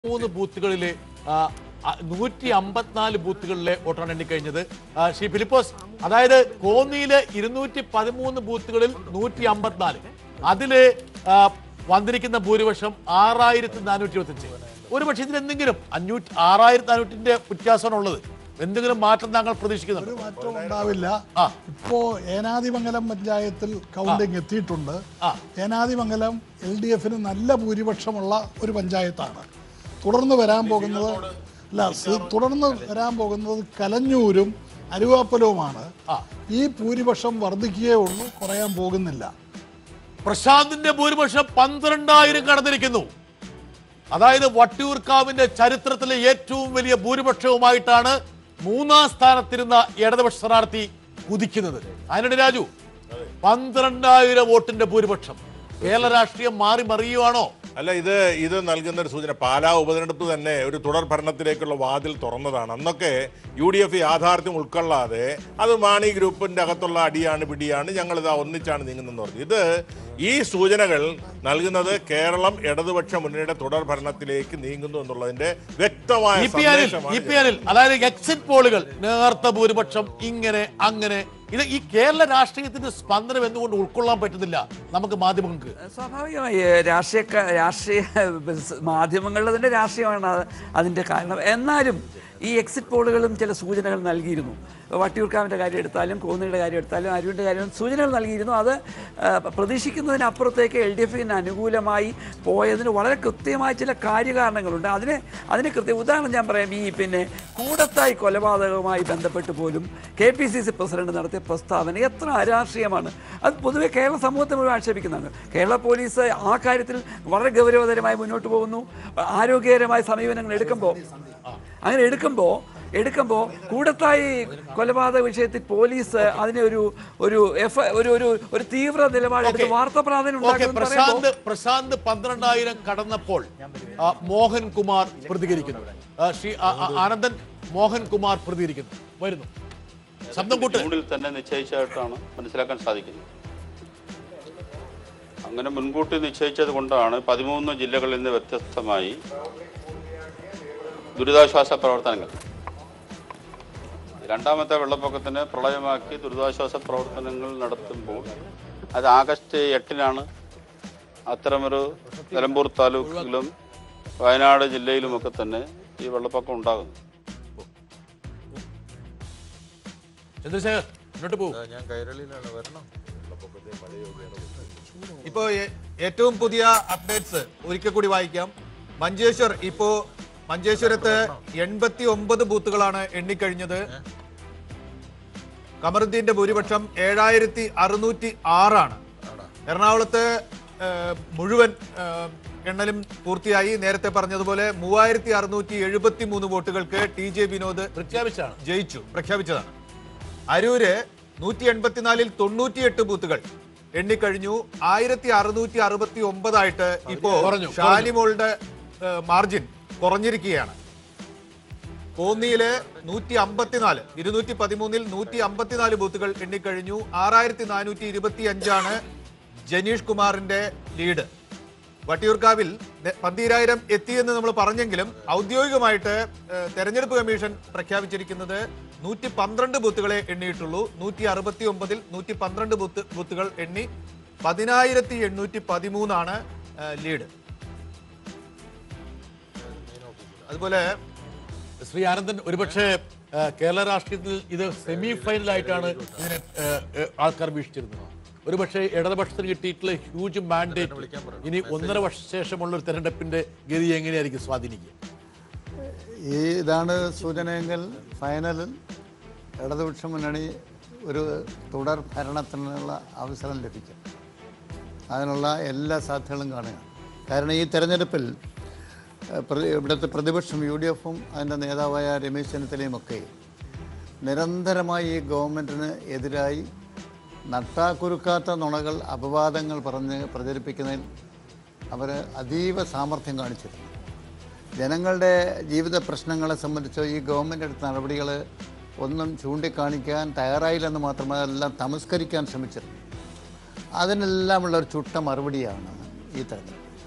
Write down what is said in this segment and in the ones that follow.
മൂന്ന് ബൂത്തുകളിലെ നൂറ്റി അമ്പത്തിനാല് ബൂത്തുകളിലെ വോട്ടാണ് എണ്ണിക്കഴിഞ്ഞത് ആ, ശ്രീ ഫിലിപ്പോസ് അതായത് കോന്നിയിലെ ഇരുന്നൂറ്റി പതിമൂന്ന് ബൂത്തുകളിൽ നൂറ്റി അമ്പത്തിനാല് അതില് ആ, വന്നിരിക്കുന്ന ഭൂരിപക്ഷം ആറായിരത്തി നാനൂറ്റി ഇരുപത്തി അഞ്ച് ഒരു പക്ഷേ ഇതിൽ എന്തെങ്കിലും അഞ്ഞൂറ്റി ആറായിരത്തി നാനൂറ്റിന്റെ വ്യത്യാസമാണ് ഉള്ളത് എന്തെങ്കിലും മാറ്റം താങ്കൾ പ്രതീക്ഷിക്കുന്നുണ്ട് ഒരു മാറ്റവും ഉണ്ടാവില്ല ആ. ഇപ്പോ ഏനാദിമംഗലം പഞ്ചായത്തിൽ കൗണ്ടിങ് എത്തിയിട്ടുണ്ട് ആ. ഏനാദിമംഗലം എൽ ഡി എഫിന് നല്ല ഭൂരിപക്ഷമുള്ള ഒരു പഞ്ചായത്താണ് തുടർന്ന് വരാൻ പോകുന്നത് അല്ല സ് തുടർന്ന് വരാൻ പോകുന്നത് കലഞ്ഞൂരും അരുവാപ്പലവുമാണ് ആ. ഈ ഭൂരിപക്ഷം വർദ്ധിക്കുകയേ ഉള്ളൂ കുറയാൻ പോകുന്നില്ല പ്രശാന്തിന്റെ ഭൂരിപക്ഷം പന്ത്രണ്ടായിരം കടന്നിരിക്കുന്നു അതായത് വട്ടിയൂർക്കാവിന്റെ ചരിത്രത്തിലെ ഏറ്റവും വലിയ ഭൂരിപക്ഷവുമായിട്ടാണ് മൂന്നാം സ്ഥാനത്തിരുന്ന ഇടതുപക്ഷ സ്ഥാനാർത്ഥി കുതിക്കുന്നത് അതിനിടെ രാജു പന്ത്രണ്ടായിരം വോട്ടിന്റെ ഭൂരിപക്ഷം കേരള രാഷ്ട്രീയം മാറി മറിയുവാണോ അല്ല ഇത് ഇത് നൽകുന്ന ഒരു സൂചന പാലാ ഉപതെരഞ്ഞെടുപ്പ് തന്നെ ഒരു തുടർ ഭരണത്തിലേക്കുള്ള വാതിൽ തുറന്നതാണ് അന്നൊക്കെ യു ഡി എഫ് യാഥാർത്ഥ്യം ഉൾക്കൊള്ളാതെ അത് മാണി ഗ്രൂപ്പിന്റെ അകത്തുള്ള അടിയാണ് പിടിയാണ് ഞങ്ങൾ ഇതാ ഒന്നിച്ചാണ് നീങ്ങുന്നതെന്ന് പറഞ്ഞു ഇത് ഈ സൂചനകൾ നൽകുന്നത് കേരളം ഇടതുപക്ഷ മുന്നണിയുടെ തുടർ ഭരണത്തിലേക്ക് നീങ്ങുന്നു എന്നുള്ളതിന്റെ വ്യക്തമായ ഇ പി ആനിൽ സന്ദേശമാണ് ഇ പി ആനിൽ അതായത് എക്സിറ്റ് പോളുകൾ നേർത്ത ഭൂരിപക്ഷം ഇങ്ങനെ അങ്ങനെ ഇത് ഈ കേരള രാഷ്ട്രീയത്തിന്റെ സ്പന്ദനം എന്തുകൊണ്ട് ഉൾക്കൊള്ളാൻ പറ്റുന്നില്ല നമുക്ക് മാധ്യമങ്ങൾക്ക് സ്വാഭാവികമായി രാഷ്ട്രീയ രാഷ്ട്രീയ മാധ്യമങ്ങളുടെ തന്നെ രാഷ്ട്രീയമാണ് അത് അതിൻ്റെ കാരണം എന്നാലും ഈ എക്സിറ്റ് പോളുകളും ചില സൂചനകൾ നൽകിയിരുന്നു വട്ടിയൂർക്കാവിൻ്റെ കാര്യം എടുത്താലും കോന്നിയുടെ കാര്യം എടുത്താലും അരുവിൻ്റെ കാര്യം സൂചനകൾ നൽകിയിരുന്നു അത് ആ, പ്രതീക്ഷിക്കുന്നതിനപ്പുറത്തേക്ക് എൽ ഡി എഫിന് അനുകൂലമായി പോയതിന് വളരെ കൃത്യമായ ചില കാര്യകാരണങ്ങളുണ്ട് അതിന് അതിന് കൃത്യം ഉദാഹരണം ഞാൻ പറയാം ഈ പിന്നെ കൂടത്തായി കൊലപാതകവുമായി ബന്ധപ്പെട്ട് പോലും K P C C president നടത്തിയ പ്രസ്താവന എത്ര അരാഷ്ട്രീയമാണ് അത് പൊതുവെ കേരള സമൂഹത്തെ മുഴുവൻ ആക്ഷേപിക്കുന്നതാണ് കേരള പോലീസ് ആ കാര്യത്തിൽ വളരെ ഗൗരവതരമായി മുന്നോട്ട് പോകുന്നു ആരോഗ്യകരമായ സമീപനങ്ങൾ എടുക്കുമ്പോൾ അങ്ങനെ എടുക്കുമ്പോൾ എടുക്കുമ്പോൾ കൂടത്തായി കൊലപാതക വിഷയത്തിൽ പോലീസ് അതിനെ ഒരു ഒരു എഫ് ഒരു ഒരു ഒരു തീവ്ര നിലപാടെടുത്ത് Okay. വാർത്താ പ്രാധാന്യം ഓക്കെ ഉണ്ടാക്കുമെന്ന് പറയുമ്പോൾ പ്രശാന്ത് പ്രശാന്ത് പന്ത്രണ്ടായിരം കടന്നപ്പോൾ ആ, മോഹൻ കുമാർ പ്രതികരിക്കുന്നു ആ, ശ്രീ ആ, ആ, ആനന്ദൻ മോഹൻ കുമാർ പ്രതികരിക്കുന്നു വരുന്നു ശബ്ദം കൂട്ട് ജൂണിൽ തന്നെ നിശ്ചയിച്ചതായിട്ടാണ് മനസ്സിലാക്കാൻ സാധിക്കുന്നത് അങ്ങനെ മുൻകൂട്ടി നിശ്ചയിച്ചത് കൊണ്ടാണ് പതിമൂന്ന് ജില്ലകളിൽ നിന്ന് വ്യത്യസ്തമായി ദുരിതാശ്വാസ പ്രവർത്തനങ്ങൾ രണ്ടാമത്തെ വെള്ളപ്പൊക്കത്തിന് പ്രളയമാക്കി ദുരിതാശ്വാസ പ്രവർത്തനങ്ങൾ നടത്തുമ്പോൾ അത് ആഗസ്റ്റ് എട്ടിനാണ് അത്തരമൊരു നിലമ്പൂർ താലൂക്കിലും വയനാട് ജില്ലയിലുമൊക്കെ തന്നെ ഈ വെള്ളപ്പൊക്കം ഉണ്ടാകുന്നു ചന്ദ്രശേഖർ മുന്നോട്ട് പോകും ഞാൻ കൈരളിയിലാണ് വരണം ഇപ്പോ ഏ- ഏറ്റവും പുതിയ അപ്ഡേറ്റ്സ് ഒരിക്കൽ കൂടി വായിക്കാം മഞ്ചേശ്വർ ഇപ്പോ മഞ്ചേശ്വരത്ത് എൺപത്തി ഒമ്പത് ബൂത്തുകളാണ് എണ്ണിക്കഴിഞ്ഞത് കമറുദ്ദീന്റെ ഭൂരിപക്ഷം ഏഴായിരത്തി അറുന്നൂറ്റി ആറാണ് എറണാകുളത്ത് ഏ, മുഴുവൻ ഏ, എണ്ണലും പൂർത്തിയായി നേരത്തെ പറഞ്ഞതുപോലെ മൂവായിരത്തി അറുന്നൂറ്റി എഴുപത്തി മൂന്ന് വോട്ടുകൾക്ക് ടി ജെ വിനോദ് പ്രഖ്യാപിച്ചാണ് ജയിച്ചു പ്രഖ്യാപിച്ചതാണ് അരൂര് നൂറ്റി എൺപത്തിനാലിൽ തൊണ്ണൂറ്റിയെട്ട് ബൂത്തുകൾ എണ്ണിക്കഴിഞ്ഞു ആയിരത്തി അറുന്നൂറ്റി അറുപത്തി ഒമ്പതായിട്ട് ഇപ്പോ കുറഞ്ഞു, ഷാനിമോളുടെ മാർജിൻ കുറഞ്ഞിരിക്കുകയാണ് കോന്നിയില് നൂറ്റി അമ്പത്തിനാല് ഇരുന്നൂറ്റി പതിമൂന്നിൽ നൂറ്റി അമ്പത്തിനാല് ബൂത്തുകൾ എണ്ണിക്കഴിഞ്ഞു ആറായിരത്തി നാനൂറ്റി ഇരുപത്തി അഞ്ചാണ് ജനീഷ് കുമാറിന്റെ ലീഡ് വട്ടിയൂർക്കാവിൽ ദ- പന്തീരായിരം എത്തിയെന്ന് നമ്മൾ പറഞ്ഞെങ്കിലും ഔദ്യോഗികമായിട്ട് ഏഹ്, തെരഞ്ഞെടുപ്പ് കമ്മീഷൻ പ്രഖ്യാപിച്ചിരിക്കുന്നത് നൂറ്റി പന്ത്രണ്ട് ബൂത്തുകളെ എണ്ണിയിട്ടുള്ളൂ നൂറ്റി അറുപത്തി ഒമ്പതിൽ നൂറ്റി പന്ത്രണ്ട് ബൂത്ത് ബൂത്തുകൾ എണ്ണി പതിനായിരത്തി എണ്ണൂറ്റി പതിമൂന്നാണ് ഏഹ്, ലീഡ് അതുപോലെ ശ്രീ ആനന്ദൻ ഒരുപക്ഷെ ആ, കേരള രാഷ്ട്രീയത്തിൽ ഇത് സെമി ഫൈനലായിട്ടാണ് ഇതിനെ ആ, ആ, ആൾക്കാർ വീക്ഷിച്ചിരുന്നത് ഒരുപക്ഷെ ഇടതുപക്ഷത്തിന് കിട്ടിയിട്ടുള്ള ഹ്യൂജ് മാൻഡേറ്റ് ഇനി ഒന്നര വർഷ ശേഷമുള്ള ഒരു തെരഞ്ഞെടുപ്പിന്റെ ഗതി എങ്ങനെയായിരിക്കും സ്വാധീനിക്കുക ഈ ഇതാണ് സൂചനയെങ്കിൽ ഫൈനലിൽ ഇടതുപക്ഷ മുന്നണി ഒരു തുടർ ഭരണത്തിനുള്ള അവസരം ലഭിക്കും അതിനുള്ള എല്ലാ സാധ്യതകളും കാണുകയാണ് കാരണം ഈ തെരഞ്ഞെടുപ്പിൽ ഏഹ്, പ്രതി- ഇവിടുത്തെ പ്രതിപക്ഷം യു ഡി എഫും അതിൻ്റെ നേതാവായ രമേശ് ചെന്നിത്തലയും ഒക്കെ നിരന്തരമായി ഈ ഗവൺമെൻറ്റിന് എതിരായി നട്ടാക്കുരുക്കാത്ത നുണകൾ അപവാദങ്ങൾ പറഞ്ഞ് പ്രചരിപ്പിക്കുന്നതിൽ അവർ അതീവ സാമർഥ്യം കാണിച്ചിരുന്നു ജനങ്ങളുടെ ജീവിത പ്രശ്നങ്ങളെ സംബന്ധിച്ച് ഈ ഗവൺമെൻറ് എടുത്ത നടപടികൾ ഒന്നും ചൂണ്ടിക്കാണിക്കാൻ തയ്യാറായില്ലെന്ന് മാത്രമല്ല എല്ലാം തമസ്കരിക്കാൻ ശ്രമിച്ചിരുന്നു അതിനെല്ലാമുള്ള ഒരു ചുട്ട മറുപടിയാണ് ഈ തെരഞ്ഞെടുപ്പ്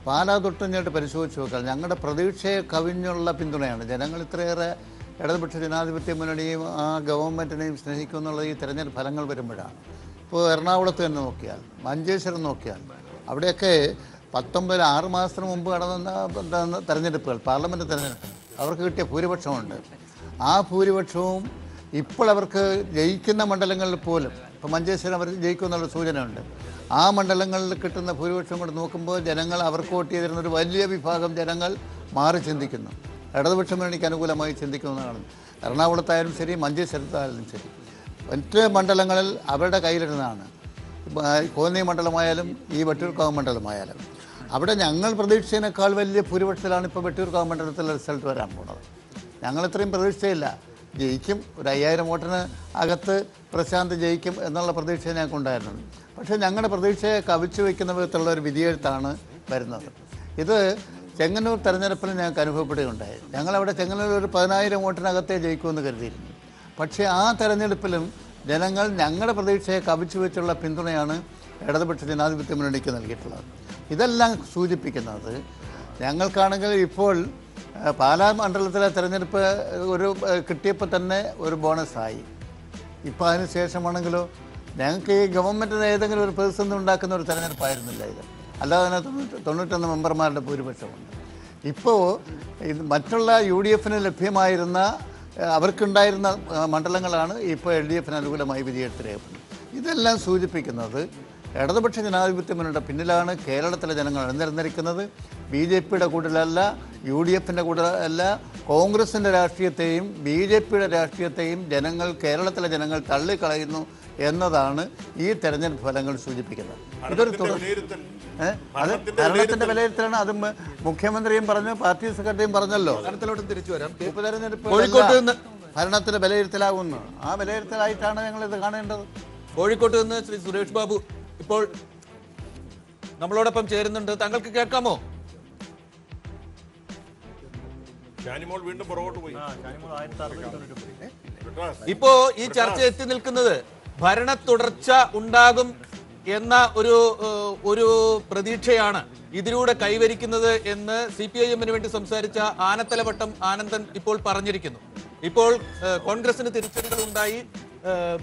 പാലാ തൊട്ടിങ്ങോട്ട് പരിശോധിച്ച് നോക്കാം ഞങ്ങളുടെ പ്രതീക്ഷയെ കവിഞ്ഞുള്ള പിന്തുണയാണ് ജനങ്ങൾ ഇത്രയേറെ ഇടതുപക്ഷ ജനാധിപത്യ മുന്നണിയും ആ ഗവൺമെൻറ്റിനെയും സ്നേഹിക്കുമെന്നുള്ള ഈ തെരഞ്ഞെടുപ്പ് ഫലങ്ങൾ വരുമ്പോഴാണ് ഇപ്പോൾ എറണാകുളത്ത് തന്നെ നോക്കിയാൽ മഞ്ചേശ്വരം നോക്കിയാൽ അവിടെയൊക്കെ പത്തൊമ്പത് ആറ് മാസത്തിന് മുമ്പ് നടന്ന എന്താണ് തെരഞ്ഞെടുപ്പുകൾ പാർലമെൻറ്റ് തെരഞ്ഞെടുപ്പ് അവർക്ക് കിട്ടിയ ഭൂരിപക്ഷമുണ്ട് ആ ഭൂരിപക്ഷവും ഇപ്പോൾ അവർക്ക് ജയിക്കുന്ന മണ്ഡലങ്ങളിൽ പോലും ഇപ്പോൾ മഞ്ചേശ്വരം അവർ ജയിക്കുമെന്നുള്ള സൂചനയുണ്ട് ആ മണ്ഡലങ്ങളിൽ കിട്ടുന്ന ഭൂരിപക്ഷം കൊണ്ട് നോക്കുമ്പോൾ ജനങ്ങൾ അവർക്ക് വോട്ട് ചെയ്തിരുന്ന ഒരു വലിയ വിഭാഗം ജനങ്ങൾ മാറി ചിന്തിക്കുന്നു ഇടതുപക്ഷ മുന്നണിക്ക് അനുകൂലമായി ചിന്തിക്കുന്നതാണ് കാണുന്നത് എറണാകുളത്തായാലും ശരി മഞ്ചേശ്വരത്തായാലും ശരി മറ്റ് മണ്ഡലങ്ങളിൽ അവരുടെ കയ്യിലിരുന്നാണ് ഇപ്പം, ആ, കോന്നി മണ്ഡലമായാലും ഈ വട്ടിയൂർക്കാവ് മണ്ഡലമായാലും അവിടെ ഞങ്ങൾ പ്രതീക്ഷിച്ചതിനേക്കാൾ വലിയ ഭൂരിപക്ഷത്തിലാണ് ഇപ്പോൾ വെട്ടിയൂർക്കാവ് മണ്ഡലത്തിലെ റിസൾട്ട് വരാൻ പോകുന്നത് ഞങ്ങൾ ഇത്രയും പ്രതീക്ഷിച്ചില്ല ജയിക്കും ഒരു അയ്യായിരം വോട്ടിന് അകത്ത് പ്രശാന്ത് ജയിക്കും എന്നുള്ള പ്രതീക്ഷ ഞങ്ങൾക്കുണ്ടായിരുന്നു പക്ഷേ ഞങ്ങളുടെ പ്രതീക്ഷയെ കവിച്ചു വയ്ക്കുന്ന വിധത്തിലുള്ള ഒരു വിധിയെഴുത്താണ് വരുന്നത് ഇത് ചെങ്ങന്നൂർ തെരഞ്ഞെടുപ്പിൽ ഞങ്ങൾക്ക് അനുഭവപ്പെടുകയുണ്ടായി ഞങ്ങളവിടെ ചെങ്ങന്നൂർ ഒരു പതിനായിരം വോട്ടിനകത്തേ ജയിക്കുമെന്ന് കരുതിയിരുന്നു പക്ഷേ ആ തെരഞ്ഞെടുപ്പിലും ജനങ്ങൾ ഞങ്ങളുടെ പ്രതീക്ഷയെ കവിച്ചു വെച്ചുള്ള പിന്തുണയാണ് ഇടതുപക്ഷ ജനാധിപത്യ മുന്നണിക്ക് നൽകിയിട്ടുള്ളത് ഇതെല്ലാം സൂചിപ്പിക്കുന്നത് ഞങ്ങൾക്കാണെങ്കിൽ ഇപ്പോൾ ഏഹ്, പാലാ മണ്ഡലത്തിലെ തെരഞ്ഞെടുപ്പ് ഒരു ഏഹ്, കിട്ടിയപ്പോൾ തന്നെ ഒരു ബോണസായി ഇപ്പോൾ അതിന് ശേഷമാണെങ്കിലോ ഞങ്ങൾക്ക് ഈ ഗവൺമെൻറ്റിന് ഏതെങ്കിലും ഒരു പ്രതിസന്ധി ഉണ്ടാക്കുന്ന ഒരു തെരഞ്ഞെടുപ്പായിരുന്നില്ല ഇത് അല്ലാതെ തന്നെ തൊണ്ണൂറ്റി തൊണ്ണൂറ്റൊന്ന് മെമ്പർമാരുടെ ഭൂരിപക്ഷമുണ്ട് ഇപ്പോൾ ഇത് മറ്റുള്ള യു ഡി എഫിന് ലഭ്യമായിരുന്ന ഏഹ്, അവർക്കുണ്ടായിരുന്ന ഏഹ്, മണ്ഡലങ്ങളാണ് ഇപ്പോൾ എൽ ഡി എഫിന് അനുകൂലമായി വിധിയെടുത്ത് രേഖപ്പെടുന്നത് ഇതെല്ലാം സൂചിപ്പിക്കുന്നത് ഇടതുപക്ഷ ജനാധിപത്യ മുന്നണിയുടെ പിന്നിലാണ് കേരളത്തിലെ ജനങ്ങൾ അണിനിരന്നിരിക്കുന്നത് ബി ജെ പിയുടെ കൂട്ടിലല്ല യു ഡി എഫിൻ്റെ കൂട്ടിലല്ല കോൺഗ്രസിൻ്റെ രാഷ്ട്രീയത്തെയും ബി ജെ പിയുടെ രാഷ്ട്രീയത്തെയും ജനങ്ങൾ കേരളത്തിലെ ജനങ്ങൾ തള്ളിക്കളയുന്നു എന്നതാണ് ഈ തെരഞ്ഞെടുപ്പ് ഫലങ്ങൾ സൂചിപ്പിക്കുന്നത് ഇതൊരു തുടർ വിലയിരുത്തൽ ഏ? അത് ഭരണത്തിന്റെ വിലയിരുത്തലാണ് അത് മ- മുഖ്യമന്ത്രിയും പറഞ്ഞു പാർട്ടി സെക്രട്ടറിയും പറഞ്ഞല്ലോ ഭരണത്തിലോട്ട് തിരിച്ചു വരാം ഉപതെരഞ്ഞെടുപ്പ് കോഴിക്കോട്ട് നിന്ന് ഭരണത്തിന്റെ വിലയിരുത്തലാകുന്നു ആ വിലയിരുത്തലായിട്ടാണ് ഞങ്ങൾ ഇത് കാണേണ്ടത് കോഴിക്കോട്ട് നിന്ന് ശ്രീ സുരേഷ് ബാബു ഇപ്പോൾ നമ്മളോടൊപ്പം ചേരുന്നുണ്ട് താങ്കൾക്ക് കേൾക്കാമോ ഷാനിമോൾ വീണ്ടും പുറകോട്ട് പോയി വിട്രാസ്. ഇപ്പോ ഈ ചർച്ച എത്തി നിൽക്കുന്നത് ഭരണ തുടർച്ച ഉണ്ടാകും എന്ന ഒരു ഏഹ്, ഒരു പ്രതീക്ഷയാണ് ഇതിലൂടെ കൈവരിക്കുന്നത് എന്ന് സി പി ഐ എമ്മിന് വേണ്ടി സംസാരിച്ച ആനത്തലവട്ടം ആനന്ദൻ ഇപ്പോൾ പറഞ്ഞിരിക്കുന്നു ഇപ്പോൾ ഏഹ്, കോൺഗ്രസിന് തിരിച്ചടികൾ ഉണ്ടായി ഏഹ്,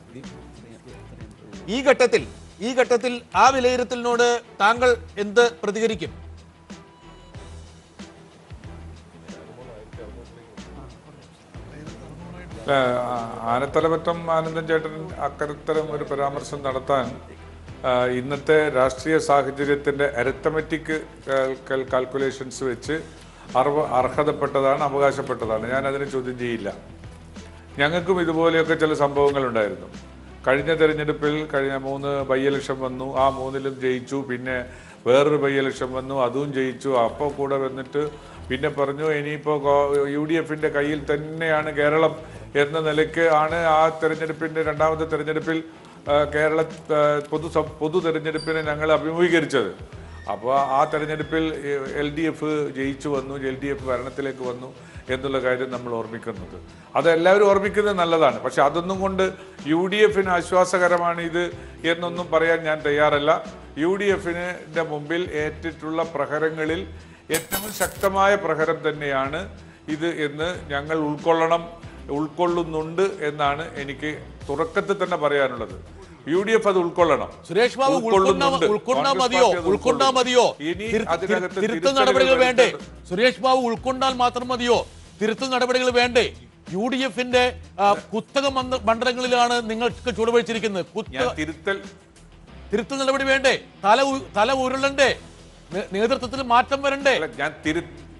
ഈ ഘട്ടത്തിൽ ഈ ഘട്ടത്തിൽ ആ വിലയിരുത്തലിനോട് താങ്കൾ എന്ത് പ്രതികരിക്കും അല്ല, ആ- ആനത്തലപറ്റം ആനന്ദൻ ചേട്ടൻ അക്കരത്തരം ഒരു പരാമർശം നടത്താൻ ആ, ഇന്നത്തെ രാഷ്ട്രീയ സാഹചര്യത്തിന്റെ അരിത്തമെറ്റിക് കാൽക്കുലേഷൻസ് വെച്ച് അർവ അർഹതപ്പെട്ടതാണ് അവകാശപ്പെട്ടതാണ് ഞാൻ അതിനെ ചോദ്യം ചെയ്യില്ല ഞങ്ങൾക്കും ഇതുപോലെയൊക്കെ ചില സംഭവങ്ങൾ ഉണ്ടായിരുന്നു കഴിഞ്ഞ തെരഞ്ഞെടുപ്പിൽ കഴിഞ്ഞ മൂന്ന് ബൈ ഇലക്ഷൻ വന്നു ആ മൂന്നിലും ജയിച്ചു പിന്നെ വേറൊരു ബൈ ഇലക്ഷൻ വന്നു അതും ജയിച്ചു അപ്പോൾ കൂടെ വന്നിട്ട് പിന്നെ പറഞ്ഞു ഇനിയിപ്പോൾ യു ഡി എഫിൻ്റെ കയ്യിൽ തന്നെയാണ് കേരളം എന്ന നിലയ്ക്ക് ആണ് ആ തെരഞ്ഞെടുപ്പിൻ്റെ രണ്ടാമത്തെ തെരഞ്ഞെടുപ്പിൽ ആ, കേരള ആ, പൊതു സം- പൊതു തെരഞ്ഞെടുപ്പിനെ ഞങ്ങൾ അഭിമുഖീകരിച്ചത് അപ്പോൾ ആ തെരഞ്ഞെടുപ്പിൽ എൽ ഡി എഫ് ജയിച്ചു വന്നു എൽ ഡി എഫ് ഭരണത്തിലേക്ക് വന്നു എന്നുള്ള കാര്യം നമ്മൾ ഓർമ്മിക്കുന്നത് അത് എല്ലാവരും ഓർമ്മിക്കുന്നത് നല്ലതാണ് പക്ഷെ അതൊന്നും കൊണ്ട് യു ഡി എഫിന് ആശ്വാസകരമാണ് ഇത് എന്നൊന്നും പറയാൻ ഞാൻ തയ്യാറല്ല യു ഡി എഫിൻ്റെ മുമ്പിൽ ഏറ്റിട്ടുള്ള പ്രഹരങ്ങളിൽ ഏറ്റവും ശക്തമായ പ്രഹരം തന്നെയാണ് ഇത് എന്ന് ഞങ്ങൾ ഉൾക്കൊള്ളണം ഉൾക്കൊള്ളുന്നുണ്ട് എന്നാണ് എനിക്ക് തുടക്കത്തിൽ തന്നെ പറയാനുള്ളത് യു ഡി എഫ് അത് ഉൾക്കൊള്ളണം സുരേഷ് ബാബു ഉൾക്കൊണ്ടാ ഉൾക്കൊള്ളുന്നുണ്ട്. ഉൾക്കൊണ്ടാ കോൺഗ്രസ് മതിയോ പാർട്ടി അത് ഉൾക്കൊണ്ടാ ഉൾക്കൊള്ളും. മതിയോ ഇനി തിരു- അതിനകത്ത് തിരു- തിരുത്തൽ തിരുത്തലുകൾ നടപടികൾ വേണ്ടേ വരുത്തേണ്ടത്. സുരേഷ് ബാബു ഉൾക്കൊണ്ടാൽ മാത്രം മതിയോ തിരുത്തൽ നടപടികൾ വേണ്ടേ യു ഡി എഫിന്റെ കുത്തക മന്ദ- മണ്ഡലങ്ങളിലാണ് നിങ്ങൾക്ക് ചുവടുവഴിച്ചിരിക്കുന്നത് ഞാൻ കുത്തക തിരുത്തൽ തിരുത്തൽ നടപടി വേണ്ടേ തല ഉ- തല ഉരുളണ്ടേ നേ- നേതൃത്വത്തിൽ മാറ്റം വരണ്ടേ അല്ല ഞാൻ തിരു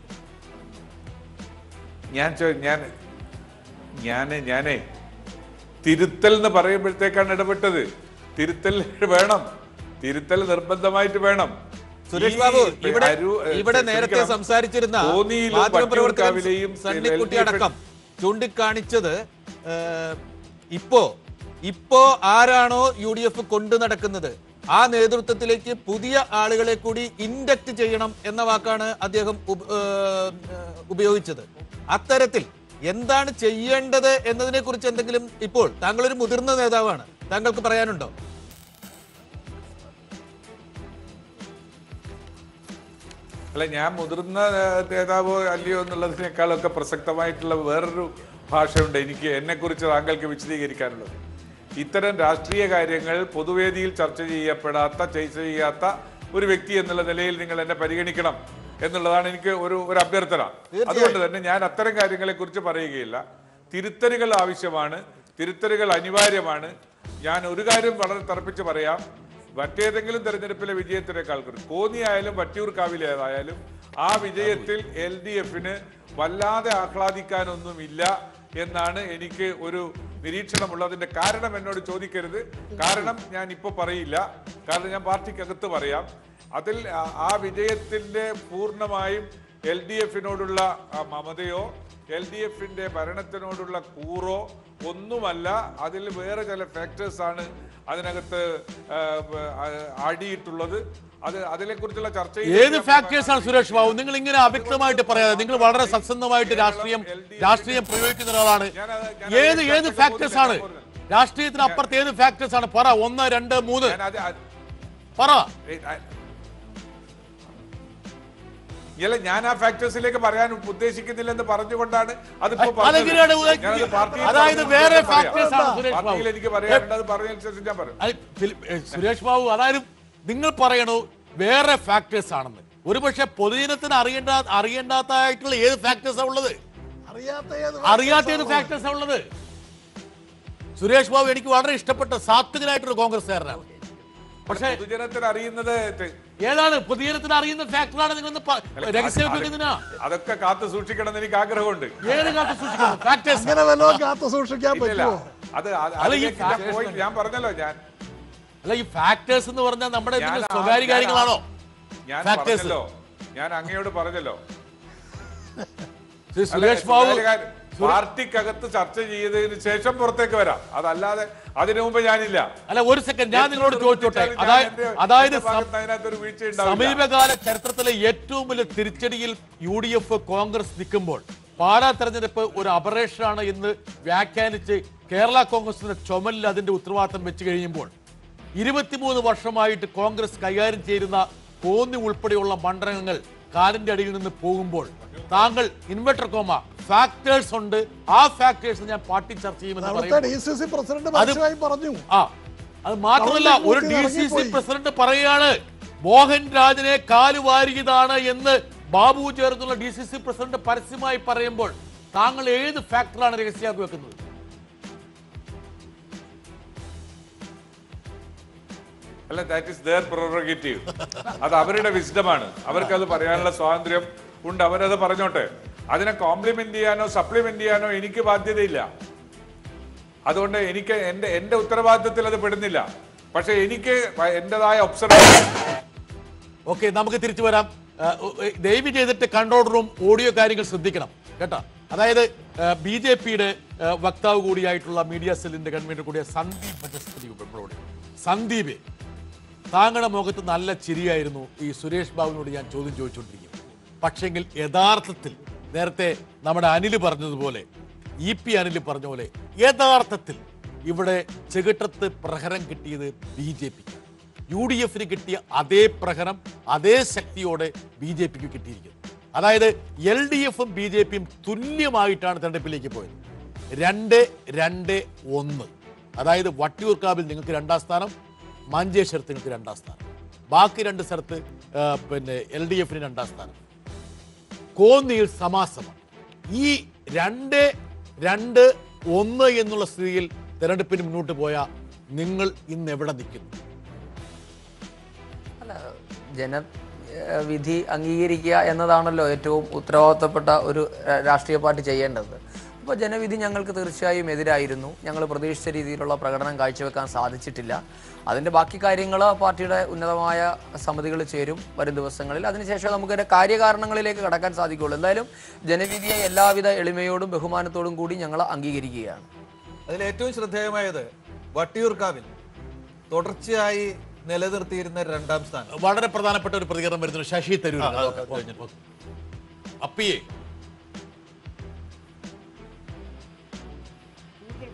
ഞാൻ ചോ- ഞാൻ ഞാൻ ഞാനേ തിരുത്തൽ എന്ന് പറയുമ്പോഴത്തേക്കാണ് ഇടപെട്ടത് തിരുത്തൽ വേണം തിരുത്തൽ നിർബന്ധമായിട്ട് വേണം സുരേഷ് ഈ ബാബു ഇവിടെ അരു- ഏ, ഇവിടെ ക്ഷമിക്കണം. നേരത്തെ സംസാരിച്ചിരുന്ന കോന്നിയിലും മാധ്യമപ്രവർത്തകൻ വട്ടിയൂർക്കാവിലെയും സണ്ണിക്കുട്ടി LDF അടക്കം ചൂണ്ടിക്കാണിച്ചത് ഏഹ്, ഇപ്പോ ഇപ്പോ ആരാണോ യു ഡി എഫ് കൊണ്ടു നടക്കുന്നത് ആ നേതൃത്വത്തിലേക്ക് പുതിയ ആളുകളെ കൂടി ഇൻഡക്ട് ചെയ്യണം എന്ന വാക്കാണ് അദ്ദേഹം ഉപ- ഏഹ്, ഏഹ്, ഉപയോഗിച്ചത് അത്തരത്തിൽ എന്താണ് ചെയ്യേണ്ടത് എന്നതിനെ കുറിച്ച് എന്തെങ്കിലും ഇപ്പോൾ താങ്കൾ ഒരു മുതിർന്ന നേതാവാണ് താങ്കൾക്ക് പറയാനുണ്ടോ അല്ല ഞാൻ മുതിർന്ന ഏഹ്, നേതാവോ അല്ലയോ എന്നുള്ളതിനേക്കാളൊക്കെ പ്രസക്തമായിട്ടുള്ള വേറൊരു ഭാഷയുണ്ട് എനിക്ക് എന്നെക്കുറിച്ച് താങ്കൾക്ക് വിശദീകരിക്കാനുള്ളത് ഇത്തരം രാഷ്ട്രീയ കാര്യങ്ങൾ പൊതുവേദിയിൽ ചർച്ച ചെയ്യപ്പെടാത്ത ചർച്ച ചെയ്യാത്ത ഒരു വ്യക്തി എന്നുള്ള നിലയിൽ നിങ്ങൾ എന്നെ പരിഗണിക്കണം എന്നുള്ളതാണ് എനിക്ക് ഒരു ഒരു അഭ്യർത്ഥന അതുകൊണ്ട് തന്നെ ഞാൻ അത്തരം കാര്യങ്ങളെ കുറിച്ച് പറയുകയില്ല തിരുത്തലുകൾ ആവശ്യമാണ് തിരുത്തലുകൾ അനിവാര്യമാണ് ഞാൻ ഒരു കാര്യം വളരെ തറപ്പിച്ച് പറയാം മറ്റേതെങ്കിലും തെരഞ്ഞെടുപ്പിലെ വിജയത്തിനേക്കാൾ കൂടുതൽ കോന്നിയായാലും വട്ടിയൂർക്കാവിലേതായാലും ആ വിജയത്തിൽ എൽ ഡി എഫിന് വല്ലാതെ ആഹ്ലാദിക്കാനൊന്നുമില്ല എന്നാണ് എനിക്ക് ഒരു നിരീക്ഷണമുള്ളതിന്റെ കാരണം എന്നോട് ചോദിക്കരുത് കാരണം ഞാൻ ഇപ്പോൾ പറയില്ല കാരണം ഞാൻ പാർട്ടിക്കകത്ത് പറയാം അതിൽ ആ- ആ വിജയത്തിന്റെ പൂർണ്ണമായും എൽ ഡി എഫിനോടുള്ള മമതയോ എൽ ഡി എഫിന്റെ ഭരണത്തിനോടുള്ള കൂറോ ഒന്നുമല്ല അതിൽ വേറെ ചില ഫാക്ടേഴ്സ് ആണ് അതിനകത്ത് ആ, ആ, ആടിയിട്ടുള്ളത് അത് അതിനെക്കുറിച്ചുള്ള ചർച്ച ഏത് ഫാക്ടേഴ്സ് ആണ് സുരേഷ് ബാബു നിങ്ങൾ ഇങ്ങനെ അവ്യക്തമായിട്ട് പറയാതെ നിങ്ങൾ വളരെ സത്യസന്ധമായിട്ട് രാഷ്ട്രീയം രാഷ്ട്രീയം പ്രയോഗിക്കുന്ന ഒരാളാണ് ഏത് ഏത് ഫാക്ടേഴ്സ് ആണ് രാഷ്ട്രീയത്തിന് അപ്പുറത്ത് ഏത് ഫാക്ടേഴ്സ് ആണ് പറ ഒന്ന് രണ്ട് മൂന്ന് ഞാൻ അത് അത് പറ ഏയ്, ആ- ഇല്ല ഞാൻ ആ ഫാക്ടേഴ്സിലേക്ക് പറയാൻ ഉദ്ദേശിക്കുന്നില്ലെന്ന് പറഞ്ഞുകൊണ്ടാണ് അതിപ്പോ പറഞ്ഞത്. അതെങ്ങനെയാണ് ഉദ്ദേശി- ഞാനത് പാർട്ടിയിൽ അതായത് പറഞ്ഞതിന് വേറെ ശേഷം പറയാം. factors ആണ് സുരേഷ് ബാബു. പാർട്ടിയിൽ എനിക്ക് പറയാനുണ്ട് അത് പറഞ്ഞതിന് ശേഷം ഞാൻ പറയും അത് ഫിലിപ്പ്- ഏ, സുരേഷ് ബാബു അതായത് നിങ്ങൾ പറയണു വേറെ ഫാക്ടേഴ്സ് ആണെന്ന് ഒരുപക്ഷെ പൊതുജനത്തിന് അറിയേണ്ട അറിയേണ്ടാത്തായിട്ടുള്ള ഏത് ഫാക്ടേഴ്സാണ് ഉള്ളത് അറിയാത്ത ഏത് അറിയാത്ത ഏത് ഫാക്ടേഴ്സാണ് ഉള്ളത് സുരേഷ് ബാബു എനിക്ക് വളരെ ഇഷ്ടപ്പെട്ട സാത്വികനായിട്ടൊരു കോൺഗ്രസ്സുകാരനാണ് പക്ഷേ പൊതുജനത്തിന് അറിയുന്നത് തെ- ഏതാണ് പൊതുജനത്തിന് അറിയുന്ന ഫാക്ടറാണ് നിങ്ങൾ രഹസ്യമാക്കുന്നതിനാ അതൊക്കെ കാത്തു സൂക്ഷിക്കണം എന്ന് എനിക്ക് ആഗ്രഹമുണ്ട് ഏത് കാത്ത് സൂക്ഷിക്കണം ഫാക്ടേഴ്സ് അങ്ങനെ വല്ലതും കാത്തു സൂക്ഷിക്കാൻ ഇല്ലില്ല. പറ്റുമോ അത് അത് അല്ല, ഈ അതിലേക്ക് ഞാൻ പോയി ഞാൻ പറഞ്ഞല്ലോ ഞാൻ അല്ല ഈ ഫാക്ടേഴ്സ് എന്ന് പറഞ്ഞാൽ നമ്മുടെ ഞാൻ എന്തെങ്കിലും ആ- സ്വകാര്യ ഞാൻ ആ- കാര്യങ്ങളാണോ ഞാൻ Factors. പറഞ്ഞല്ലോ ഞാൻ അങ്ങയോട് പറഞ്ഞല്ലോ ശ്രീ അല്ല, സുരേഷ് ബാബു സ്വകാര്യ കാര്യം. പാർട്ടിക്കകത്ത് ചർച്ച ചെയ്തതിന് ശേഷം പുറത്തേക്ക് വരാം അതല്ലാതെ അതിനു മുമ്പ് ഞാനില്ല അല്ല ഒരു സെക്കൻഡ് ഞാൻ നിങ്ങളോട് എത്ര ചോദിച്ചോട്ടെ ഞാൻ അതായത് എന്റെ- അതായത് എന്റെ ഭാഗത്ത് അതിനകത്തൊരു വീഴ്ച ഉണ്ടാവില്ല. സമീപകാല ചരിത്രത്തിലെ ഏറ്റവും വലിയ തിരിച്ചടിയിൽ യു ഡി എഫ് കോൺഗ്രസ് നിൽക്കുമ്പോൾ പാലാ തെരഞ്ഞെടുപ്പ് ഒരു അപറേഷനാണ് എന്ന് വ്യാഖ്യാനിച്ച് കേരള കോൺഗ്രസിന്റെ ചുമലിൽ അതിന്റെ ഉത്തരവാദിത്തം വെച്ച് കഴിയുമ്പോൾ ഇരുപത്തിമൂന്ന് വർഷമായിട്ട് കോൺഗ്രസ് കൈകാര്യം ചെയ്യുന്ന കോന്നി ഉൾപ്പെടെയുള്ള മണ്ഡലങ്ങൾ കാലിന്റെ അടിയിൽ നിന്ന് പോകുമ്പോൾ താങ്കൾ ഇൻവെർട്ടർ കോമ ഫാക്ടേഴ്സ് ഉണ്ട് ആ ഫാക്ടേഴ്സ് ഞാൻ പാർട്ടി ചർച്ച ചെയ്യുമെന്ന് അവിടുത്തെ പറയും ഡി സി സി പ്രസിഡന്റ് പരസ്യമായി പറഞ്ഞു ആ അത് മാത്രമല്ല കൗണ്ടർ ഒരു ഡി ബൂത്തിൽ സി സി ഇറങ്ങിപ്പോയി. പ്രസിഡന്റ് പറയുകയാണ് മോഹൻ രാജിനെ കാലുവാരിയതാണ് എന്ന് ബാബു ചേർന്നുള്ള ഡി സി സി പ്രസിഡന്റ് പരസ്യമായി പറയുമ്പോൾ താങ്കൾ ഏത് ഫാക്ടറാണ് രഹസ്യമാക്കി വെക്കുന്നത് അല്ല ദാറ്റ് ഇസ് ദർ പ്രൊറഗേറ്റീവ് അത് അവരുടെ വിസ്ഡമാണ് അവർക്ക് അത് പറയാനുള്ള സ്വാതന്ത്ര്യം ഉണ്ട് അവരത് പറഞ്ഞോട്ടെ അതിനെ കോംപ്ലിമെന്റ് ചെയ്യാനോ സപ്ലിമെന്റ് ചെയ്യാനോ എനിക്ക് ബാധ്യതയില്ല അതുകൊണ്ട് എനിക്ക് എന്റെ എന്റെ ഉത്തരവാദിത്തത്തിൽ അത് പെടുന്നില്ല പക്ഷെ എനിക്ക് എന്റേതായ ഒബ്സർവേഷൻ ഓക്കെ നമുക്ക് തിരിച്ചു വരാം ആ, ഉ, ഉ, ദയവ് ചെയ്തിട്ട് കൺട്രോൾ റൂം ഓഡിയോ കാര്യങ്ങൾ ശ്രദ്ധിക്കണം കേട്ടോ അതായത് ബി ജെ പിയുടെ വക്താവ് കൂടിയായിട്ടുള്ള മീഡിയ സെല്ലിന്റെ കൺവീനർ കൂടിയ സന്ദീപ് ഭട്ടസ്പതി ഇപ്പോഴും സന്ദീപ് താങ്കളുടെ മുഖത്ത് നല്ല ചിരിയായിരുന്നു ഈ സുരേഷ് ബാബുവിനോട് ഞാൻ ചോദ്യം ചോദിച്ചുകൊണ്ടിരിക്കുന്നത് പക്ഷെങ്കിൽ യഥാർത്ഥത്തിൽ നേരത്തെ നമ്മുടെ അനിൽ പറഞ്ഞതുപോലെ ഇ പി അനിൽ പറഞ്ഞ പോലെ യഥാർത്ഥത്തിൽ ഇവിടെ ചെകിട്ടത്ത് പ്രഹരം കിട്ടിയത് ബി ജെ പിക്ക് യു ഡി എഫിന് കിട്ടിയ അതേ പ്രഹരം അതേ ശക്തിയോടെ ബി ജെ പിക്ക് കിട്ടിയിരിക്കുന്നു അതായത് എൽ ഡി എഫും ബി ജെ പിയും തുല്യമായിട്ടാണ് തെരഞ്ഞെടുപ്പിലേക്ക് പോയത് രണ്ട് രണ്ട് ഒന്ന് അതായത് വട്ടിയൂർക്കാവിൽ നിങ്ങൾക്ക് രണ്ടാം സ്ഥാനം മഞ്ചേശ്വരത്ത് നിങ്ങൾക്ക് രണ്ടാം സ്ഥാനം ബാക്കി രണ്ട് സ്ഥലത്ത് ആ, പിന്നെ എൽ ഡി എഫിന് രണ്ടാം സ്ഥാനം കോന്നിയിൽ സമാസമം ഈ രണ്ട് രണ്ട് ഒന്ന് എന്നുള്ള സ്ഥിതിയിൽ തെരഞ്ഞെടുപ്പിന് മുന്നോട്ട് പോയ നിങ്ങൾ ഇന്ന് എവിടെ നിൽക്കുന്നു അല്ല ജന ഏഹ് വിധി അംഗീകരിക്കുക എന്നതാണല്ലോ ഏറ്റവും ഉത്തരവാദിത്തപ്പെട്ട ഒരു രാ- രാഷ്ട്രീയ പാർട്ടി ചെയ്യേണ്ടത് അപ്പോൾ ജനവിധി ഞങ്ങൾക്ക് തീർച്ചയായും എതിരായിരുന്നു ഞങ്ങൾ പ്രതീക്ഷിച്ച രീതിയിലുള്ള പ്രകടനം കാഴ്ചവെക്കാൻ സാധിച്ചിട്ടില്ല അതിൻ്റെ ബാക്കി കാര്യങ്ങൾ പാർട്ടിയുടെ ഉന്നതമായ സമിതികൾ ചേരും വരും ദിവസങ്ങളിൽ അതിനുശേഷം നമുക്ക് അതിൻ്റെ കാര്യകാരണങ്ങളിലേക്ക് കടക്കാൻ സാധിക്കുകയുള്ളൂ എന്തായാലും ജനവിധിയെ എല്ലാവിധ എളിമയോടും ബഹുമാനത്തോടും കൂടി ഞങ്ങൾ അംഗീകരിക്കുകയാണ് അതിൽ ഏറ്റവും ശ്രദ്ധേയമായത് വട്ടിയൂർക്കാവിൽ തുടർച്ചയായി നിലനിർത്തിയിരുന്ന രണ്ടാം സ്ഥാനം വളരെ പ്രധാനപ്പെട്ട ഒരു പ്രതികരണം വരുന്നു ശശി തരൂർ അപ്പിയേ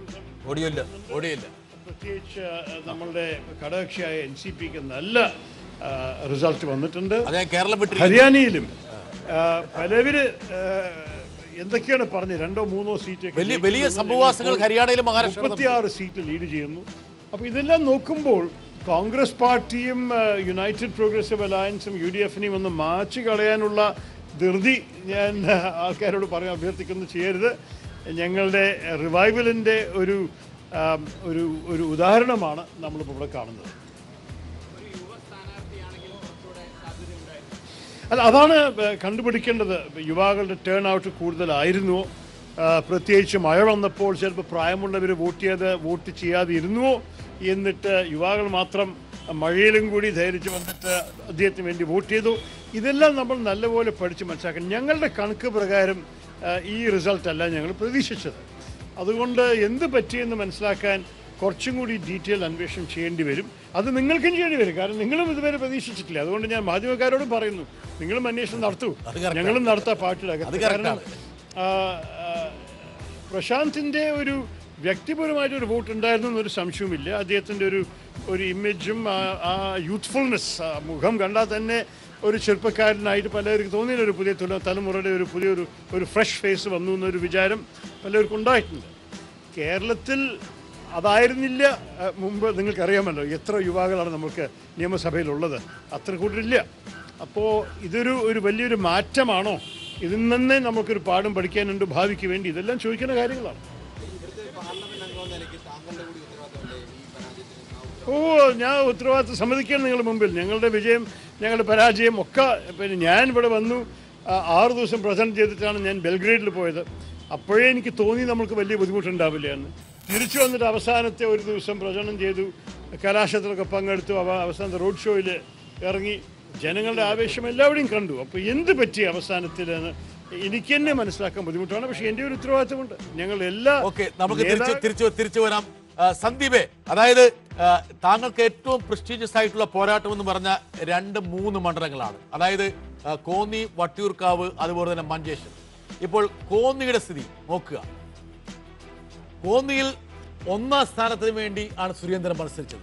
ഓടിയില്ല ഓടിയില്ല പ്രത്യേകിച്ച് നമ്മളുടെ ഘടകകക്ഷിയായ എൻ സി പിക്ക് നല്ല റിസൾട്ട് വന്നിട്ടുണ്ട് അതെ കേരളം വിട്ടിരിക്കുന്നു ഹരിയാനയിലും ആ, പലവര് ആ, എന്തൊക്കെയാണ് പറഞ്ഞത് രണ്ടോ മൂന്നോ സീറ്റ് വലിയ വലിയ സംഭവവാസങ്ങൾ ഹരിയാനയിലും മഹാരാഷ്ട്രയിലും മുപ്പത്തിയാറ് സീറ്റ് ലീഡ് ചെയ്യുന്നു അപ്പോൾ ഇതെല്ലാം നോക്കുമ്പോൾ കോൺഗ്രസ് പാർട്ടിയും ആ, യുണൈറ്റഡ് പ്രോഗ്രസീവ് അലയൻസും യു ഡി എഫിനെയും ഒന്ന് മാച്ച് കളയാനുള്ള ധൃതി ഞാൻ ആ, ആൾക്കാരോട് പറയാൻ അഭ്യർത്ഥിക്കുന്നു ചെയ്യരുത് ഞങ്ങളുടെ റിവൈവലിൻ്റെ ഒരു ആ, ഒരു ഒരു ഉദാഹരണമാണ് നമ്മളിപ്പോൾ ഇവിടെ കാണുന്നത് അല്ല അതാണ് ഏഹ്, കണ്ടുപിടിക്കേണ്ടത് യുവാക്കളുടെ ടേൺ ഔട്ട് കൂടുതലായിരുന്നുവോ ആ, പ്രത്യേകിച്ച് മഴ വന്നപ്പോൾ ചിലപ്പോൾ പ്രായമുള്ളവർ വോട്ട് ചെയ്ത് വോട്ട് ചെയ്യാതെ ഇരുന്നുവോ എന്നിട്ട് യുവാക്കൾ മാത്രം മഴയിലും കൂടി ധൈര്യച്ച് വന്നിട്ട് അദ്ദേഹത്തിന് വേണ്ടി വോട്ട് ചെയ്തു ഇതെല്ലാം നമ്മൾ നല്ലപോലെ പഠിച്ച് മനസ്സിലാക്കണം ഞങ്ങളുടെ കണക്ക് പ്രകാരം ആ, ഈ റിസൾട്ടല്ല ഞങ്ങൾ പ്രതീക്ഷിച്ചത് അതുകൊണ്ട് എന്ത് പറ്റിയെന്ന് മനസ്സിലാക്കാൻ കുറച്ചും കൂടി ഡീറ്റെയിൽ അന്വേഷണം ചെയ്യേണ്ടി വരും അത് നിങ്ങൾക്കും ചെയ്യേണ്ടി വരും കാരണം നിങ്ങളും ഇതുവരെ പ്രതീക്ഷിച്ചിട്ടില്ല അതുകൊണ്ട് ഞാൻ മാധ്യമക്കാരോടും പറയുന്നു നിങ്ങളും അന്വേഷണം നടത്തൂ ഞങ്ങളും നടത്താം പാർട്ടിയുടെ അത് അകത്ത് correct കാരണം ആ, ആ, പ്രശാന്തിൻ്റെ ഒരു വ്യക്തിപരമായിട്ട് ഒരു വോട്ട് ഉണ്ടായിരുന്നു എന്നൊരു സംശയവുമില്ല അദ്ദേഹത്തിൻ്റെ ഒരു ഒരു ഇമേജും ആ- ആ യൂത്ത്ഫുൾനെസ് മുഖം കണ്ടാൽ തന്നെ ഒരു ചെറുപ്പക്കാരനായിട്ട് പലർക്കും തോന്നിയ ഒരു പുതിയ തുല തലമുറയുടെ ഒരു പുതിയൊരു ഒരു ഫ്രഷ് ഫേസ് വന്നു എന്നൊരു വിചാരം പലർക്കും ഉണ്ടായിട്ടുണ്ട് കേരളത്തിൽ അതായിരുന്നില്ല ആ, മുമ്പ് നിങ്ങൾക്കറിയാമല്ലോ എത്ര യുവാക്കളാണ് നമുക്ക് നിയമസഭയിലുള്ളത് അത്ര കൂട്ടരില്ല അപ്പോൾ ഇതൊരു ഒരു വലിയൊരു മാറ്റമാണോ ഇതിൽ നിന്ന് നമുക്കൊരു പാഠം പഠിക്കാനുണ്ട് ഭാവിക്ക് വേണ്ടി ഇതെല്ലാം ചോദിക്കുന്ന കാര്യങ്ങളാണ് ഓ ഞാൻ ഉത്തരവാദിത്വം സമ്മതിക്കാൻ നിങ്ങളുടെ മുമ്പിൽ ഞങ്ങളുടെ വിജയം ഞങ്ങളുടെ പരാജയം ഒക്കെ പിന്നെ ഞാൻ ഇവിടെ വന്നു ആ, ആറ് ദിവസം പ്രസന്റ് ചെയ്തിട്ടാണ് ഞാൻ ബെൽഗ്രേഡിൽ പോയത് അപ്പോഴേ എനിക്ക് തോന്നി നമുക്ക് വലിയ ബുദ്ധിമുട്ടുണ്ടാവില്ല എന്ന് തിരിച്ചു വന്നിട്ട് അവസാനത്തെ ഒരു ദിവസം പ്രചരണം ചെയ്തു കലാശത്തിലൊക്കെ പങ്കെടുത്തു അവ അവസാനത്തെ റോഡ് ഷോയിൽ ഇറങ്ങി ജനങ്ങളുടെ ആവേശം എല്ലാവരുടെയും കണ്ടു അപ്പോൾ എന്ത് പറ്റി അവസാനത്തിലെന്ന് എനിക്ക് തന്നെ മനസ്സിലാക്കാൻ ബുദ്ധിമുട്ടാണ് പക്ഷേ എൻ്റെ ഒരു ഉത്തരവാദിത്തമുണ്ട് ഞങ്ങൾ എല്ലാ ഓക്കെ നമുക്ക് തിരിച്ച് നേതാ- തിരിച്ചു തിരിച്ചു വരാം ആ, സന്ദീപേ അതായത് ആ, താങ്കൾക്ക് ഏറ്റവും പ്രസ്റ്റീജിയസ് ആയിട്ടുള്ള പോരാട്ടം എന്ന് പറഞ്ഞ രണ്ട് മൂന്ന് മണ്ഡലങ്ങളാണ് അതായത് ആ, കോന്നി വട്ടിയൂർക്കാവ് അതുപോലെ തന്നെ മഞ്ചേശ്വരം ഇപ്പോൾ കോന്നിയുടെ സ്ഥിതി നോക്കുക കോന്നിയിൽ ഒന്നാം സ്ഥാനത്തിന് വേണ്ടി ആണ് സുരേന്ദ്രൻ മത്സരിച്ചത്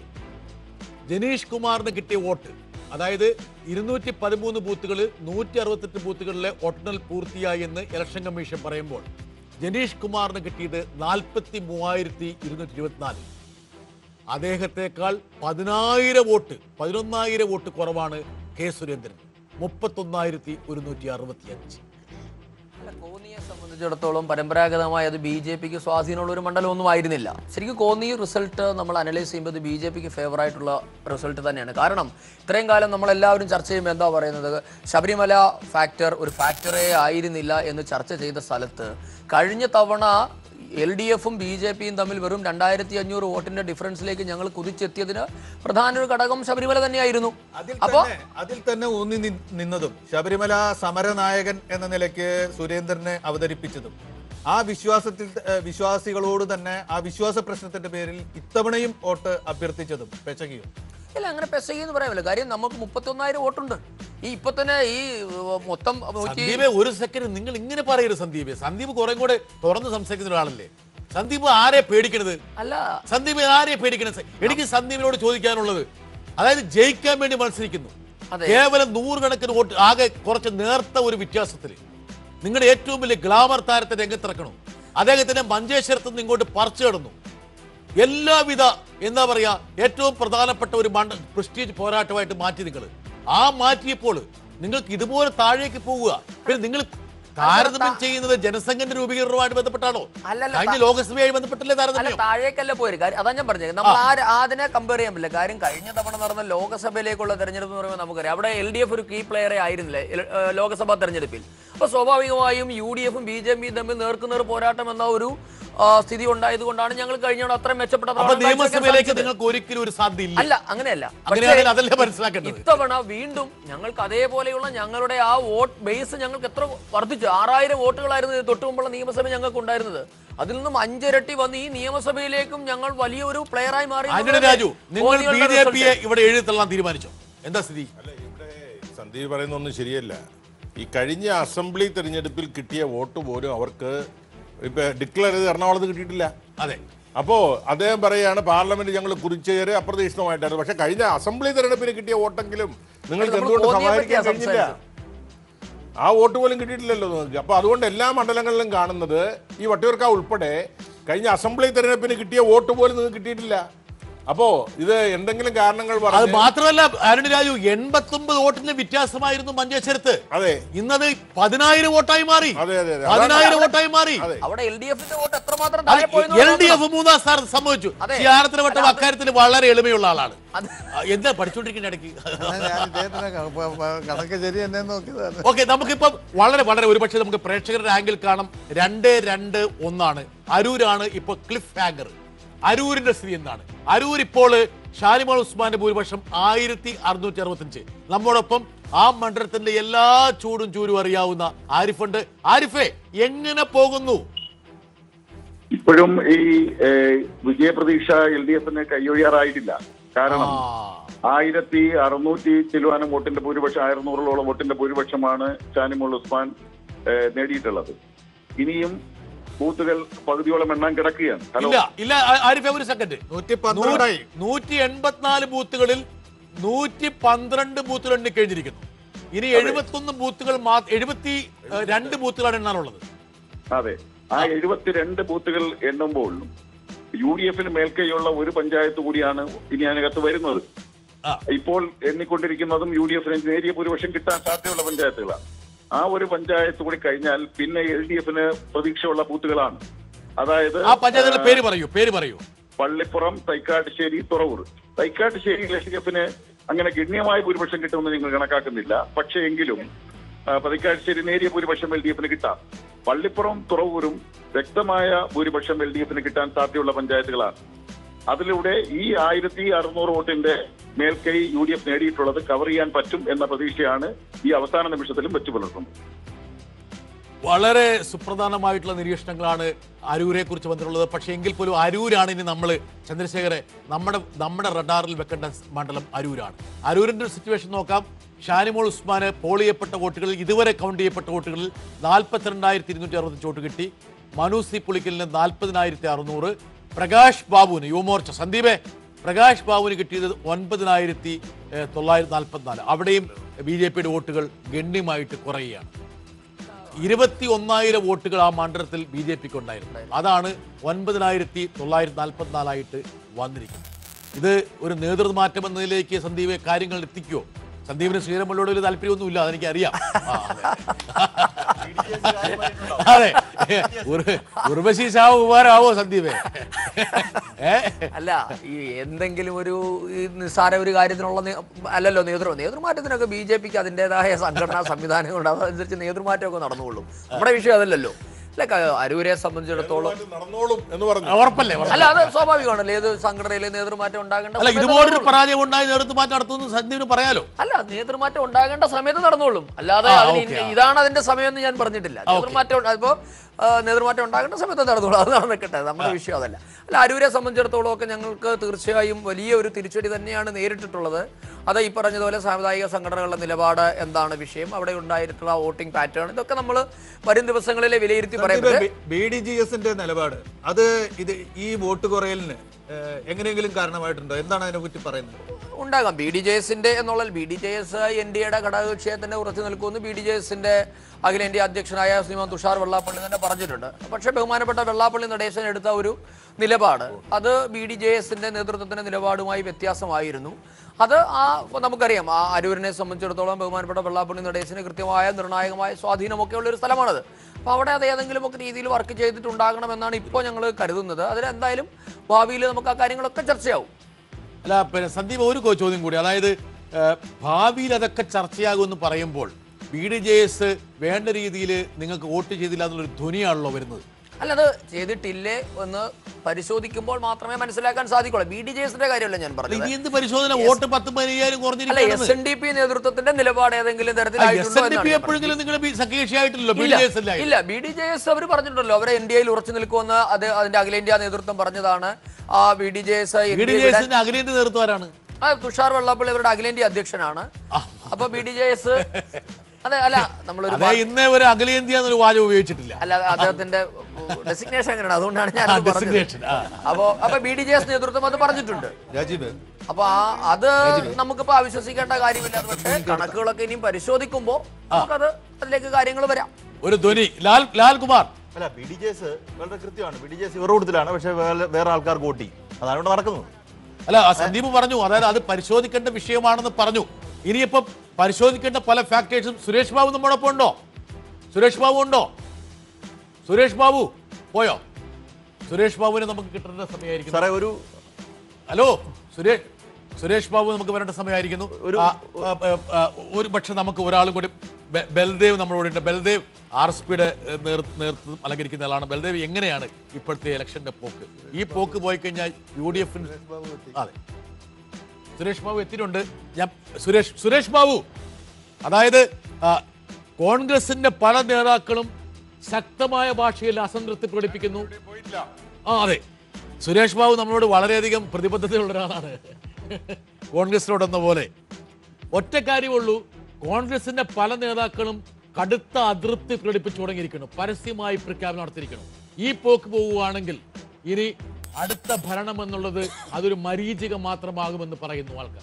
ജനീഷ് കുമാറിന് കിട്ടിയ വോട്ട് അതായത് ഇരുന്നൂറ്റി പതിമൂന്ന് ബൂത്തുകളിൽ നൂറ്റി അറുപത്തെട്ട് ബൂത്തുകളിലെ വോട്ടെണ്ണൽ പൂർത്തിയായി എന്ന് ഇലക്ഷൻ കമ്മീഷൻ പറയുമ്പോൾ ജനീഷ് കുമാറിന് കിട്ടിയത് നാൽപ്പത്തി മൂവായിരത്തി ഇരുന്നൂറ്റി ഇരുപത്തിനാല് അദ്ദേഹത്തെക്കാൾ പതിനായിരം വോട്ട് പതിനൊന്നായിരം വോട്ട് കുറവാണ് കെ സുരേന്ദ്രൻ മുപ്പത്തൊന്നായിരത്തി ഒരുന്നൂറ്റി അറുപത്തി അഞ്ച് അല്ല, കോന്നിയെ സംബന്ധിച്ചിടത്തോളം പരമ്പരാഗതമായി അത് ബി ജെ പിക്ക് സ്വാധീനമുള്ള ഒരു മണ്ഡലമൊന്നും ആയിരുന്നില്ല ശരിക്കും കോന്നി റിസൾട്ട് നമ്മൾ അനലൈസ് ചെയ്യുമ്പോൾ ഇത് ബി ജെ പിക്ക് ഫേവർ ആയിട്ടുള്ള റിസൾട്ട് തന്നെയാണ് കാരണം ഇത്രയും കാലം നമ്മളെല്ലാവരും ചർച്ച ചെയ്യുമ്പോൾ എന്താ പറയുന്നത് ശബരിമല ഫാക്ടർ ഒരു ഫാക്ടറേ ആയിരുന്നില്ല എന്ന് ചർച്ച ചെയ്ത സ്ഥലത്ത് കഴിഞ്ഞ തവണ എൽ ഡി എഫും ബി ജെ പിയും തമ്മിൽ വെറും രണ്ടായിരത്തി അഞ്ഞൂറ് വോട്ടിന്റെ ഡിഫറൻസിലേക്ക് ഞങ്ങൾ കുതിച്ചെത്തിയതിന് പ്രധാന ഒരു ഘടകം ശബരിമല തന്നെയായിരുന്നു അതിൽ അപ്പോ തന്നെ അതിൽ തന്നെ ഊന്നി നി- നിന്നതും ശബരിമല സമരനായകൻ എന്ന നിലയ്ക്ക് സുരേന്ദ്രനെ അവതരിപ്പിച്ചതും ആ വിശ്വാസത്തിൽ ഏഹ്, വിശ്വാസികളോട് തന്നെ ആ വിശ്വാസ പ്രശ്നത്തിന്റെ പേരിൽ ഇത്തവണയും വോട്ട് അഭ്യർത്ഥിച്ചതും പെച്ചകിയും ഇല്ല അങ്ങനെ പെസകി എന്ന് പറയാൻ പറ്റില്ല കാര്യം നമുക്ക് മുപ്പത്തൊന്നായിരം വോട്ടുണ്ട് ഈ ഇപ്പൊ തന്നെ ഈ ഉം, മൊത്തം നൂറ്റി സന്ദീപെ ഒരു സെക്കൻഡ് നിങ്ങൾ ഇങ്ങനെ പറയരുത് സന്ദീപ് സന്ദീപ് കുറെ കൂടെ തുറന്ന് സംസാരിക്കുന്ന ഒരാളല്ലേ സന്ദീപ് ആരെ പേടിക്കണത് അല്ല സന്ദീപ് ആരെ പേടിക്കണത് എനിക്ക് സന്ദീപിനോട് ചോദിക്കാനുള്ളത് അതായത് ജയിക്കാൻ വേണ്ടി മത്സരിക്കുന്നു അതെ. കേവലം നൂറുകണക്കിന് വോട്ട് ആകെ കുറച്ച് നേർത്ത ഒരു വ്യത്യാസത്തിൽ നിങ്ങളുടെ ഏറ്റവും വലിയ ഗ്ലാമർ താരത്തെ രംഗത്തിറക്കണം അദ്ദേഹത്തിന്റെ മഞ്ചേശ്വരത്ത് നിന്ന് ഇങ്ങോട്ട് പറിച്ചു കിടന്നു എല്ലാവിധ എന്താ പറയാ ഏറ്റവും പ്രധാനപ്പെട്ട ഒരു മണ്ഡ പ്രസ്റ്റീജ് പോരാട്ടമായിട്ട് മാറ്റി നിങ്ങൾ ആ മാറ്റിയപ്പോൾ നിങ്ങൾക്ക് ഇതുപോലെ താഴേക്ക് പോവുക പിന്നെ നിങ്ങൾ താരതമ്യം ചെയ്യുന്നത് ജനസംഘന്റെ രൂപീകരണവുമായിട്ട് ബന്ധപ്പെട്ടാണോ അല്ലല്ല, കഴിഞ്ഞ താ- ലോകസഭയായി ബന്ധപ്പെട്ടല്ലേ അല്ല താരതമ്യം താഴേക്കല്ല പോയത് കാര്യം അതാ ഞാൻ പറഞ്ഞത് നമ്മൾ ആ അതിനെ കമ്പയർ ചെയ്യാൻ പറ്റില്ല കാര്യം കഴിഞ്ഞ തവണ നടന്ന ലോകസഭയിലേക്കുള്ള തെരഞ്ഞെടുപ്പ് എന്ന് പറയുമ്പോൾ നമുക്കറിയാം അവിടെ എൽ ഡി എഫ് ഒരു കീ പ്ലെയറെ ആയിരുന്നില്ല എൽ- ഏഹ് ലോകസഭാ തെരഞ്ഞെടുപ്പിൽ അപ്പൊ സ്വാഭാവികമായും യു ഡി എഫും ബി ജെ പിയും തമ്മിൽ നേർക്കുനേർ പോരാട്ടം എന്ന ഒരു ആ, സ്ഥിതി ഉണ്ടായതുകൊണ്ടാണ് ഞങ്ങൾ കഴിഞ്ഞ തവണ അത്രയും മെച്ചപ്പെട്ട അപ്പൊ പ്രകടനം കാഴ്ചവെക്കാൻ നിയമസഭയിലേക്ക് സാധിച്ചത്. നിങ്ങൾക്ക് ഒരിക്കലും ഒരു സാധ്യത ഇല്ല അല്ല അങ്ങനെയല്ല അങ്ങനെയാണെങ്കിൽ പക്ഷേ അതല്ലേ മനസ്സിലാക്കേണ്ടത് ഇത്തവണ വീണ്ടും ഞങ്ങൾക്ക് അതേപോലെയുള്ള ഞങ്ങളുടെ ആ വോട്ട് ബേസ് ഞങ്ങൾക്ക് എത്ര വർദ്ധിച്ചു ആറായിരം വോട്ടുകളായിരുന്നു ഇത് തൊട്ടു മുമ്പുള്ള നിയമസഭ ഞങ്ങൾക്ക് ഉണ്ടായിരുന്നത് അതിൽ നിന്നും അഞ്ചിരട്ടി വന്ന് ഈ നിയമസഭയിലേക്കും ഞങ്ങൾ വലിയൊരു പ്ലെയറായി മാറി ആന്റണി രാജു നിങ്ങൾ ബി ജെ പിയെ ഇവിടെ എഴുതിത്തള്ളാൻ തീരുമാനിച്ചോ എന്താ സ്ഥിതി അല്ല ഇവിടെ സന്ദീപ് പറയുന്നൊന്നും ശരിയല്ല ഈ കഴിഞ്ഞ അസംബ്ലി തെരഞ്ഞെടുപ്പിൽ കിട്ടിയ വോട്ട് പോലും അവർക്ക് ഇപ്പൊ ഡിക്ലെയർ ചെയ്ത് എറണാകുളത്ത് കിട്ടിയിട്ടില്ല അതെ അപ്പോ അദ്ദേഹം പറയുകയാണ് പാർലമെന്റ് ഞങ്ങൾ കുറിച്ചേര് അപ്രതീക്ഷിതമായിട്ടായിരുന്നു പക്ഷെ കഴിഞ്ഞ അസംബ്ലി തെരഞ്ഞെടുപ്പിന് കിട്ടിയ വോട്ടെങ്കിലും നിങ്ങൾക്ക് നമ്മൾ എന്തുകൊണ്ട് കോന്നിയെ സമാഹരിക്കാൻ പറ്റിയാ കഴിഞ്ഞില്ല ആ വോട്ട് പോലും കിട്ടിയിട്ടില്ലല്ലോ നിങ്ങൾക്ക് അപ്പൊ അതുകൊണ്ട് എല്ലാ മണ്ഡലങ്ങളിലും കാണുന്നത് ഈ വട്ടിയൂർക്കാവ് ഉൾപ്പെടെ കഴിഞ്ഞ അസംബ്ലി തെരഞ്ഞെടുപ്പിന് കിട്ടിയ വോട്ട് പോലും നിങ്ങൾക്ക് കിട്ടിയിട്ടില്ല അപ്പോ ഇത് എന്തെങ്കിലും കാരണങ്ങൾ അത് പറഞ്ഞ് മാത്രമല്ല അരുൺ രാജു എൺപത്തി ഒമ്പത് വോട്ടിന്റെ വ്യത്യാസമായിരുന്നു മഞ്ചേശ്വരത്ത് അതെ ഇന്നത് പതിനായിരം വോട്ടായി മാറി അതെ അതെ അതെ പതിനായിരം വോട്ടായി മാറി അതെ അവിടെ എൽ ഡി എഫിന്റെ വോട്ട് എത്രമാത്രം താഴെ പോയെന്ന് എൽ ഡി നോക്കണം. എഫ് മൂന്നാം സ്ഥാനത്ത് സംഭവിച്ചു അതെ. സിയാറത്തിന് വട്ടം അല്ല, അത് അക്കാര്യത്തിൽ വളരെ എളിമയുള്ള ആളാണ് അത് ആ, എന്താ പഠിച്ചുകൊണ്ടിരിക്കുന്ന ഇടയ്ക്ക് ഞാൻ ഇദ്ദേഹത്തിന് ക- പ- പ- കണക്ക് ശരി എന്നെ നോക്കിയതാണ് ഓക്കെ നമുക്കിപ്പം വളരെ വളരെ ഒരുപക്ഷെ നമുക്ക് പ്രേക്ഷകരുടെ ആംഗിൾ കാണാം രണ്ട് രണ്ട് ഒന്നാണ് അരൂരാണ് ഇപ്പൊ ക്ലിഫ് ഹാങ്കർ അരൂരിന്റെ സ്ഥിതി എന്താണ് അരൂർ ഇപ്പോൾ ഷാനിമോൾ ഉസ്മാന്റെ ഭൂരിപക്ഷം ആയിരത്തി അറുന്നൂറ്റി അറുപത്തഞ്ച് നമ്മോടൊപ്പം ആ മണ്ഡലത്തിന്റെ എല്ലാ ചൂടും ചൂരും അറിയാവുന്ന ആരിഫുണ്ട് ആരിഫെ എങ്ങനെ പോകുന്നു ഇപ്പോഴും ഈ ഏഹ്, വിജയപ്രതീക്ഷ എൽ ഡി എഫിന് കൈയൊഴിയാറായിട്ടില്ല കാരണം ആയിരത്തി അറുന്നൂറ്റി ചില്ലുവാനും വോട്ടിന്റെ ഭൂരിപക്ഷം ആയിരത്തൂറോളം വോട്ടിന്റെ ഭൂരിപക്ഷമാണ് ഷാനിമുൾ ഉസ്മാൻ ഏഹ്, നേടിയിട്ടുള്ളത് ഇനിയും ബൂത്തുകൾ പകുതിയോളം എണ്ണാൻ കിടക്കുകയാണ് ഹലോ ഇല്ല ഇല്ല ആ- ആരിഫെ ഒരു സെക്കൻഡ് നൂറ്റി പന്ത്രണ്ടായി നൂറ്റി എൺപത്തിനാല് ബൂത്തുകളിൽ നൂറ്റി പന്ത്രണ്ട് ബൂത്തുകൾ എണ്ണി കഴിഞ്ഞിരിക്കുന്നു ഇനി എഴുപത്തൊന്ന് ബൂത്തുകൾ മാ- എഴുപത്തി ഏഹ്, രണ്ട് ബൂത്തുകളാണ് എണ്ണാനുള്ളത് അതെ ആ എഴുപത്തിരണ്ട് ബൂത്തുകൾ എണ്ണുമ്പോൾ യു ഡി എഫിന് മേൽക്കൈയുള്ള ഒരു പഞ്ചായത്ത് കൂടിയാണ് ഇനി അതിനകത്ത് വരുന്നത് ആ. ഇപ്പോൾ എണ്ണിക്കൊണ്ടിരിക്കുന്നതും യു ഡി എഫിന് നേരിയ ഭൂരിപക്ഷം കിട്ടാൻ സാധ്യതയുള്ള പഞ്ചായത്തുകളാണ് ആ ഒരു പഞ്ചായത്ത് കൂടി കഴിഞ്ഞാൽ പിന്നെ എൽ ഡി എഫിന് പ്രതീക്ഷയുള്ള ബൂത്തുകളാണ് അതായത് ആ പഞ്ചായത്തിന്റെ പേര് പറയൂ പേര് പറയൂ പള്ളിപ്പുറം തൈക്കാട്ടുശ്ശേരി തുറവൂർ തൈക്കാട്ടുശ്ശേരി എൽ ഡി എഫിന് അങ്ങനെ ഗണ്യമായ ഭൂരിപക്ഷം കിട്ടുമെന്ന് നിങ്ങൾ കണക്കാക്കുന്നില്ല പക്ഷേ എങ്കിലും ആ, തൈക്കാട്ടുശ്ശേരി നേരിയ ഭൂരിപക്ഷം എൽ ഡി എഫിന് കിട്ടാം പള്ളിപ്പുറം തുറവൂരും വ്യക്തമായ ഭൂരിപക്ഷം എൽ ഡി എഫിന് കിട്ടാൻ സാധ്യതയുള്ള പഞ്ചായത്തുകളാണ് അതിലൂടെ ഈ ആയിരത്തി അറുന്നൂറ് വോട്ടിന്റെ മേൽക്കൈ യു ഡി എഫ് നേടിയിട്ടുള്ളത് കവർ ചെയ്യാൻ പറ്റും എന്ന പ്രതീക്ഷയാണ് ഈ അവസാന നിമിഷത്തിലും വെച്ചു പുലർത്തുന്നത് വളരെ സുപ്രധാനമായിട്ടുള്ള നിരീക്ഷണങ്ങളാണ് അരൂരെ കുറിച്ച് വന്നിട്ടുള്ളത് പക്ഷേ എങ്കിൽ പോലും അരൂരാണ് ഇനി നമ്മൾ ചന്ദ്രശേഖരെ നമ്മുടെ നമ്മുടെ റഡാറിൽ വെക്കേണ്ട മണ്ഡലം അരൂരാണ് അരൂരിന്റെ സിറ്റുവേഷൻ നോക്കാം ഷാനിമോൾ ഉസ്മാന് പോൾ ചെയ്യപ്പെട്ട വോട്ടുകളിൽ ഇതുവരെ കൗണ്ട് ചെയ്യപ്പെട്ട വോട്ടുകളിൽ നാൽപ്പത്തിരണ്ടായിരത്തി ഇരുന്നൂറ്റി അറുപത്തഞ്ച് വോട്ട് കിട്ടി മനു സി പുളിക്കലിന് നാൽപ്പതിനായിരത്തി അറുന്നൂറ് പ്രകാശ് ബാബുവിന് യുവമോർച്ച സന്ദീപെ പ്രകാശ് ബാബുവിന് കിട്ടിയത് ഒൻപതിനായിരത്തി ഏഹ്, തൊള്ളായിരത്തി നാൽപ്പത്തിനാല് അവിടെയും ബി ജെ പിയുടെ വോട്ടുകൾ ഗണ്യമായിട്ട് കുറയുകയാണ് ഇരുപത്തി ഒന്നായിരം വോട്ടുകൾ ആ മണ്ഡലത്തിൽ ബി ജെ പിക്ക് ഉണ്ടായിരുന്നു അതാണ് ഒൻപതിനായിരത്തി തൊള്ളായിരത്തി നാൽപ്പത്തിനാലായിട്ട് വന്നിരിക്കുന്നത് ഇത് ഒരു നേതൃമാറ്റം എന്നതിലേക്ക് സന്ദീപ് കാര്യങ്ങൾ എത്തിക്കുമോ സന്ദീപിന് ശ്രീരമല്ലോട് വലിയ താല്പര്യമൊന്നുമില്ല അതെനിക്ക് അറിയാം അതെ ഉർ- ഉർവശി ഷാവ് ഉപകാരമാവോ സന്ദീപേ ഏ അല്ല ഈ എന്തെങ്കിലും ഒരു ഈ നിസ്സാര ഒരു കാര്യത്തിനുള്ള നേ- അല്ലല്ലോ നേതൃ നേതൃമാറ്റത്തിനൊക്കെ ബി ജെ പിക്ക് അതിൻ്റെതായ സംഘടനാ സംവിധാനങ്ങളുണ്ട് അതനുസരിച്ച് നേതൃമാറ്റമൊക്കെ നടന്നുകൊള്ളും നമ്മുടെ വിഷയം അതല്ലല്ലോ അല്ല ക- അരൂരെ സംബന്ധിച്ചിടത്തോളം നടന്നോളും എന്ന് പറഞ്ഞു ഉറപ്പല്ലേ ഉറപ്പല്ലേ? അല്ല അത് സ്വാഭാവികമാണല്ലോ ഏത് സംഘടനയിലെ നേതൃമാറ്റം ഉണ്ടാകേണ്ട അല്ല സമയത്ത് ഇതുപോലൊരു നടന്നോളും. പരാജയം ഉണ്ടായി നേതൃത്വമാറ്റം നടത്തുമെന്ന് സന്ദീപിന് പറയാലോ അല്ല നേതൃമാറ്റം ഉണ്ടാകേണ്ട സമയത്ത് നടന്നോളും അല്ലാതെ ആ, അതിന് ഓക്കേ, ഇന്ന- ആ. ഇതാണ് അതിന്റെ സമയം എന്ന് ഞാൻ പറഞ്ഞിട്ടില്ല ഓക്കേ. നേതൃമാറ്റം ഉണ്ടാ- ഇപ്പോ ആ, നേതൃമാറ്റം ഉണ്ടാകേണ്ട സമയത്ത് നടന്നോളൂ അത് നടന്നിക്കട്ടെ നമ്മുടെ വിഷയം അതല്ല അല്ല അരൂരെ സംബന്ധിച്ചിടത്തോളം ഒക്കെ ഞങ്ങൾക്ക് തീർച്ചയായും വലിയ ഒരു തിരിച്ചടി തന്നെയാണ് നേരിട്ടിട്ടുള്ളത് അത് ഈ പറഞ്ഞതുപോലെ സാമുദായിക സംഘടനകളുടെ നിലപാട് എന്താണ് വിഷയം അവിടെ ഉണ്ടായിട്ടുള്ള വോട്ടിംഗ് പാറ്റേൺ ഇതൊക്കെ നമ്മൾ വരും ദിവസങ്ങളിലെ വിലയിരുത്തി പറയുന്നത് ബി ഡി ജി എസിന്റെ നിലപാട് അത് ഇത് ഈ വോട്ട് കുറയലിന് ഏഹ്, എങ്ങനെയെങ്കിലും കാരണമായിട്ടുണ്ടോ എന്താണ് അതിനെ പറ്റി പറയുന്നത് ഉണ്ടാകാം ബി ഡി ജെ എസിന്റെ എന്നുള്ള B D J S N D എയുടെ ഘടകകക്ഷിയെ തന്നെ ഉറച്ചു നിൽക്കുമെന്ന് ബി ഡി ജെ എസിന്റെ അഖിലേന്ത്യാ അധ്യക്ഷനായ ശ്രീമാൻ തുഷാർ വെള്ളാപ്പള്ളി തന്നെ പറഞ്ഞിട്ടുണ്ട് പക്ഷേ ബഹുമാനപ്പെട്ട വെള്ളാപ്പള്ളി നടേശൻ എടുത്ത ഒരു നിലപാട് അത് ബി ഡി ജെ എസിന്റെ നേതൃത്വത്തിന്റെ നിലപാടുമായി വ്യത്യാസമായിരുന്നു അത് ആ നമുക്കറിയാം ആ അരൂരിനെ സംബന്ധിച്ചിടത്തോളം ബഹുമാനപ്പെട്ട വെള്ളാപ്പള്ളി നടേശന് കൃത്യമായ നിർണായകമായ സ്വാധീനമൊക്കെ ഉള്ള ഒരു സ്ഥലമാണത് അപ്പോൾ അവിടെ അത് ഏതെങ്കിലും ഒക്കെ രീതിയിൽ വർക്ക് ചെയ്തിട്ടുണ്ടാകണമെന്നാണ് ഇപ്പോൾ ഞങ്ങൾ കരുതുന്നത് അതിലെന്തായാലും ഭാവിയിൽ നമുക്ക് ആ കാര്യങ്ങളൊക്കെ ചർച്ചയാവും അല്ല പിന്നെ സന്ദീപ് ഒരു കോ- ചോദ്യം കൂടി അതായത് ഏഹ്, ഭാവിയിൽ അതൊക്കെ ചർച്ചയാകുമെന്ന് പറയുമ്പോൾ ബി ഡി ജെ എസ് വേണ്ട രീതിയിൽ നിങ്ങൾക്ക് വോട്ട് ചെയ്തില്ല എന്നുള്ളൊരു ധ്വനിയാണല്ലോ വരുന്നത് അല്ല അത് ചെയ്തിട്ടില്ലേ എന്ന് പരിശോധിക്കുമ്പോൾ മാത്രമേ മനസ്സിലാക്കാൻ സാധിക്കുള്ളൂ ബി ഡി ജെ എസിന്റെ കാര്യമല്ല ഞാൻ അല്ല, പറഞ്ഞത് ഇത് എന്ത് പരിശോധന വോട്ട് പത്ത് പതിനയ്യായിരം അല്ല എസ് കുറഞ്ഞിരിക്കുന്നത് എൻ ഡി പി നേതൃത്വത്തിന്റെ നിലപാട് ഏതെങ്കിലും എസ് തരത്തിലായിട്ടുണ്ടോ എൻ ഡി പി എന്നാണ് ഞാൻ എപ്പോഴെങ്കിലും നിങ്ങൾ സഖ്യകക്ഷിയായിട്ടില്ലല്ലോ ബി ഇല്ല, ഡി എസ് അല്ലായി ഇല്ല ബി ഡി ജെ എസ് അവർ പറഞ്ഞിട്ടുണ്ടല്ലോ അവരെ എൻ ഡി എയിൽ ഉറച്ചു നിൽക്കുമെന്ന് അത് അതിന്റെ അഖിലേന്ത്യാ നേതൃത്വം പറഞ്ഞതാണ് ആ B D J S B D J എസിന്റെ അഖിലേന്ത്യ നേതൃത്വം ആരാണ് ആ തുഷാർ വെള്ളാപ്പള്ളി അവരുടെ അഖിലേന്ത്യാ അധ്യക്ഷനാണ് അപ്പൊ ബി ഡി ജെ എസ് അതെ അല്ല നമ്മളൊരു അതെ ഇന്നേ ഒരു അഖിലേന്ത്യ എന്നൊരു വാചകം ഉപയോഗിച്ചിട്ടില്ല അല്ല അദ്ദേഹത്തിന്റെ ഡെസിഗ്നേഷൻ അങ്ങനെയാണ് അതുകൊണ്ടാണ് ഞാൻ ആ, അത് പറഞ്ഞത് designation, ആ. അപ്പോ അപ്പൊ ബി ഡി ജെ എസ് നേതൃത്വം അത് പറഞ്ഞിട്ടുണ്ട് രാജീവ് അപ്പൊ ആ അത് നമുക്കിപ്പോ അവിശ്വസിക്കേണ്ട കാര്യമില്ല പക്ഷേ കണക്കുകളൊക്കെ ഇനിയും പരിശോധിക്കുമ്പോ നമുക്കത് അതിലേക്ക് കാര്യങ്ങൾ വരാം ഒരു ധ്വനി ലാൽ ലാൽകുമാർ അല്ല ബി ഡി ജെ എസ് വളരെ കൃത്യമാണ് ബി ഡി ജെ എസ് ഇവരുടെ കൂട്ടത്തിലാണ് പക്ഷേ വേറെ- വേറെ ആൾക്കാർ വോട്ട് ചെയ്യും അതാണ് ഇവിടെ നടക്കുന്നത് അല്ല ആ സന്ദീപ് പറഞ്ഞു അതായത് അത് പരിശോധിക്കേണ്ട വിഷയമാണെന്ന് പറഞ്ഞു ഇനിയിപ്പം പരിശോധിക്കേണ്ട പല ഫാക്ടേഴ്സും സുരേഷ് ബാബു നമ്മോടൊപ്പം ഉണ്ടോ സുരേഷ് ബാബു ഉണ്ടോ സുരേഷ് ബാബു പോയോ സുരേഷ് ബാബുവിനെ നമുക്ക് കിട്ടേണ്ട സമയമായിരിക്കും സാറേ ഒരു ഹലോ സുരേഷ് സുരേഷ് ബാബു നമുക്ക് വരേണ്ട സമയമായിരിക്കുന്നു ഒരു- ആ, ആ, ആ, ആ, ഒരു പക്ഷെ നമുക്ക് ഒരാളും കൂടി ബെ- ബൽദേവ് നമ്മളോട് ഉണ്ട് ബൽദേവ് ആർ എസ് പിയുടെ നേതൃത്വം അലങ്കരിക്കുന്ന ആളാണ് ബൽദേവ് എങ്ങനെയാണ് ഇപ്പോഴത്തെ ഇലക്ഷന്റെ പോക്ക് ഈ പോക്ക് പോയി കഴിഞ്ഞാൽ യു ഡി എഫിന് അതെ സുരേഷ് ബാബു എത്തിയിട്ടുണ്ട് ഞാൻ സുരേഷ് സുരേഷ് ബാബു അതായത് ആ, കോൺഗ്രസിന്റെ പല നേതാക്കളും ശക്തമായ ഭാഷയിൽ അസംതൃപ്തി പ്രകടിപ്പിക്കുന്നു ആ അതെ സുരേഷ് ബാബു നമ്മളോട് വളരെയധികം പ്രതിബദ്ധതയുള്ള ഒരാളാണ് കോൺഗ്രസിനോടെന്ന പോലെ ഒറ്റ കാര്യമുള്ളൂ കോൺഗ്രസിന്റെ പല നേതാക്കളും കടുത്ത അതൃപ്തി പ്രകടിപ്പിച്ചു തുടങ്ങിയിരിക്കുന്നു പരസ്യമായി പ്രഖ്യാപനം നടത്തിയിരിക്കുന്നു ഈ പോക്ക് പോവുകയാണെങ്കിൽ ഇനി അടുത്ത ഭരണം എന്നുള്ളത് അതൊരു മരീചിക മാത്രമാകുമെന്ന് പറയുന്നു ആൾക്കാർ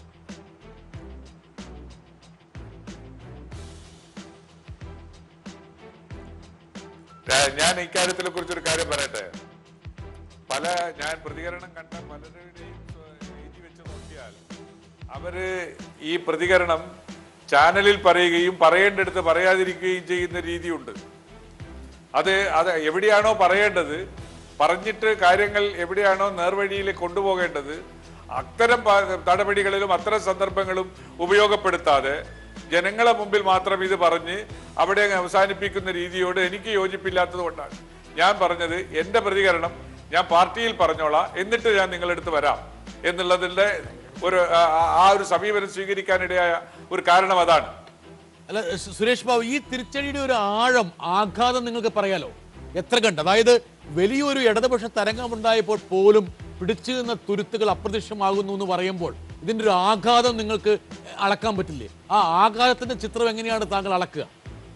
ഞാ- ഞാൻ ഇക്കാര്യത്തിനെ കുറിച്ചൊരു കാര്യം പറയട്ടെ പല ഞാൻ പ്രതികരണം കണ്ട പലരുടെയും സ്വ- രീതി വെച്ച് നോക്കിയാൽ അവര് ഈ പ്രതികരണം ചാനലിൽ പറയുകയും പറയേണ്ടടുത്ത് പറയാതിരിക്കുകയും ചെയ്യുന്ന രീതിയുണ്ട് അത് അത് എവിടെയാണോ പറയേണ്ടത് പറഞ്ഞിട്ട് കാര്യങ്ങൾ എവിടെയാണോ നേർവഴിയിൽ കൊണ്ടുപോകേണ്ടത് അത്തരം പ- നടപടികളിലും അത്തരം സന്ദർഭങ്ങളും ഉപയോഗപ്പെടുത്താതെ ജനങ്ങളെ മുമ്പിൽ മാത്രം ഇത് പറഞ്ഞ് അവിടെ അങ്ങ് അവസാനിപ്പിക്കുന്ന രീതിയോട് എനിക്ക് യോജിപ്പില്ലാത്തത് കൊണ്ടാണ് ഞാൻ പറഞ്ഞത് എന്റെ പ്രതികരണം ഞാൻ പാർട്ടിയിൽ പറഞ്ഞോളാം എന്നിട്ട് ഞാൻ നിങ്ങളെടുത്ത് വരാം എന്നുള്ളതിന്റെ ഒരു ആ- ആ- ആ ഒരു സമീപനം സ്വീകരിക്കാനിടയായ ഒരു കാരണം അതാണ് അല്ല സു- സുരേഷ് ബാബു ഈ തിരിച്ചടിയുടെ ഒരു ആഴം ആഘാതം നിങ്ങൾക്ക് പറയാലോ എത്ര കണ്ട് അതായത് വലിയൊരു ഇടതുപക്ഷ തരംഗമുണ്ടായപ്പോൾ പോലും പിടിച്ചു നിന്ന തുരുത്തുകൾ അപ്രത്യക്ഷമാകുന്നു എന്ന് പറയുമ്പോൾ ഇതിന്റെ ഒരു ആഘാതം നിങ്ങൾക്ക് അളക്കാൻ പറ്റില്ലേ ആ ആഘാതത്തിന്റെ ചിത്രം എങ്ങനെയാണ് താങ്കൾ അളക്കുക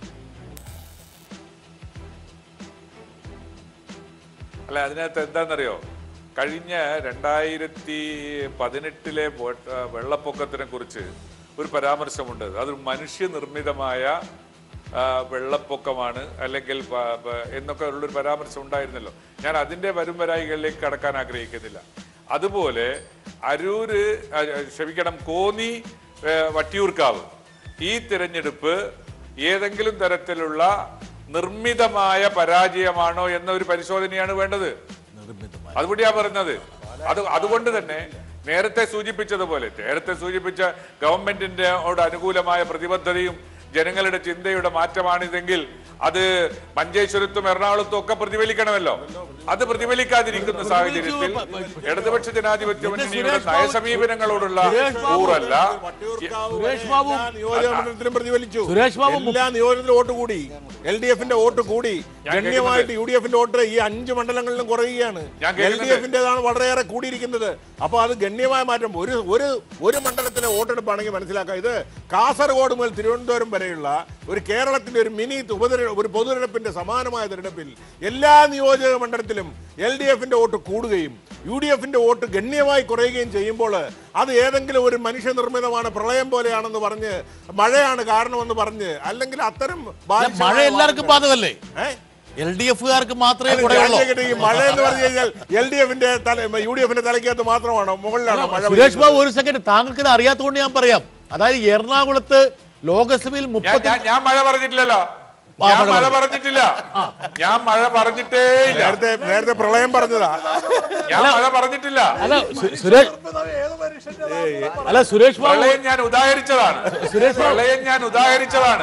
അല്ല അതിനകത്ത് എന്താണെന്നറിയോ കഴിഞ്ഞ രണ്ടായിരത്തി പതിനെട്ടിലെ വോട്ട്- ആ, വെള്ളപ്പൊക്കത്തിനെ കുറിച്ച് ഒരു പരാമർശമുണ്ട് അതൊരു മനുഷ്യനിർമ്മിതമായ ആ, വെള്ളപ്പൊക്കമാണ് അല്ലെങ്കിൽ പ- പ- എന്നൊക്കെ ഉള്ളൊരു പരാമർശം ഉണ്ടായിരുന്നല്ലോ ഞാൻ അതിന്റെ വരും വരായികളിലേക്ക് കടക്കാൻ ആഗ്രഹിക്കുന്നില്ല അതുപോലെ അരൂര് ആ, ക്ഷമിക്കണം കോന്നി ഏ, വട്ടിയൂർക്കാവ് ഈ തിരഞ്ഞെടുപ്പ് ഏതെങ്കിലും തരത്തിലുള്ള നിർമ്മിതമായ പരാജയമാണോ എന്ന ഒരു പരിശോധനയാണ് വേണ്ടത് അതുകൊണ്ടാ പറഞ്ഞത് അത് അതുകൊണ്ട് തന്നെ നേരത്തെ സൂചിപ്പിച്ചതുപോലെ നേരത്തെ സൂചിപ്പിച്ച ഗവൺമെന്റിന്റെ അനുകൂലമായ പ്രതിബദ്ധതയും ജനങ്ങളുടെ ചിന്തയുടെ മാറ്റമാണിതെങ്കിൽ അത് മഞ്ചേശ്വരത്തും എറണാകുളത്തും ഒക്കെ പ്രതിഫലിക്കണമല്ലോ അത് പ്രതിഫലിക്കാതിരിക്കുന്ന സാഹചര്യത്തിൽ ഇടതുപക്ഷ ജനാധിപത്യ മുന്നണിയുടെ നയസമീപനങ്ങളോടുള്ള കൂറല്ല സുരേഷ് ബാബു എല്ലാ നിയോജകമണ്ഡലത്തിലും പ്രതിഫലിച്ചു സുരേഷ് ബാബു എല്ലാ നിയോജകത്തിലും വോട്ട് കൂടി എൽ ഡി എഫിന്റെ വോട്ട് കൂടി ഗണ്യമായിട്ട് യു ഡി എഫിന്റെ വോട്ട് ഈ അഞ്ച് മണ്ഡലങ്ങളിലും കുറയുകയാണ് ഞാൻ എൽ ഡി കേൾക്കുന്നുണ്ട്. എഫിന്റേതാണ് വളരെയേറെ കൂടിയിരിക്കുന്നത് അപ്പൊ അത് ഗണ്യമായ മാറ്റം ഒരു ഒരു ഒരു മണ്ഡലത്തിലെ വോട്ടെടുപ്പാണെങ്കിൽ മനസ്സിലാക്കാം ഇത് കാസർഗോഡ് മുതൽ തിരുവനന്തപുരം വരെയുള്ള ഒരു കേരളത്തിന്റെ ഒരു മിനി ഉപതെര ഒരു പൊതുതെരഞ്ഞെടുപ്പിന്റെ സമാനമായ തെരഞ്ഞെടുപ്പിൽ എല്ലാ നിയോജക മണ്ഡലത്തിലും എൽ ഡി എഫിന്റെ വോട്ട് കൂടുകയും യു ഡി എഫിന്റെ വോട്ട് ഗണ്യമായി കുറയുകയും ചെയ്യുമ്പോൾ അത് ഏതെങ്കിലും ഒരു മനുഷ്യനിർമ്മിതമാണ് പ്രളയം പോലെയാണെന്ന് പറഞ്ഞ് മഴയാണ് കാരണമെന്ന് പറഞ്ഞ് അല്ലെങ്കിൽ അത്തരം ബാലിശമായ മഴ എല്ലാവർക്കും വാദങ്ങൾ- ബാധകല്ലേ ഏ? എൽ ഡി എഫുകാർക്ക് മാത്രമേ അല്ല, കുറയുള്ളൂ ഞാൻ ചോദിക്കട്ടെ, ഈ മഴ എന്ന് പറഞ്ഞു കഴിഞ്ഞാൽ എൽ ഡി എഫിന്റെ യു ഡി എഫിന്റെ തലയ്ക്കകത്ത് മാത്രമാണോ മുകളിലാണോ മഴ സുരേഷ് പെയ്യുന്നത്? ബാബു ഒരു സെക്കൻഡ് താങ്കൾക്ക് ഇത് അറിയാത്തതുകൊണ്ട് ഞാൻ പറയാം അതായത് എറണാകുളത്ത് ലോകസഭയിൽ ഞാൻ മുപ്പത്തി ഞാൻ- ഞാൻ മഴ പറഞ്ഞിട്ടില്ലല്ലോ ആ, ഞാൻ മഴ മഴ പറഞ്ഞു. പറഞ്ഞിട്ടില്ല ഞാൻ മഴ പറഞ്ഞിട്ടേ ഇല്ല നേരത്തെ നേരത്തെ പ്രളയം പറഞ്ഞതാ ഞാൻ മഴ പറഞ്ഞിട്ടില്ല അല്ല സു- സുരേഷ് അല്ല സുരേഷ് ബാബു പ്രളയം ഞാൻ ഉദാഹരിച്ചതാണ് സുരേഷ് ബാബു പ്രളയം ഞാൻ ഉദാഹരിച്ചതാണ്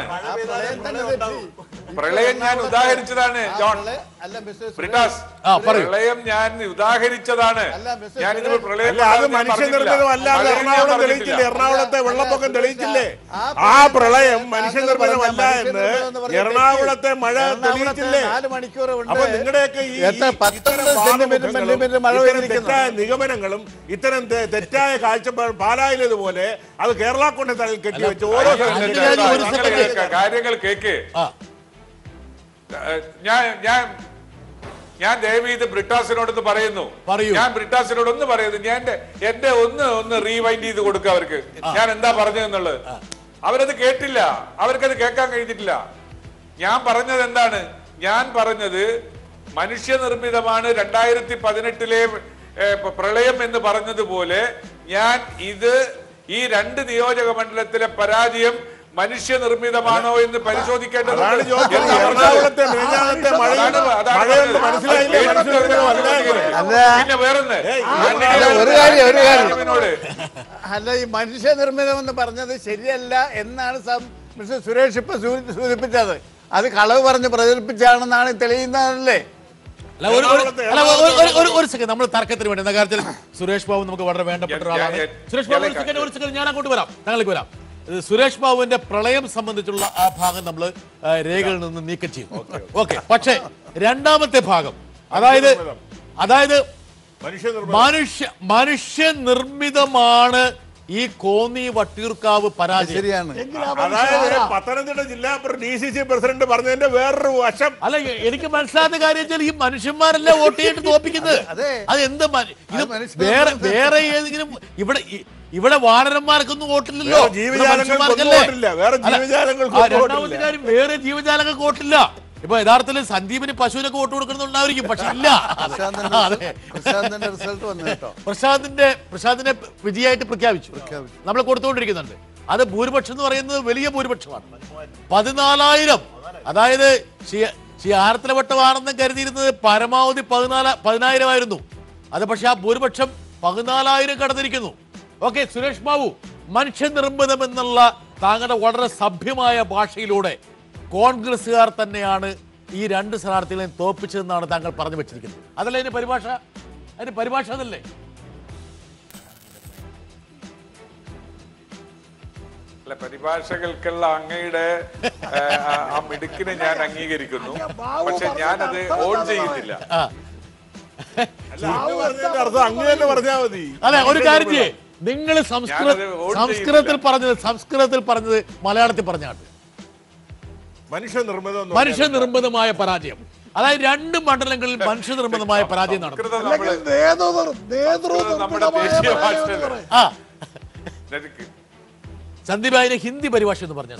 പ്രളയം ഞാൻ ഉദാഹരിച്ചതാണ് ജോൺ അല്ല മിസ്റ്റർ ബ്രിട്ടാസ് ആ, പറയൂ. പ്രളയം ഞാൻ ഉദാഹരിച്ചതാണ് അല്ല, മിസ്റ്റർ ഞാൻ ഇത് പ്രളയം അല്ല അത് മനുഷ്യനിർമ്മിതമല്ലാതെ എറണാകുളം തെളിയിച്ചില്ലേ എറണാകുളത്തെ വെള്ളപ്പൊക്കം തെളിയിച്ചില്ലേ ആ പ്രളയം മനുഷ്യനിർമ്മിതമല്ല എന്ന് എറണാകുളത്തെ മഴ തെളിയിച്ചില്ലേ നാല് മണിക്കൂർ അപ്പൊ നിങ്ങളുടെയൊക്കെ ഈ എത്ര ഈ പത്തൊമ്പത് ഇത്തരം സെന്റിമീറ്റർ വാദമുഖങ്ങളും, മില്ലിമീറ്റർ മഴ ഇത്തരം പെയ്തിരിക്കുന്നു. തെറ്റായ നിഗമനങ്ങളും ഇത്തരം തെ- തെറ്റായ കാഴ്ചപ്പാട് പാലായിലേതുപോലെ അത് കേരള കൊണ്ട് തലയിൽ കെട്ടിവെച്ച് ഓരോ അതിന് ഞാൻ ഒരു second. കാര്യങ്ങൾ കേക്ക് ആ ഏഹ്, ഞാൻ ഞാൻ ഞാൻ ദയവ് ഇത് ബ്രിട്ടാസിനോടൊന്ന് പറയുന്നു പറയൂ. ഞാൻ ബ്രിട്ടാസിനോട് ഒന്ന് പറയുന്നു ഞാൻ എന്റെ എന്റെ ഒന്ന് ഒന്ന് റീവൈൻഡ് ചെയ്ത് കൊടുക്കുക അവർക്ക് ഞാൻ എന്താ പറഞ്ഞതെന്നുള്ളത് അവരത് കേട്ടില്ല അവർക്കത് കേൾക്കാൻ കഴിഞ്ഞിട്ടില്ല ഞാൻ പറഞ്ഞത് എന്താണ് ഞാൻ പറഞ്ഞത് മനുഷ്യനിർമ്മിതമാണ് രണ്ടായിരത്തി പതിനെട്ടിലെ പ്രളയം എന്ന് പറഞ്ഞതുപോലെ ഞാൻ ഇത് ഈ രണ്ട് നിയോജക മണ്ഡലത്തിലെ പരാജയം മനുഷ്യനിർമ്മിതമാണോ എന്ന് പരിശോധിക്കേണ്ടതുണ്ട് അതാണ് ചോദിച്ചത്. എന്നാ പറഞ്ഞത്. എറണാകുളത്തെ മിനിഞ്ഞാന്നത്തെ മഴ- അതാണ് അതാണ് മഴയൊന്ന് പറഞ്ഞത്. മനസ്സിലായില്ലേ? മനുഷ്യനിർമ്മിതമല്ല എങ്കിൽ. പിന്നെ വേറൊന്ന് അല്ല, ഒരു കാര്യം ഒരു കാര്യം ഇതിനോട് അല്ല ഈ മനുഷ്യനിർമ്മിതം എന്ന് പറഞ്ഞത് ശരിയല്ല എന്നാണ് സം- മിസ്റ്റർ സുരേഷ് ഇപ്പൊ സൂ- സൂചിപ്പിച്ചത് അത് കളവ് പറഞ്ഞ് പ്രചരിപ്പിച്ചാണെന്നാണ് തെളിയുന്നതല്ലേ അല്ല ഒരു ഒരു- അല്ല, ഒരു- ഒരു- ഒരു- ഒരു സെക്കൻഡ് നമ്മൾ തർക്കത്തിന് വേണ്ടി എന്താ കാര്യത്തിൽ സുരേഷ് ബാബു നമുക്ക് വളരെ വേണ്ടപ്പെട്ട ഞാൻ- ഒരാളാണ് ഞാൻ- സുരേഷ് ബാബു ഒരു ഞാൻ- സെക്കൻഡ് ഒരു സെക്കൻഡ് ഞാൻ അങ്ങോട്ട് വരാം ഞങ്ങൾക്ക് വരാം ഇത് സുരേഷ് ബാബുവിന്റെ പ്രളയം സംബന്ധിച്ചുള്ള ആ ഭാഗം നമ്മൾ രേഖകളിൽ നിന്ന് നീക്കം ചെയ്യും ഓക്കെ പക്ഷേ രണ്ടാമത്തെ ഭാഗം അതായത് അതായത് മനുഷ്യനിർമ്മിതം. മനുഷ്യ മനുഷ്യ നിർമ്മിതമാണ് ഈ കോന്നി വട്ടിയൂർക്കാവ് പരാജയം ശരിയാണ് അതായത് പത്തനംതിട്ട ജില്ലാ ഡി സി സി പ്രസിഡന്റ് പറഞ്ഞതിന്റെ വേറൊരു വശം അല്ല എ- എനിക്ക് മനസ്സിലാത്ത കാര്യം വെച്ചാൽ ഈ മനുഷ്യന്മാരല്ല വോട്ട് ചെയ്തിട്ട് തോപ്പിക്കുന്നത് അതെ. അത് എന്ത് മ- ഇത് അത് മനുഷ്യർ വേറെ വേറെ ഏതെങ്കിലും ഇവിടെ ഇ- ഇവിടെ വാനരന്മാർക്കൊന്നും വോട്ടില്ലല്ലോ വേറെ ഇവിടെ ജീവജാലങ്ങൾക്കൊന്നും മനുഷ്യന്മാർക്കല്ലേ? വോട്ടില്ല. വേറെ അല്ല, ജീവജാലങ്ങൾക്കൊന്നും ആ, രണ്ടാമത്തെ വോട്ടില്ല. കാര്യം വേറെ ജീവജാലങ്ങൾക്ക് വോട്ടില്ല ഇപ്പൊ യഥാർത്ഥത്തിൽ സന്ദീപിന് പശുവിനൊക്കെ വോട്ട് കൊടുക്കുന്നുണ്ടായിരിക്കും പക്ഷെ ഇല്ല പ്രശാന്തന്റെ അതെ പ്രശാന്തന്റെ റിസൾട്ട് വന്നു കേട്ടോ പ്രശാന്തിന്റെ പ്രശാന്തിനെ വിജയമായിട്ട് പ്രഖ്യാപിച്ചു നമ്മൾ കൊടുത്തുകൊണ്ടിരിക്കുന്നുണ്ട് അത് ഭൂരിപക്ഷം എന്ന് പറയുന്നത് വലിയ ഭൂരിപക്ഷമാണ് പതിനാലായിരം അതായത് ശ്രീ- ശ്രീ ആരത്തലവട്ടമാണെന്ന് കരുതിയിരുന്നത് പരമാവധി പതിനാല് പതിനായിരം ആയിരുന്നു അത് പക്ഷെ ആ ഭൂരിപക്ഷം പതിനാലായിരം കടന്നിരിക്കുന്നു ഓക്കെ സുരേഷ് ബാബു മനുഷ്യനിർമ്മിതം എന്നുള്ള താങ്കളുടെ വളരെ സഭ്യമായ ഭാഷയിലൂടെ കോൺഗ്രസ്സുകാർ തന്നെയാണ് ഈ രണ്ട് സ്ഥാനാർത്ഥികളെയും തോൽപ്പിച്ചതെന്നാണ് താങ്കൾ പറഞ്ഞു വെച്ചിരിക്കുന്നത് അതല്ലേ അതിന്റെ പരിഭാഷ അതിന്റെ പരിഭാഷ അതല്ലേ അല്ല പരിഭാഷകൾക്കുള്ള അങ്ങയുടെ ഏ, ആ- ആ മിടുക്കിനെ ഞാൻ അംഗീകരിക്കുന്നു പക്ഷെ ഞാനത് ഓൺ ചെയ്യുന്നില്ല ആ. അല്ല, അങ്ങ് പറഞ്ഞതിന്റെ അർത്ഥം അങ്ങ് തന്നെ പറഞ്ഞാൽ മതി അതെ ഒരു കാര്യം ചെയ്യേ നിങ്ങൾ സംസ്കൃത ഞാനത് ഓൺ സംസ്കൃതത്തിൽ പറഞ്ഞത് സംസ്കൃതത്തിൽ പറഞ്ഞത് മലയാളത്തിൽ പറഞ്ഞാണ് മനുഷ്യനിർമ്മിതം എന്ന് മനുഷ്യനിർമ്മിതമായ പരാജയം അതായത് രണ്ട് മണ്ഡലങ്ങളിൽ മനുഷ്യനിർമ്മിതമായ പരാജയം നടന്നു സംസ്കൃതം അല്ലെങ്കിൽ നമ്മള് നേതൃ നമ്മുടെ നേതൃനിർമ്മിതമായ ദേശീയ പരാജയം എന്ന് ഭാഷയല്ലേ? പറയും. ആ നിനക്ക് സന്ദീപ് അതിനെ ഹിന്ദി പരിഭാഷ എന്ന് പറഞ്ഞ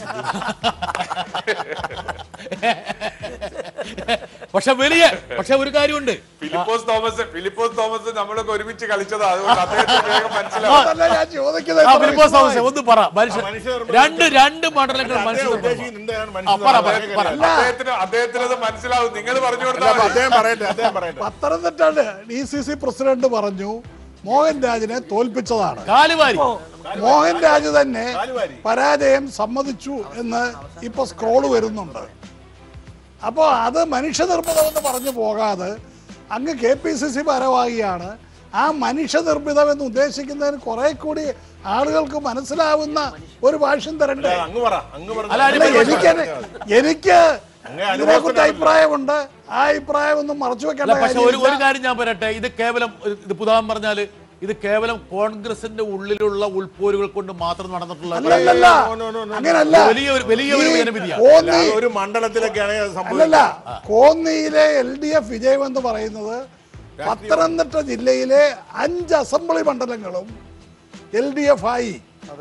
പക്ഷെ വലിയ പക്ഷെ ഒരു കാര്യമുണ്ട് ഫിലിപ്പോസ് തോമസ് ഫിലിപ്പോസ് തോമസ് നമ്മളൊക്കെ ഒരുമിച്ച് കളിച്ചതാ അതുകൊണ്ട് അദ്ദേഹത്തെ വേഗം മനസ്സിലാവും അതല്ല ഞാൻ ചോദിക്കുന്നത് ആ എത്ര ഫിലിപ്പോസ് തോമസ് വിഷമമായി. ഒന്ന് പറ മനുഷ്യ മനുഷ്യനിർമ്മിതം. രണ്ട് രണ്ട് മണ്ഡലങ്ങൾ അദ്ദേഹം മനുഷ്യനിർമ്മിതം ഉദ്ദേശിക്കുന്നത് എന്താണ് ആ, പറ, പറ, മനുഷ്യനിർമ്മിതം? പറ. അദ്ദേഹത്തിന് അദ്ദേഹത്തിന് അത് മനസ്സിലാവും നിങ്ങൾ പറഞ്ഞു അല്ല, കൊടുത്താൽ അപ്പൊ മതി. അദ്ദേഹം പറയട്ടെ അദ്ദേഹം പറയട്ടെ Pathanamthitta D C C president പറഞ്ഞു മോഹൻ രാജിനെ തോൽപ്പിച്ചതാണ് കാലുവാരി മോഹൻ രാജ് തന്നെ കാലുവാരി. പരാജയം സമ്മതിച്ചു എന്ന് ഇപ്പൊ സ്ക്രോള് വരുന്നുണ്ട് അപ്പോൾ അത് മനുഷ്യനിർമ്മിതം എന്ന് പറഞ്ഞു പോകാതെ അങ്ങ് കെ പി സി സി ഭാരവാഹിയാണ് ആ മനുഷ്യനിർമ്മിതം എന്ന് ഉദ്ദേശിക്കുന്നതിന് കുറെ കൂടി ആളുകൾക്ക് മനസ്സിലാവുന്ന ഒരു ഭാഷ്യം തരണ്ടേ അങ്ങ് പറ അങ്ങ് പറഞ്ഞ അല്ല, അല്ല എനിക്ക് എനിക്ക് അങ്ങ് ഇതിനെക്കുറിച്ച് അഭിപ്രായമുണ്ട് ആ അഭിപ്രായം ഒന്നും മറച്ചു അല്ല വെക്കേണ്ട പക്ഷെ ഒരു ഒരു കാര്യമില്ല കാര്യം ഞാൻ പറയട്ടെ ഇത് കേവലം ഒരു- ഇത് പുതാൻ പറഞ്ഞാല് ഇത് കേവലം കോൺഗ്രസിന്റെ ഉള്ളിലുള്ള ഉൾപോരുകൾ കൊണ്ട് മാത്രം നടന്നിട്ടുള്ള അല്ലല്ല അങ്ങനല്ല വലിയ ഒരു വലിയ ഒരു ഈ ജനവിധിയാണ് കോന്നി അല്ലാതെ ഒരു മണ്ഡലത്തിലൊക്കെയാണ് ഇത് അല്ലല്ല സംഭവിച്ചത് കോന്നിയിലെ എൽ ഡി എഫ് വിജയം എന്ന് പറയുന്നത് പത്തനംതിട്ട ജില്ലയിലെ അഞ്ച് അസംബ്ലി മണ്ഡലങ്ങളും എൽ ഡി എഫ് ആയി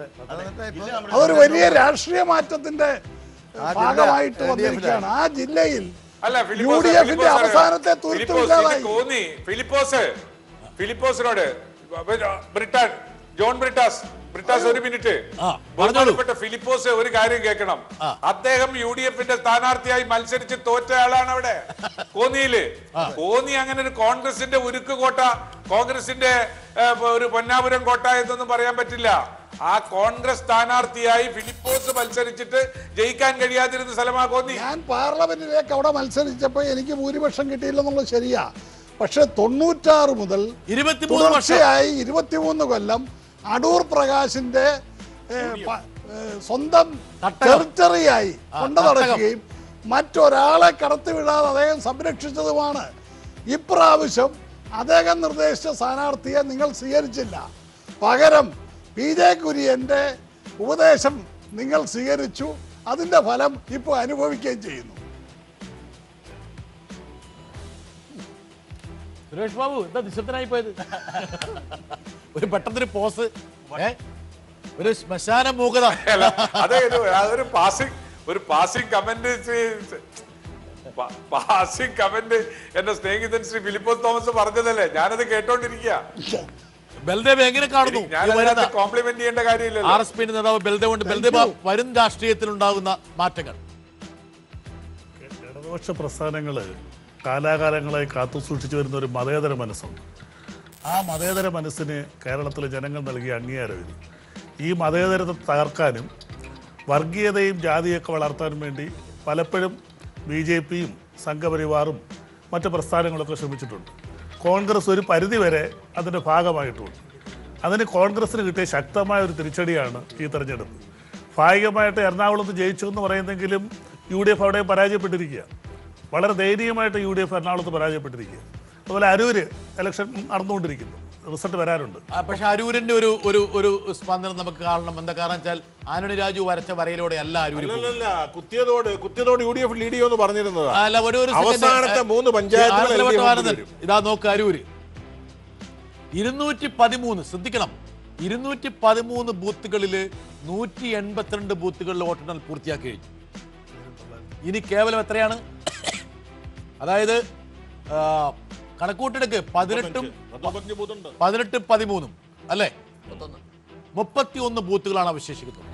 അതൊരു വലിയ രാഷ്ട്രീയ മാറ്റത്തിന്റെ ഭാഗമായിട്ട് LDF ലായി. വന്നിരിക്കുകയാണ് ആ ജില്ലയിൽ അല്ല യു ഫിലിപ്പോസ് ഡി എഫിന്റെ ഫിലിപ്പോസ് അവസാനത്തെ ഫിലിപ്പോസ്, ഇത് തുരുത്തുമില്ലാതായി കോന്നി ഫിലിപ്പോസ് ഫിലിപ്പോസിനോട് ബ്രിട്ടാൻ ജോൺ ബ്രിട്ടാസ് ബ്രിട്ടാസ് ഒരു മിനിറ്റ് ആ, പറഞ്ഞോളൂ. ബഹുമാനപ്പെട്ട ഫിലിപ്പോസ് ഒരു കാര്യം കേൾക്കണം അദ്ദേഹം യു ഡി എഫിന്റെ സ്ഥാനാർത്ഥിയായി മത്സരിച്ച് തോറ്റ ആളാണ് അവിടെ കോന്നിയില് കോന്നി അങ്ങനെ ഒരു കോൺഗ്രസിന്റെ ഉരുക്ക് കോട്ട കോൺഗ്രസിന്റെ ഏ, ഒരു പൊന്നാപുരം കോട്ട എന്നൊന്നും പറയാൻ പറ്റില്ല ആ കോൺഗ്രസ് സ്ഥാനാർത്ഥിയായി ഫിലിപ്പോസ് മത്സരിച്ചിട്ട് ജയിക്കാൻ കഴിയാതിരുന്ന സ്ഥലമാ കോന്നി ഞാൻ പാർലമെന്റിലേക്ക് അവിടെ മത്സരിച്ചപ്പോൾ എനിക്ക് ഭൂരിപക്ഷം കിട്ടിയില്ലെന്നുള്ളത് ശരിയാ പക്ഷെ തൊണ്ണൂറ്റാറ് മുതൽ ഇരുപത്തിമൂന്ന് വർഷം തുടർച്ചയായി ഇരുപത്തിമൂന്ന് കൊല്ലം അടൂർ പ്രകാശിന്റെ ഏ, പ- ഏ, സ്വന്തം തട്ടകം. ടെറിറ്ററിയായി കൊണ്ടു നടക്കുകയും മറ്റൊരാളെ കടത്തിവിടാതെ അദ്ദേഹം സംരക്ഷിച്ചതുമാണ് ഇപ്രാവശ്യം അദ്ദേഹം നിർദ്ദേശിച്ച സ്ഥാനാർത്ഥിയെ നിങ്ങൾ സ്വീകരിച്ചില്ല പകരം പി ജെ കുര്യന്റെ ഉപദേശം നിങ്ങൾ സ്വീകരിച്ചു അതിന്റെ ഫലം ഇപ്പോൾ അനുഭവിക്കുകയും ചെയ്യുന്നു സുരേഷ് ബാബു എന്താ നിശബ്ദനായി പോയത് ഒരു പെട്ടെന്നൊരു പോസ് ഏ ഒരു ശ്മശാന മൂകത അല്ല, അതെ ഇത് അതൊരു പാസിംഗ് ഒരു പാസിംഗ് കമന്റ് പാസിംഗ് കമന്റ് എന്റെ സ്നേഹിതൻ ശ്രീ ഫിലിപ്പോസ് തോമസ് പറഞ്ഞതല്ലേ ഞാനത് കേട്ടോണ്ടിരിക്കുക ബൽദേവ് എങ്ങനെ കാണുന്നു ഞാൻ കോംപ്ലിമെന്റ് ചെയ്യേണ്ട കാര്യമില്ലല്ലോ ആർ എസ് പി നേതാവ് ബൽദേവ് ഉണ്ട് ബൽദേവ് വരും രാഷ്ട്രീയത്തിൽ ഉണ്ടാകുന്ന മാറ്റങ്ങൾ ഇടതുപക്ഷ പ്രസ്ഥാനങ്ങൾ കാലാകാലങ്ങളായി കാത്തു സൂക്ഷിച്ചു വരുന്ന ഒരു മതേതര മനസ്സുണ്ട് ആ മതേതര മനസ്സിന് കേരളത്തിലെ ജനങ്ങൾ നൽകിയ അംഗീകാരം ഇത് ഈ മതേതരത്തെ തകർക്കാനും വർഗീയതയും ജാതിയൊക്കെ വളർത്താനും വേണ്ടി പലപ്പോഴും ബി ജെ പിയും സംഘപരിവാറും മറ്റ് പ്രസ്ഥാനങ്ങളൊക്കെ ശ്രമിച്ചിട്ടുണ്ട് കോൺഗ്രസ് ഒരു പരിധിവരെ അതിൻ്റെ ഭാഗമായിട്ടുമുണ്ട് അതിന് കോൺഗ്രസ്സിന് കിട്ടിയ ശക്തമായ ഒരു തിരിച്ചടിയാണ് ഈ തെരഞ്ഞെടുപ്പ് ഭാഗികമായിട്ട് എറണാകുളത്ത് ജയിച്ചു എന്ന് പറയുന്നെങ്കിലും യു ഡി എഫ് അവിടെ പരാജയപ്പെട്ടിരിക്കുക വളരെ ദയനീയമായിട്ട് യു ഡി എഫ് എറണാകുളത്ത് പരാജയപ്പെട്ടിരിക്കുക അതുപോലെ അരൂര് ഇലക്ഷൻ നടന്നുകൊണ്ടിരിക്കുന്നു റിസൾട്ട് വരാറുണ്ട് ആ, പക്ഷെ അരൂരിന്റെ ഒരു ഒരു ഒരു സ്പന്ദനം നമുക്ക് കാണണം എന്താ കാരണം വെച്ചാൽ ആന്റണി രാജു വരച്ച വരയിലൂടെ അല്ല അരൂര് പോകുന്നത്. അല്ലല്ല Kuthiyathode Kuthiyathode U D F lead ചെയ്യുമെന്ന് പറഞ്ഞിരുന്നതാ അല്ല ഒരു ഒരു second. അവസാനത്തെ മൂന്ന് പഞ്ചായത്തുകൾ ആനന്ദ LDF വട്ടം ആനന്ദൻ. വരും. ഇതാ നോക്ക് അരൂര് ഇരുന്നൂറ്റി പതിമൂന്ന് ശ്രദ്ധിക്കണം ഇരുന്നൂറ്റി പതിമൂന്ന് ബൂത്തുകളിൽ നൂറ്റി എൺപത്തിരണ്ട് ബൂത്തുകളിൽ വോട്ടെണ്ണൽ പൂർത്തിയാക്കി കഴിഞ്ഞു ഇനി കേവലം എത്രയാണ് അതായത് ആ, കണക്കൂട്ടെടുക്ക് പതിനെട്ടും പത്തൊമ്പത്തഞ്ച് ബൂത്തുണ്ട്. പതിനെട്ട് പതിമൂന്നും അല്ലേ മുപ്പത്തി ഒന്ന് ബൂത്തുകളാണ് അവശേഷിക്കുന്നത്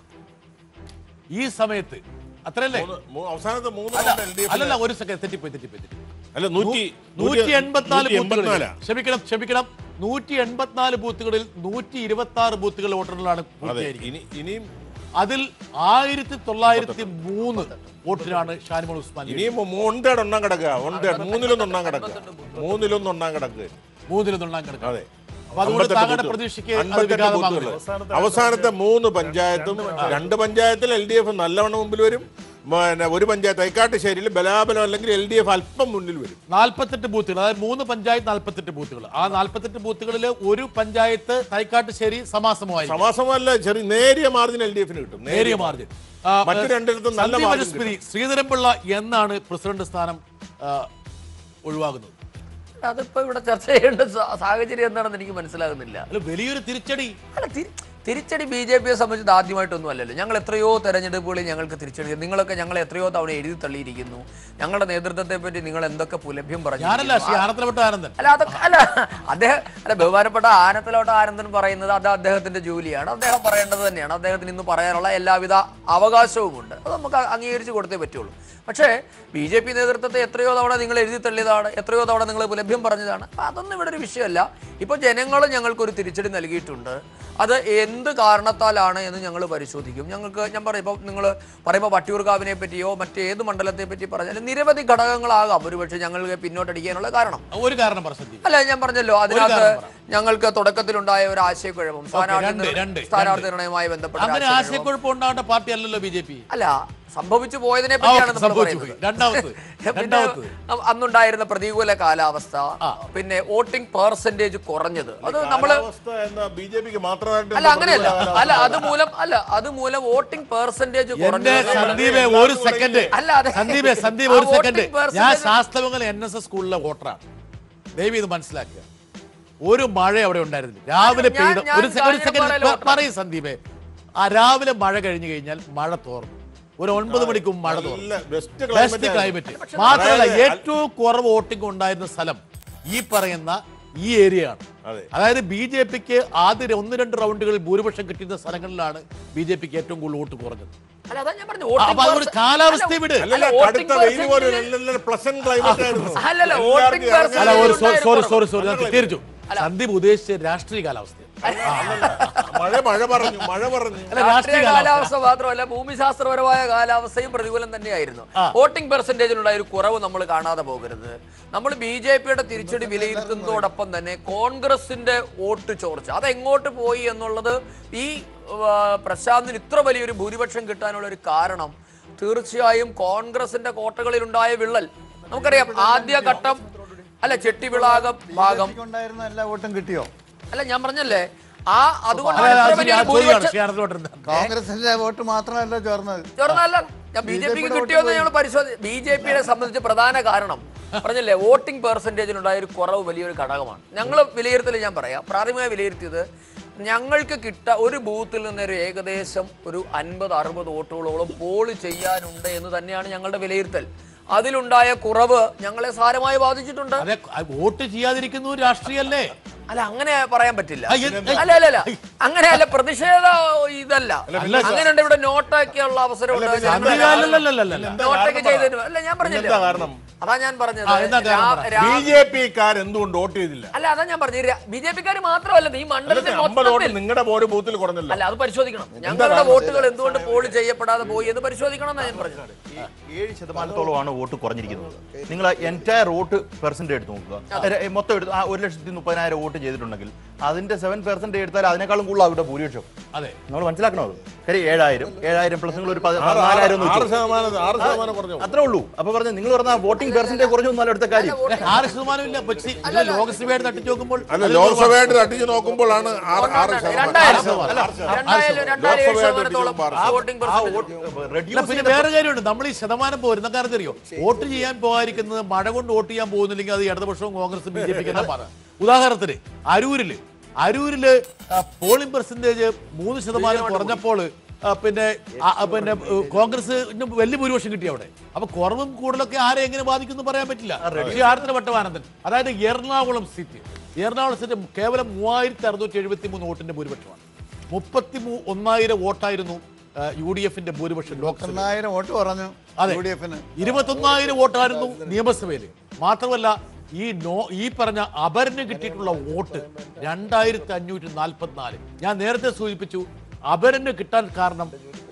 ഈ സമയത്ത് അത്രയല്ലേ മൂ- അവസാനത്തെ മൂന്ന് അല്ല, round LDF ന് അല്ലല്ല ഒരു സെക്കൻഡ് തെറ്റിപ്പോയി തെറ്റിപ്പോയി തെറ്റിപ്പോയി അല്ല നൂറ്റി നൂറ്റി എൺപത്തിനാല് നൂറ്റി ബൂത്തുകളിൽ എൺപത്തിനാലാ. ക്ഷമിക്കണം ക്ഷമിക്കണം നൂറ്റി എൺപത്തിനാല് ബൂത്തുകളിൽ നൂറ്റി ഇരുപത്തി ആറ് ബൂത്തുകൾ വോട്ടെണ്ണലാണ് അതെ പൂർത്തിയായിരിക്കുന്നത് ഇനി ഇനിയും അതിൽ ആയിരത്തി തൊള്ളായിരത്തി മൂന്ന് വോട്ടിനാണ് ഷാനിമോൾ ഉസ്മാൻ ഇനിയും ഒണ്ടേട് ഒന്നാം കിടക്കുക ഒണ്ടേട് മൂന്നിലൊന്നും ഒന്നാം കിടക്കുക മൂന്നിലൊന്നും ഒന്നാം കിടക്കുക മൂന്നിലൊന്നും കിടക്കുക അതെ അപ്പൊ അതുകൊണ്ട് അമ്പത്തെട്ട് താങ്കളുടെ ബൂത്തുകൾ. പ്രതീക്ഷയ്ക്ക് അത് അമ്പത്തെട്ട് വിഘാതമാകുന്നില്ല. ബൂത്തുകൾ. അവസാനത്തെ മൂന്ന് പഞ്ചായത്തും രണ്ട് പഞ്ചായത്തിൽ എൽ ഡി എഫ് നല്ലവണ്ണം മുമ്പിൽ വരും പിന്നെ ഒരു പഞ്ചായത്ത് ഐക്കാട്ടുശ്ശേരിയിൽ ബലാബലം അല്ലെങ്കിൽ എൽ ഡി എഫ് അല്പം മുന്നിൽ വരും നാൽപ്പത്തെട്ട് ബൂത്തുകൾ അതായത് മൂന്ന് പഞ്ചായത്ത് നാൽപ്പത്തെട്ട് ബൂത്തുകൾ ആ നാൽപ്പത്തെട്ട് ബൂത്തുകളിൽ ഒരു പഞ്ചായത്ത് തൈക്കാട്ടുശ്ശേരി സമാസമമായി സമാസമല്ല ചെറിയ നേരിയ മാർജിൻ എൽ ഡി എഫിന് കിട്ടും നേരിയ മാർജിൻ ആ, മറ്റു രണ്ടിടത്തും നല്ല സന്ദീപ് മാർജിൻ അനുസ്മൃതി ശ്രീധരൻപിള്ള എന്നാണ് പ്രസിഡന്റ് സ്ഥാനം ആ, ഒഴിവാകുന്നത് അതിപ്പോ ഇവിടെ ചർച്ച ചെയ്യേണ്ട സാ- സാഹചര്യം എന്താണെന്ന് എനിക്ക് മനസ്സിലാകുന്നില്ല അല്ല വലിയൊരു തിരിച്ചടി അല്ല തിരി- തിരിച്ചടി ബി ജെ പിയെ സംബന്ധിച്ച് ആദ്യമായിട്ടൊന്നും അല്ലല്ലോ ഞങ്ങൾ എത്രയോ തെരഞ്ഞെടുപ്പുകളിൽ ഞങ്ങൾക്ക് തിരിച്ചടി നിങ്ങളൊക്കെ ഞങ്ങളെ എത്രയോ തവണ എഴുതി തള്ളിയിരിക്കുന്നു ഞങ്ങളുടെ നേതൃത്വത്തെ പറ്റി നിങ്ങൾ എന്തൊക്കെ പുലഭ്യം ഞാനല്ല ശ്രീ പറഞ്ഞു ആനത്തലവട്ട ആനന്ദൻ അല്ല അതൊക്കെ അല്ല അദ്ദേഹം അല്ല ബഹുമാനപ്പെട്ട ആനത്തിലോട്ട് ആനന്ദൻ പറയുന്നത് അത് അദ്ദേഹത്തിന്റെ ജോലിയാണ് അദ്ദേഹം പറയേണ്ടത് തന്നെയാണ് അദ്ദേഹത്തിന് ഇന്ന് പറയാനുള്ള എല്ലാവിധ അവകാശവുമുണ്ട് അത് നമുക്ക് അംഗീകരിച്ച് കൊടുത്തേ പറ്റുള്ളൂ പക്ഷേ ബി ജെ പി നേതൃത്വത്തെ എത്രയോ തവണ നിങ്ങൾ എഴുതി തള്ളിയതാണ് എത്രയോ തവണ നിങ്ങൾ പുലഭ്യം പറഞ്ഞതാണ് അപ്പൊ അതൊന്നും ഇവിടെ ഒരു വിഷയമല്ല ഇപ്പൊ ജനങ്ങൾ ഞങ്ങൾക്കൊരു തിരിച്ചടി നൽകിയിട്ടുണ്ട് അത് എന്ത് കാരണത്താലാണ് എന്ന് ഞങ്ങൾ പരിശോധിക്കും ഞങ്ങൾക്ക് ഞാൻ പറയും ഇപ്പോൾ നിങ്ങൾ പറയുമ്പോൾ വട്ടിയൂർക്കാവിനെ പറ്റിയോ മറ്റേത് മണ്ഡലത്തെ പറ്റി പറഞ്ഞാലും നിരവധി ഘടകങ്ങളാകാം ഒരുപക്ഷെ ഞങ്ങൾക്ക് പിന്നോട്ടടിക്കാനുള്ള കാരണം ഒരു കാരണം പറ സന്ദീപ് അല്ല ഞാൻ പറഞ്ഞല്ലോ അതിനകത്ത് കാരണം ഞങ്ങൾക്ക് തുടക്കത്തിലുണ്ടായ ഒരു ആശയക്കുഴപ്പം സ്ഥാനാർത്ഥി രണ്ട്, നിർ- രണ്ട്, സ്ഥാനാർത്ഥി രണ്ട്. നിർണയവുമായി ബന്ധപ്പെട്ട അങ്ങനെ ആശയക്കുഴപ്പം. ആശയക്കുഴപ്പം ഉണ്ടാവേണ്ട പാർട്ടി അല്ലല്ലോ ബി ജെ പി അല്ല സംഭവിച്ചു പോയതിനെ പറ്റിയാണ് നമ്മൾ സംഭവിച്ചു പറയുന്നത് പോയി. രണ്ടാമത് പിന്നെ രണ്ടാമത് അ- അന്നുണ്ടായിരുന്ന പ്രതികൂല കാലാവസ്ഥ പിന്നെ വോട്ടിംഗ് പെർസെന്റേജ് കുറഞ്ഞത് അത് നമ്മള് കാലാവസ്ഥ എന്ന ബി ജെ പിക്ക് മാത്രമായിട്ട് അല്ല അങ്ങനെയല്ല അല്ല അത് മൂലം അല്ല അത് മൂലം വോട്ടിംഗ് പെർസെന്റേജ് എന്റെ സന്ദീപെ ഒരു സെക്കൻഡ് അല്ല അതെ സന്ദീപെ സന്ദീപ് ആ ഒരു voting സെക്കൻഡ് ഞാൻ percentage- Sasthamangalam N S S സ്കൂളിലെ വോട്ടറാണ് ദയവ് ഇത് മനസ്സിലാക്കുക ഒരു മഴ അവിടെ ഉണ്ടായിരുന്നില്ല രാവിലെ ഞാൻ- പെയ്ത ഞാൻ ഒരു സെക്കൻഡ് ഒരു കാഞ്ഞിരപ്പാറയിലെ സെക്കൻഡ് വോട്ടറാണ്. പറയും സന്ദീപെ ആ രാവിലെ മഴ കഴിഞ്ഞു കഴിഞ്ഞാൽ മഴ തോർന്നു ഒരു ഒൻപത് മണിക്കും മഴ തോർന്നു നല്ല best climate ബെസ്റ്റ് ആയിരുന്നു. ക്ലൈമറ്റ് മാത്രമല്ല അതായത് ഏറ്റവും കുറവ് വോട്ടിംഗ് ഉണ്ടായിരുന്ന സ്ഥലം ഈ പറയുന്ന ഈ ഏരിയ ആണ് അതെ. അതായത് ബി ജെ പിക്ക് ആദ്യ ഒന്ന് രണ്ട് റൗണ്ടുകളിൽ ഭൂരിപക്ഷം കിട്ടിയിരുന്ന സ്ഥലങ്ങളിലാണ് ബി ജെ പിക്ക് ഏറ്റവും കൂടുതൽ വോട്ട് കുറഞ്ഞത് അല്ല അതാ ഞാൻ പറഞ്ഞു ആ, അപ്പൊ അതുകൊണ്ട് കാലാവസ്ഥയെ വിട് അല്ലല്ല അല്ല, voting കടുത്ത വെയിൽ പോലെ percentage- പ്ലസന്റ് ക്ലൈമറ്റ് ആയിരുന്നു അല്ലല്ല, എല്ലാവർക്കും voting ഇറങ്ങാൻ percentage അല്ല ഒരു സോറി സോറി ഉണ്ടായിരുന്നു. സോറി സോറി ഞാൻ തിരിച്ചു സന്ദീപ് ഉദ്ദേശിച്ച രാഷ്ട്രീയ കാലാവസ്ഥ മഴ മഴ പറഞ്ഞു മഴ പറഞ്ഞു അല്ല രാഷ്ട്രീയ രാഷ്ട്രീയ കാലാവസ്ഥ കാലാവസ്ഥ മാത്രമല്ല ഭൂമിശാസ്ത്രപരമായ കാലാവസ്ഥയും പ്രതികൂലം തന്നെയായിരുന്നു വോട്ടിംഗ് പെർസെന്റേജിലുള്ള ഒരു കുറവ് നമ്മൾ കാണാതെ പോകരുത് നമ്മൾ ബി ജെ പിയുടെ തിരിച്ചടി വിലയിരുത്തുന്നതോടൊപ്പം തന്നെ കോൺഗ്രസിന്റെ വോട്ട് ചോർച്ച അത് എങ്ങോട്ട് പോയി എന്നുള്ളത് ഈ ആ, പ്രശാന്തിന് ഇത്ര വലിയൊരു ഭൂരിപക്ഷം കിട്ടാനുള്ള ഒരു കാരണം തീർച്ചയായും കോൺഗ്രസിന്റെ കോട്ടകളിലുണ്ടായ വിള്ളൽ നമുക്കറിയാം ആദ്യ ഘട്ടം അല്ല ചെട്ടിവിളാകം ഭാഗം ഉണ്ടായിരുന്ന എല്ലാ വോട്ടും കിട്ടിയോ അല്ല ഞാൻ പറഞ്ഞല്ലേ ആ അല്ല, അതുകൊണ്ടാണ് അത് ഇത്ര ശരി, ആ വലിയൊരു ചോദ്യമാണ് ഭൂരിപക്ഷം ശ്രീ ആനന്ദോട്ടൻ കോൺഗ്രസിന്റെ വോട്ട് മാത്രമല്ല ചോർന്നത് ചോർന്നല്ല ഞാൻ ബി ജെ പിക്ക് കിട്ടിയോന്ന് ഞങ്ങൾ പരിശോധന ബി ജെ പിയെ സംബന്ധിച്ച് പ്രധാന കാരണം പറഞ്ഞില്ലേ വോട്ടിംഗ് പെർസെൻറ്റേജിനുണ്ടായ ഒരു കുറവ് വലിയൊരു ഘടകമാണ് ഞങ്ങൾ വിലയിരുത്തൽ ഞാൻ പറയാം പ്രാഥമികമായി വിലയിരുത്തിയത് ഞങ്ങൾക്ക് കിട്ട ഒരു ബൂത്തിൽ നിന്ന് ഒരു ഏകദേശം ഒരു അൻപത് അറുപത് വോട്ടുകളോളം പോൾ ചെയ്യാനുണ്ട് എന്ന് തന്നെയാണ് ഞങ്ങളുടെ വിലയിരുത്തൽ അതിലുണ്ടായ കുറവ് ഞങ്ങളെ സാരമായി ബാധിച്ചിട്ടുണ്ട് അതെ വോട്ട് ചെയ്യാതിരിക്കുന്നു രാഷ്ട്രീയല്ലേ അല്ല അങ്ങനെ പറയാൻ പറ്റില്ല ആ, എന്ത്- അല്ല അല്ല അല്ല അങ്ങനെയല്ല പ്രതിഷേധ ഇതല്ല അല്ല, അങ്ങനെയുണ്ട് ഇവിടെ നോട്ടാക്കിയുള്ള അവസരമുണ്ട് അല്ല, ഞങ്ങൾ അല്ല, അല്ല, അല്ല, അല്ല, അല്ല. നോട്ടൊക്കെ ചെയ്തതിന് അല്ല ഞാൻ പറഞ്ഞില്ല എന്താ കാരണം? അതാ ഞാൻ പറഞ്ഞത് ആ, എന്താ കാരണം രാ- പറ. രാ- ബി ജെ പിക്കാർ എന്തുകൊണ്ട് വോട്ട് ചെയ്തില്ല അല്ല അതാ ഞാൻ പറഞ്ഞു ബി ജെ പിക്കാർ മാത്രമല്ല ഈ മണ്ഡലത്തിൽ അമ്പത് വോട്ട് മൊത്തത്തിൽ നിങ്ങളുടെ ഒരു ബൂത്തിൽ കുറഞ്ഞല്ലോ അല്ല അത് പരിശോധിക്കണം ഞങ്ങളുടെ വോട്ടുകൾ എന്തുകൊണ്ട് പോൾ ചെയ്യപ്പെടാതെ പോയി എന്ന് പരിശോധിക്കണം എന്നാ ഞാൻ പറഞ്ഞത് ഏഴ് ശതമാനത്തോളമാണ് വോട്ട് കുറഞ്ഞിരിക്കുന്നത് നിങ്ങൾ എൻറ്റയർ വോട്ട് പെർസെന്റ് എടുത്ത് നോക്കുക എ- എ- മൊത്തം എടുത്ത് ആ ഒരു ലക്ഷത്തി മുപ്പതിനായിരം വോട്ട് ചെയ്തിട്ടുണ്ടെങ്കിൽ അതിന്റെ സെവൻ പെർസെന്റ് എടുത്താൽ അതിനേക്കാളും കൂടുതൽ അവരുടെ ഭൂരിപക്ഷം അതെ നമ്മൾ മനസ്സിലാക്കണം അത് കാര്യം ഏഴായിരം ഏഴായിരം പ്ലസ് നിങ്ങൾ ഒരു പതി- ആറ് നാലായിരം ഒന്ന് ആറ് വെച്ചോ. ശതമാനം ആറ് ആ, ശതമാനം കുറഞ്ഞു അത്രേ ഉള്ളൂ അപ്പൊ പറഞ്ഞ നിങ്ങൾ പറഞ്ഞ വോട്ടിംഗ് പെർസെന്റേജ് കുറഞ്ഞു എന്നാലും എടുത്ത കാര്യം ആറ് ശതമാനം ഇല്ല പക്ഷേ ഇത് ലോക്സഭയായിട്ട് തട്ടിച്ച് നോക്കുമ്പോൾ അല്ല അതിൽ ലോക്സഭയായിട്ട് തട്ടിച്ച് നോക്കുമ്പോഴാണ് ആറ് ആറ് ശതമാനം രണ്ടായിരം ശതമാനം. അല്ല, രണ്ടായിരം രണ്ടായിരം ഏഴ് ശതമാനത്തോളം വോട്ടിംഗ് അല്ല, പിന്നെ വേറെ കാര്യമുണ്ട് നമ്മൾ ഈ ശതമാനം പോരുന്ന കാരണം അറിയോ വോട്ട് ചെയ്യാൻ പോകാതിരിക്കുന്നത് മഴ കൊണ്ട് വോട്ട് ചെയ്യാൻ പോകുന്നില്ലെങ്കിൽ അത് ഇടതുപക്ഷവും കോൺഗ്രസും ബി ജെ പിക്ക് തന്നെ പറ ഉദാഹരണത്തിന് അരൂരില് അരൂരില് പോളിംഗ് പെർസെന്റേജ് മൂന്ന് ശതമാനം കുറഞ്ഞപ്പോൾ ആ, പിന്നെ ആ, ആ, പിന്നെ ഏ, കോൺഗ്രസിന് വലിയ ഭൂരിപക്ഷം കിട്ടി അവിടെ അപ്പൊ കുറവും കൂടുതലൊക്കെ ആരെ എങ്ങനെ ബാധിക്കുന്നു പറയാൻ പറ്റില്ല ശ്രീ ആർത്തന വട്ടവാനന്ദൻ അതായത് എറണാകുളം സീറ്റ് എറണാകുളം സീറ്റ് കേവലം മൂവായിരത്തി അറുന്നൂറ്റി എഴുപത്തി മൂന്ന് വോട്ടിന്റെ ഭൂരിപക്ഷമാണ് മുപ്പത്തി മൂ ഒന്നായിരം വോട്ടായിരുന്നു യു ഡി എഫിന്റെ ഭൂരിപക്ഷം ലോക്സഭ ഒന്നായിരം വോട്ട് കുറഞ്ഞു അതെ യു ഡി എഫിന് ഇരുപത്തൊന്നായിരം വോട്ടായിരുന്നു നിയമസഭയിൽ മാത്രമല്ല ഈ നോ ഈ പറഞ്ഞ അപരന് കിട്ടിയിട്ടുള്ള വോട്ട് രണ്ടായിരത്തി അഞ്ഞൂറ്റി നാൽപ്പത്തിനാല് ഞാൻ നേരത്തെ സൂചിപ്പിച്ചു അപരന് കിട്ടാൻ കാരണം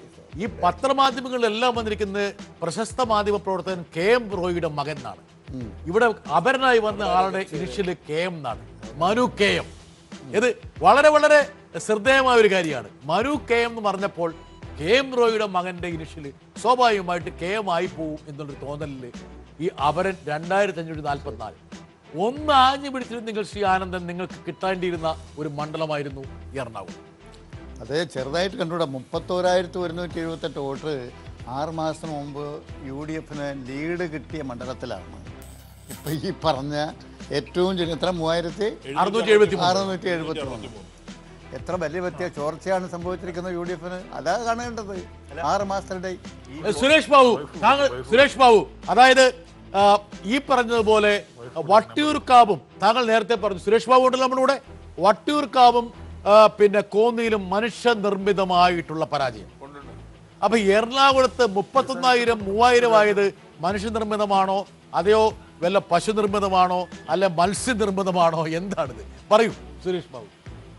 ഈ പത്രമാധ്യമങ്ങളിലെല്ലാം വന്നിരിക്കുന്നത് പ്രശസ്ത മാധ്യമ പ്രവർത്തകൻ കെ എം റോയിയുടെ മകൻ എന്നാണ് ഇവിടെ അപരനായി വന്ന ആളുടെ ഇനിഷ്യല് കെ എം എന്നാണ് മനു കെ എം ഇത് വളരെ വളരെ ശ്രദ്ധേയമായ ഒരു കാര്യമാണ് മനു കെ എം എന്ന് പറഞ്ഞപ്പോൾ കെ എം റോയിയുടെ മകന്റെ ഇനിഷ്യല് സ്വാഭാവികമായിട്ട് കെ എം ആയി പോവും എന്നുള്ളൊരു തോന്നലില് ഈ അപരൻ രണ്ടായിരത്തി അഞ്ഞൂറ്റി നാൽപ്പത്തിനാല് ഒന്ന് ആഞ്ഞു പിടിച്ചിരുന്നെങ്കിൽ ശ്രീ ആനന്ദൻ നിങ്ങൾക്ക് കിട്ടേണ്ടിയിരുന്ന ഒരു മണ്ഡലമായിരുന്നു ഈ എറണാകുളം അതേ ചെറുതായിട്ട് കണ്ടുകൂടാ മുപ്പത്തോരായിരത്തി ഒരുന്നൂറ്റി എഴുപത്തെട്ട് വോട്ട് ആറ് മാസം മുമ്പ് യു ഡി എഫിന് ലീഡ് കിട്ടിയ മണ്ഡലത്തിലാണ് ഇപ്പൊ ഈ പറഞ്ഞ ഏറ്റവും ചെറിയ എത്ര മൂവായിരത്തി അറുന്നൂറ്റി എഴുപത്തി മൂന്ന്. അറുന്നൂറ്റി എഴുപത്തി മൂന്ന് എത്ര വലിയ വ്യത്യ ചോർച്ചയാണ് സംഭവിച്ചിരിക്കുന്നത് യു ഡി എഫിന് അതാ കാണേണ്ടത് ആറ് മാസത്തിനിടെ ഏ, സുരേഷ് ബാബു താങ്കൾ സുരേഷ് ബാബു അതായത് ആ, ഈ പറഞ്ഞതുപോലെ വട്ടിയൂർക്കാവും താങ്കൾ നേരത്തെ പറഞ്ഞു സുരേഷ് ബാബു ഉണ്ടല്ലോ നമ്മുടെ കൂടെ വട്ടിയൂർക്കാവും ആ, പിന്നെ കോന്നിയിലും മനുഷ്യനിർമ്മിതമായിട്ടുള്ള പരാജയം അപ്പൊ എറണാകുളത്ത് മുപ്പത്തൊന്നായിരം മൂവായിരം ആയത് മനുഷ്യനിർമ്മിതമാണോ അതെയോ വല്ല പശു നിർമ്മിതമാണോ അല്ല മത്സ്യനിർമ്മിതമാണോ എന്താണിത് പറയൂ സുരേഷ് ബാബു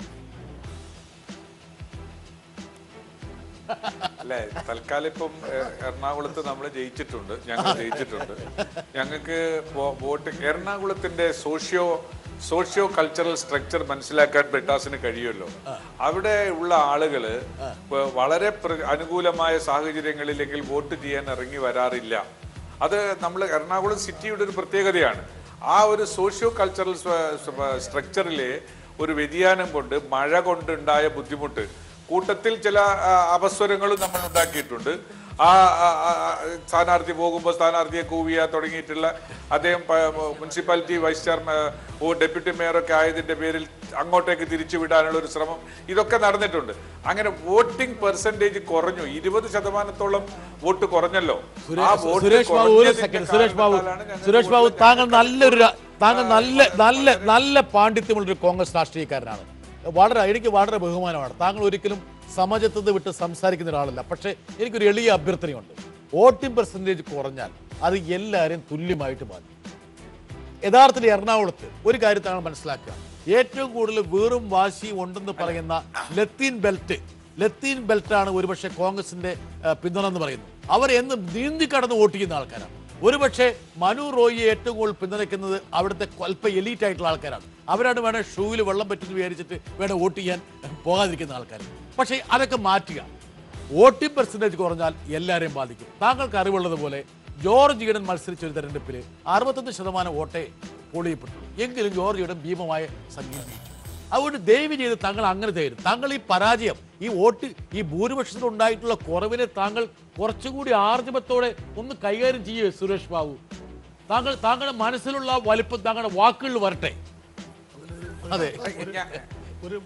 അല്ലേ തൽക്കാലം ഇപ്പം എ- എറണാകുളത്ത് നമ്മൾ ജയിച്ചിട്ടുണ്ട് ഞങ്ങൾ ജയിച്ചിട്ടുണ്ട് ഞങ്ങൾക്ക് വോ- വോട്ട് എറണാകുളത്തിന്റെ സോഷ്യോ സോഷ്യോ കൾച്ചറൽ സ്ട്രക്ചർ മനസ്സിലാക്കാൻ ബ്രിട്ടാസിന് കഴിയുമല്ലോ അവിടെ ഉള്ള ആളുകള് വ- വളരെ പ്ര- അനുകൂലമായ സാഹചര്യങ്ങളിലെങ്കിൽ വോട്ട് ചെയ്യാൻ ഇറങ്ങി വരാറില്ല അത് നമ്മൾ എറണാകുളം സിറ്റിയുടെ ഒരു പ്രത്യേകതയാണ് ആ ഒരു സോഷ്യോ കൾച്ചറൽ സ്ട്രക്ചറിലെ ഒരു വ്യതിയാനം കൊണ്ട് മഴ കൊണ്ടുണ്ടായ ബുദ്ധിമുട്ട് കൂട്ടത്തിൽ ചില ആ, അപസ്വരങ്ങളും നമ്മൾ ഉണ്ടാക്കിയിട്ടുണ്ട് ആ ആ, ആ, ആ, സ്ഥാനാർത്ഥി പോകുമ്പോൾ സ്ഥാനാർത്ഥിയെ കൂവിയ തുടങ്ങിയിട്ടുള്ള അദ്ദേഹം പ- മുനിസിപ്പാലിറ്റി വൈസ് ചെയർമാൻ ഓ ഡെപ്യൂട്ടി മേയറൊക്കെ ആയതിന്റെ പേരിൽ അങ്ങോട്ടേക്ക് തിരിച്ചു വിടാനുള്ള ഒരു ശ്രമം ഇതൊക്കെ നടന്നിട്ടുണ്ട് അങ്ങനെ വോട്ടിംഗ് പെർസെന്റേജ് കുറഞ്ഞു ഇരുപത് ശതമാനത്തോളം വോട്ട് കുറഞ്ഞല്ലോ ആ സുരേഷ് വോട്ട് സുരേഷ് ബാബു ഒരു കുറഞ്ഞതിന്റെ സെക്കൻഡ് സുരേഷ് ബാബു കാരണത്താലാണ് ഞങ്ങൾ സുരേഷ് ബാബു താങ്കൾ നല്ലൊരു ര- താങ്കൾ നല്ല നല്ല നല്ല പാണ്ഡിത്യമുള്ള ഒരു കോൺഗ്രസ് രാഷ്ട്രീയക്കാരനാണ് വളരെ എനിക്ക് വളരെ ബഹുമാനമാണ് താങ്കൾ ഒരിക്കലും സമചിത്തത വിട്ട് സംസാരിക്കുന്ന ഒരാളല്ല പക്ഷേ എനിക്കൊരു എളിയ അഭ്യർത്ഥനയുണ്ട് വോട്ടിംഗ് പെർസെൻറ്റേജ് കുറഞ്ഞാൽ അത് എല്ലാവരെയും തുല്യമായിട്ട് ബാധിക്കും യഥാർത്ഥത്തിൽ എറണാകുളത്ത് ഒരു കാര്യം താങ്കൾ മനസ്സിലാക്കുക ഏറ്റവും കൂടുതൽ വീറും വാശിയും ഉണ്ടെന്ന് പറയുന്ന ലത്തീൻ ബെൽറ്റ് ലത്തീൻ ബെൽറ്റാണ് ഒരുപക്ഷെ കോൺഗ്രസിന്റെ ആ, പിന്തുണ എന്ന് പറയുന്നത് അവർ എന്ന് നീന്തി കടന്ന് വോട്ട് ചെയ്യുന്ന ആൾക്കാരാണ് ഒരുപക്ഷെ മനു റോയിയെ ഏറ്റവും കൂടുതൽ പിന്തുണയ്ക്കുന്നത് അവിടുത്തെ അല്പ എലീറ്റ് ആയിട്ടുള്ള ആൾക്കാരാണ് അവരാണ് വേണേൽ ഷൂവിൽ വെള്ളം പറ്റുമെന്ന് വിചാരിച്ചിട്ട് വേണേൽ വോട്ട് ചെയ്യാൻ പോകാതിരിക്കുന്ന ആൾക്കാർ പക്ഷേ അതൊക്കെ മാറ്റുക വോട്ടിംഗ് പെർസെൻറ്റേജ് കുറഞ്ഞാൽ എല്ലാവരെയും ബാധിക്കും താങ്കൾക്ക് അറിവുള്ളതുപോലെ ജോർജ് ഈഡൻ മത്സരിച്ച ഒരു തെരഞ്ഞെടുപ്പിൽ അറുപത്തൊന്ന് ശതമാനം വോട്ടേ പോൾ ചെയ്യപ്പെട്ടുള്ളൂ എങ്കിലും ജോർജ് ഈഡൻ ഭീമമായ സംഖ്യ ജയിച്ചു അതുകൊണ്ട് ദയവ് ചെയ്ത് താങ്കൾ അങ്ങനെ തരും താങ്കൾ ഈ പരാജയം ഈ വോട്ട് ഈ ഭൂരിപക്ഷത്തിൽ ഉണ്ടായിട്ടുള്ള കുറവിനെ താങ്കൾ കുറച്ചുകൂടി ആർജവത്തോടെ ഒന്ന് കൈകാര്യം ചെയ്യേ സുരേഷ് ബാബു താങ്കൾ താങ്കളുടെ മനസ്സിലുള്ള വലിപ്പം താങ്കളുടെ വാക്കുകളിൽ വരട്ടെ അതെ ഒരു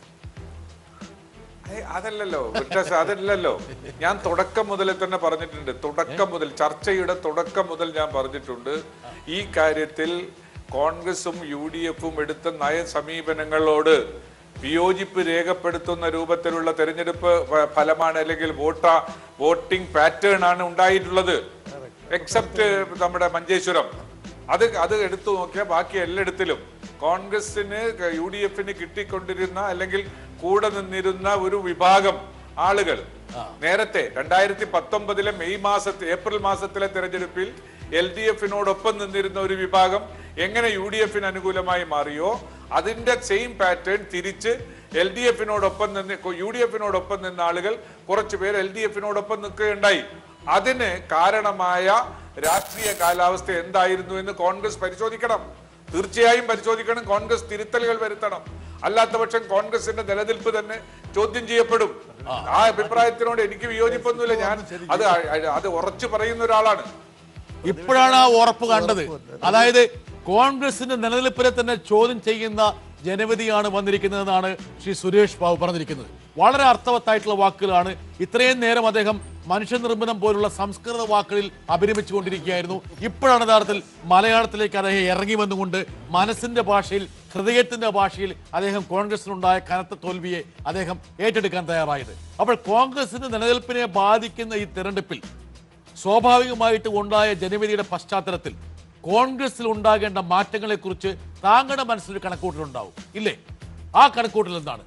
ഏയ് അതല്ലല്ലോ വിക്ടേഴ്സ് അതല്ലല്ലോ ഞാൻ തുടക്കം മുതൽ തന്നെ പറഞ്ഞിട്ടുണ്ട് തുടക്കം മുതൽ ചർച്ചയുടെ തുടക്കം മുതൽ ഞാൻ പറഞ്ഞിട്ടുണ്ട് ഈ കാര്യത്തിൽ കോൺഗ്രസും യു ഡി എഫും എടുത്ത നയ സമീപനങ്ങളോട് വിയോജിപ്പ് രേഖപ്പെടുത്തുന്ന രൂപത്തിലുള്ള തെരഞ്ഞെടുപ്പ് ഫ- ഫലമാണ് അല്ലെങ്കിൽ വോട്ട വോട്ടിംഗ് പാറ്റേൺ ആണ് ഉണ്ടായിട്ടുള്ളത് എക്സെപ്റ്റ് നമ്മുടെ മഞ്ചേശ്വരം അത് അത് എടുത്തു നോക്കിയാൽ ബാക്കി എല്ലായിടത്തിലും കോൺഗ്രസിന് യു ഡി എഫിന് കിട്ടിക്കൊണ്ടിരുന്ന അല്ലെങ്കിൽ കൂടെ നിന്നിരുന്ന ഒരു വിഭാഗം ആളുകൾ നേരത്തെ രണ്ടായിരത്തി പത്തൊമ്പതിലെ മെയ് മാസത്തെ ഏപ്രിൽ മാസത്തിലെ തെരഞ്ഞെടുപ്പിൽ എൽ ഡി എഫിനോടൊപ്പം നിന്നിരുന്ന ഒരു വിഭാഗം എങ്ങനെ യു ഡി എഫിന് അനുകൂലമായി മാറിയോ അതിന്റെ സെയിം പാറ്റേൺ തിരിച്ച് എൽ ഡി എഫിനോടൊപ്പം നിന്ന് യു ഡി എഫിനോടൊപ്പം നിന്ന ആളുകൾ കുറച്ചു പേർ എൽ ഡി എഫിനോടൊപ്പം നിൽക്കുകയുണ്ടായി അതിന് കാരണമായ രാഷ്ട്രീയ കാലാവസ്ഥ എന്തായിരുന്നു എന്ന് കോൺഗ്രസ് പരിശോധിക്കണം തീർച്ചയായും പരിശോധിക്കണം കോൺഗ്രസ് തിരുത്തലുകൾ വരുത്തണം അല്ലാത്ത പക്ഷം കോൺഗ്രസിന്റെ നിലനിൽപ്പ് തന്നെ ചോദ്യം ചെയ്യപ്പെടും ആ അഭിപ്രായത്തിനോട് എനിക്ക് വിയോജിപ്പൊന്നുമില്ല ഞാൻ അത് അത് ഉറച്ചു പറയുന്ന ഒരാളാണ് ഇപ്പോഴാണ് ആ ഉറപ്പ് കണ്ടത് അതായത് കോൺഗ്രസിന്റെ നിലനിൽപ്പിനെ തന്നെ ചോദ്യം ചെയ്യുന്ന ജനവിധിയാണ് വന്നിരിക്കുന്നതെന്നാണ് ശ്രീ സുരേഷ് ബാബു പറഞ്ഞിരിക്കുന്നത് വളരെ അർത്ഥവത്തായിട്ടുള്ള വാക്കുകളാണ് ഇത്രയും നേരം അദ്ദേഹം മനുഷ്യനിർമ്മിതം പോലുള്ള സംസ്കൃത വാക്കുകളിൽ അഭിരമിച്ചുകൊണ്ടിരിക്കുകയായിരുന്നു ഇപ്പോഴാണ് യഥാർത്ഥത്തിൽ മലയാളത്തിലേക്ക് അദ്ദേഹം ഇറങ്ങി വന്നുകൊണ്ട് മനസ്സിന്റെ ഭാഷയിൽ ഹൃദയത്തിന്റെ ഭാഷയിൽ അദ്ദേഹം കോൺഗ്രസിനുണ്ടായ കനത്ത തോൽവിയെ അദ്ദേഹം ഏറ്റെടുക്കാൻ തയ്യാറായത് അപ്പോൾ കോൺഗ്രസിന്റെ നിലനിൽപ്പിനെ ബാധിക്കുന്ന ഈ തെരഞ്ഞെടുപ്പിൽ സ്വാഭാവികമായിട്ട് ഉണ്ടായ ജനവിധിയുടെ പശ്ചാത്തലത്തിൽ കോൺഗ്രസിൽ ഉണ്ടാകേണ്ട മാറ്റങ്ങളെക്കുറിച്ച് താങ്കളുടെ മനസ്സിൽ കണക്കൂട്ടലുണ്ടാവും ഇല്ലേ ആ കണക്കൂട്ടൽ എന്താണ്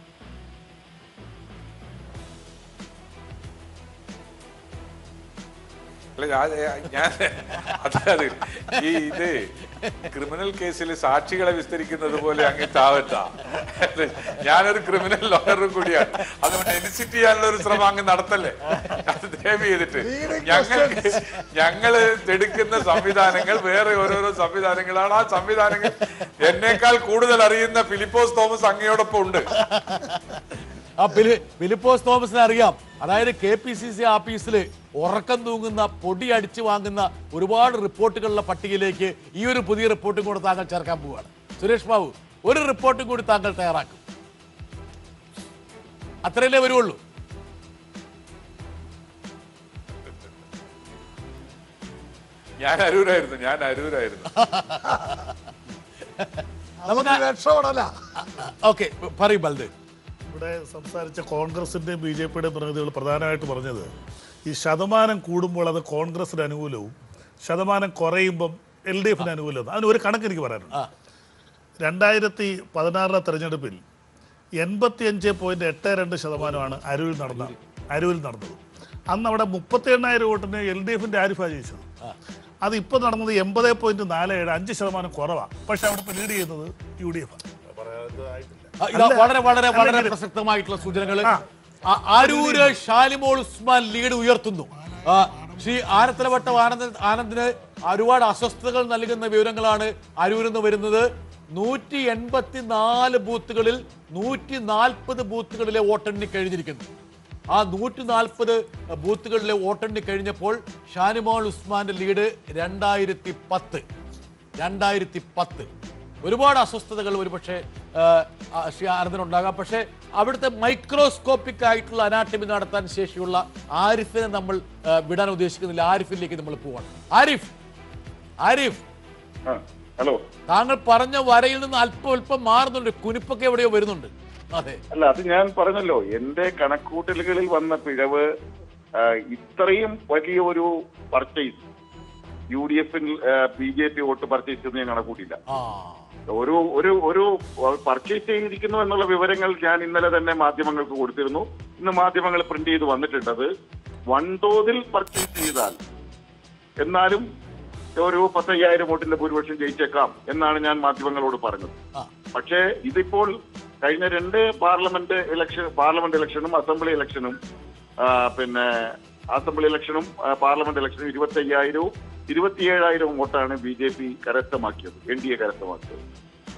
അല്ല ഞാൻ ഞാൻ അതായത് ഈ ഇത് ക്രിമിനൽ കേസിൽ സാക്ഷികളെ വിസ്തരിക്കുന്നത് പോലെ അങ്ങ് താവട്ട ഞാനൊരു ക്രിമിനൽ ലോയറും കൂടിയാണ് അതുകൊണ്ട് എലിസിറ്റ് ചെയ്യാനുള്ള ഒരു ശ്രമം അങ്ങ് നടത്തല്ലേ അത് ദയവ് ചെയ്തിട്ട് ഞങ്ങൾക്ക് ഞങ്ങള് എടുക്കുന്ന സംവിധാനങ്ങൾ വേറെ ഓരോരോ സംവിധാനങ്ങളാണ് ആ സംവിധാനങ്ങൾ എന്നേക്കാൾ കൂടുതൽ അറിയുന്ന ഫിലിപ്പോസ് തോമസ് അങ്ങയോടൊപ്പം ഉണ്ട് ആ ഫിലി ഫിലിപ്പോസ് തോമസിനെ അറിയാം അതായത് കെ പി സി സി ഓഫീസിൽ ഉറക്കം തൂങ്ങുന്ന പൊടി അടിച്ചു വാങ്ങുന്ന ഒരുപാട് റിപ്പോർട്ടുകളുടെ പട്ടികയിലേക്ക് ഈ ഒരു പുതിയ റിപ്പോർട്ടും കൂടെ താങ്കൾ ചേർക്കാൻ പോവുകയാണ് സുരേഷ് ബാബു ഒരു റിപ്പോർട്ടും കൂടി താങ്കൾ തയ്യാറാക്കും അത്രയല്ലേ വരുള്ളൂ ഞാൻ അരൂരായിരുന്നു ഞാൻ അരൂരായിരുന്നു നമുക്ക് രക്ഷപ്പെടല ഓക്കെ പറയും ബൽദേവ് ഇവിടെ സംസാരിച്ച കോൺഗ്രസിന്റെയും ബി ജെ പിയുടെയും പ്രതിനിധികൾ പ്രധാനമായിട്ട് പറഞ്ഞത് ഈ ശതമാനം കൂടുമ്പോൾ അത് കോൺഗ്രസിന് അനുകൂലവും ശതമാനം കുറയുമ്പം എൽ ഡി എഫിന് അനുകൂലവും അതിന് ഒരു കണക്ക് എനിക്ക് പറയാനുണ്ട് രണ്ടായിരത്തി പതിനാറിലെ തെരഞ്ഞെടുപ്പിൽ എൺപത്തി അഞ്ച് പോയിന്റ് എട്ട് രണ്ട് ശതമാനമാണ് അരൂരിൽ നടന്ന അരൂരിൽ നടന്നത് അന്ന് അവിടെ മുപ്പത്തി എണ്ണായിരം വോട്ടിന് എൽ ഡി എഫിന്റെ ആരിഫാ ജയിച്ചത് അത് ഇപ്പോൾ നടന്നത് എൺപത് പോയിന്റ് നാല് ഏഴ് അഞ്ച് ശതമാനം കുറവാണ് പക്ഷെ അവിടെ ഇപ്പോൾ ലീഡ് ചെയ്യുന്നത് യു ഡി എഫ് ആ, ഇതാ വളരെ വളരെ വളരെ പ്രസക്തമായിട്ടുള്ള സൂചനകൾ ആരൂര് ഷാലിമോൾ ഉസ്മാൻ ലീഡ് ഉയർത്തുന്നു ആ, ശ്രീ ആനത്തലവട്ടം ആനന്ദ ആനന്ദിന് ഒരുപാട് അസ്വസ്ഥതകൾ നൽകുന്ന വിവരങ്ങളാണ് അരൂരിൽ നിന്ന് വരുന്നത് നൂറ്റി എൺപത്തി നാല് ബൂത്തുകളിൽ നൂറ്റി നാൽപ്പത് ബൂത്തുകളിലെ വോട്ടെണ്ണി കഴിഞ്ഞിരിക്കുന്നു ആ നൂറ്റി നാൽപ്പത് ബൂത്തുകളിലെ വോട്ടെണ്ണി കഴിഞ്ഞപ്പോൾ ഷാനിമോൾ ഉസ്മാന്റെ ലീഡ് രണ്ടായിരത്തി പത്ത് രണ്ടായിരത്തി പത്ത് ഒരുപാട് അസ്വസ്ഥതകൾ ഒരുപക്ഷെ ആ, ആ, ശ്രീ ആനന്ദനുണ്ടാകാം പക്ഷേ അവിടുത്തെ മൈക്രോസ്കോപ്പിക് ആയിട്ടുള്ള അനാട്ടമി നടത്താൻ ശേഷിയുള്ള ആരിഫിനെ നമ്മൾ ആ, വിടാൻ ഉദ്ദേശിക്കുന്നില്ല ആരിഫിലേക്ക് നമ്മൾ പോവാണ് ആരിഫ് ആരിഫ് ഹലോ താങ്കൾ പറഞ്ഞ വരയിൽ നിന്ന് അല്പം അല്പം മാറുന്നുണ്ട് കുനിപ്പൊക്കെ എവിടെയോ വരുന്നുണ്ട് അതെ അല്ല അത് ഞാൻ പറഞ്ഞല്ലോ എന്റെ കണക്കൂട്ടലുകളിൽ വന്ന പിഴവ് ആ, ഇത്രയും വലിയ ഒരു പർച്ചേസ് യു ഡി എഫിൽ B J P vote purchase ചെയ്ത് ഞാൻ കണക്കൂട്ടില്ല ഒരു ഒരു ഒരു പർച്ചേസ് ചെയ്തിരിക്കുന്നു എന്നുള്ള വിവരങ്ങൾ ഞാൻ ഇന്നലെ തന്നെ മാധ്യമങ്ങൾക്ക് കൊടുത്തിരുന്നു ഇന്ന് മാധ്യമങ്ങൾ പ്രിന്റ് ചെയ്ത് വന്നിട്ടുണ്ട് അത് വൻതോതിൽ പർച്ചേസ് ചെയ്താൽ എന്നാലും ഒരു പത്തയ്യായിരം വോട്ടിന്റെ ഭൂരിപക്ഷം ജയിച്ചേക്കാം എന്നാണ് ഞാൻ മാധ്യമങ്ങളോട് പറഞ്ഞത് പക്ഷേ ഇതിപ്പോൾ കഴിഞ്ഞ രണ്ട് പാർലമെന്റ് ഇലക്ഷൻ പാർലമെന്റ് ഇലക്ഷനും അസംബ്ലി ഇലക്ഷനും ആ, പിന്നെ അസംബ്ലി ഇലക്ഷനും ആ, പാർലമെന്റ് ഇലക്ഷനും ഇരുപത്തി അയ്യായിരവും ഇരുപത്തിയേഴായിരവും വോട്ടാണ് ബി ജെ പി കരസ്ഥമാക്കിയത് എൻ ഡി എ കരസ്ഥമാക്കിയത്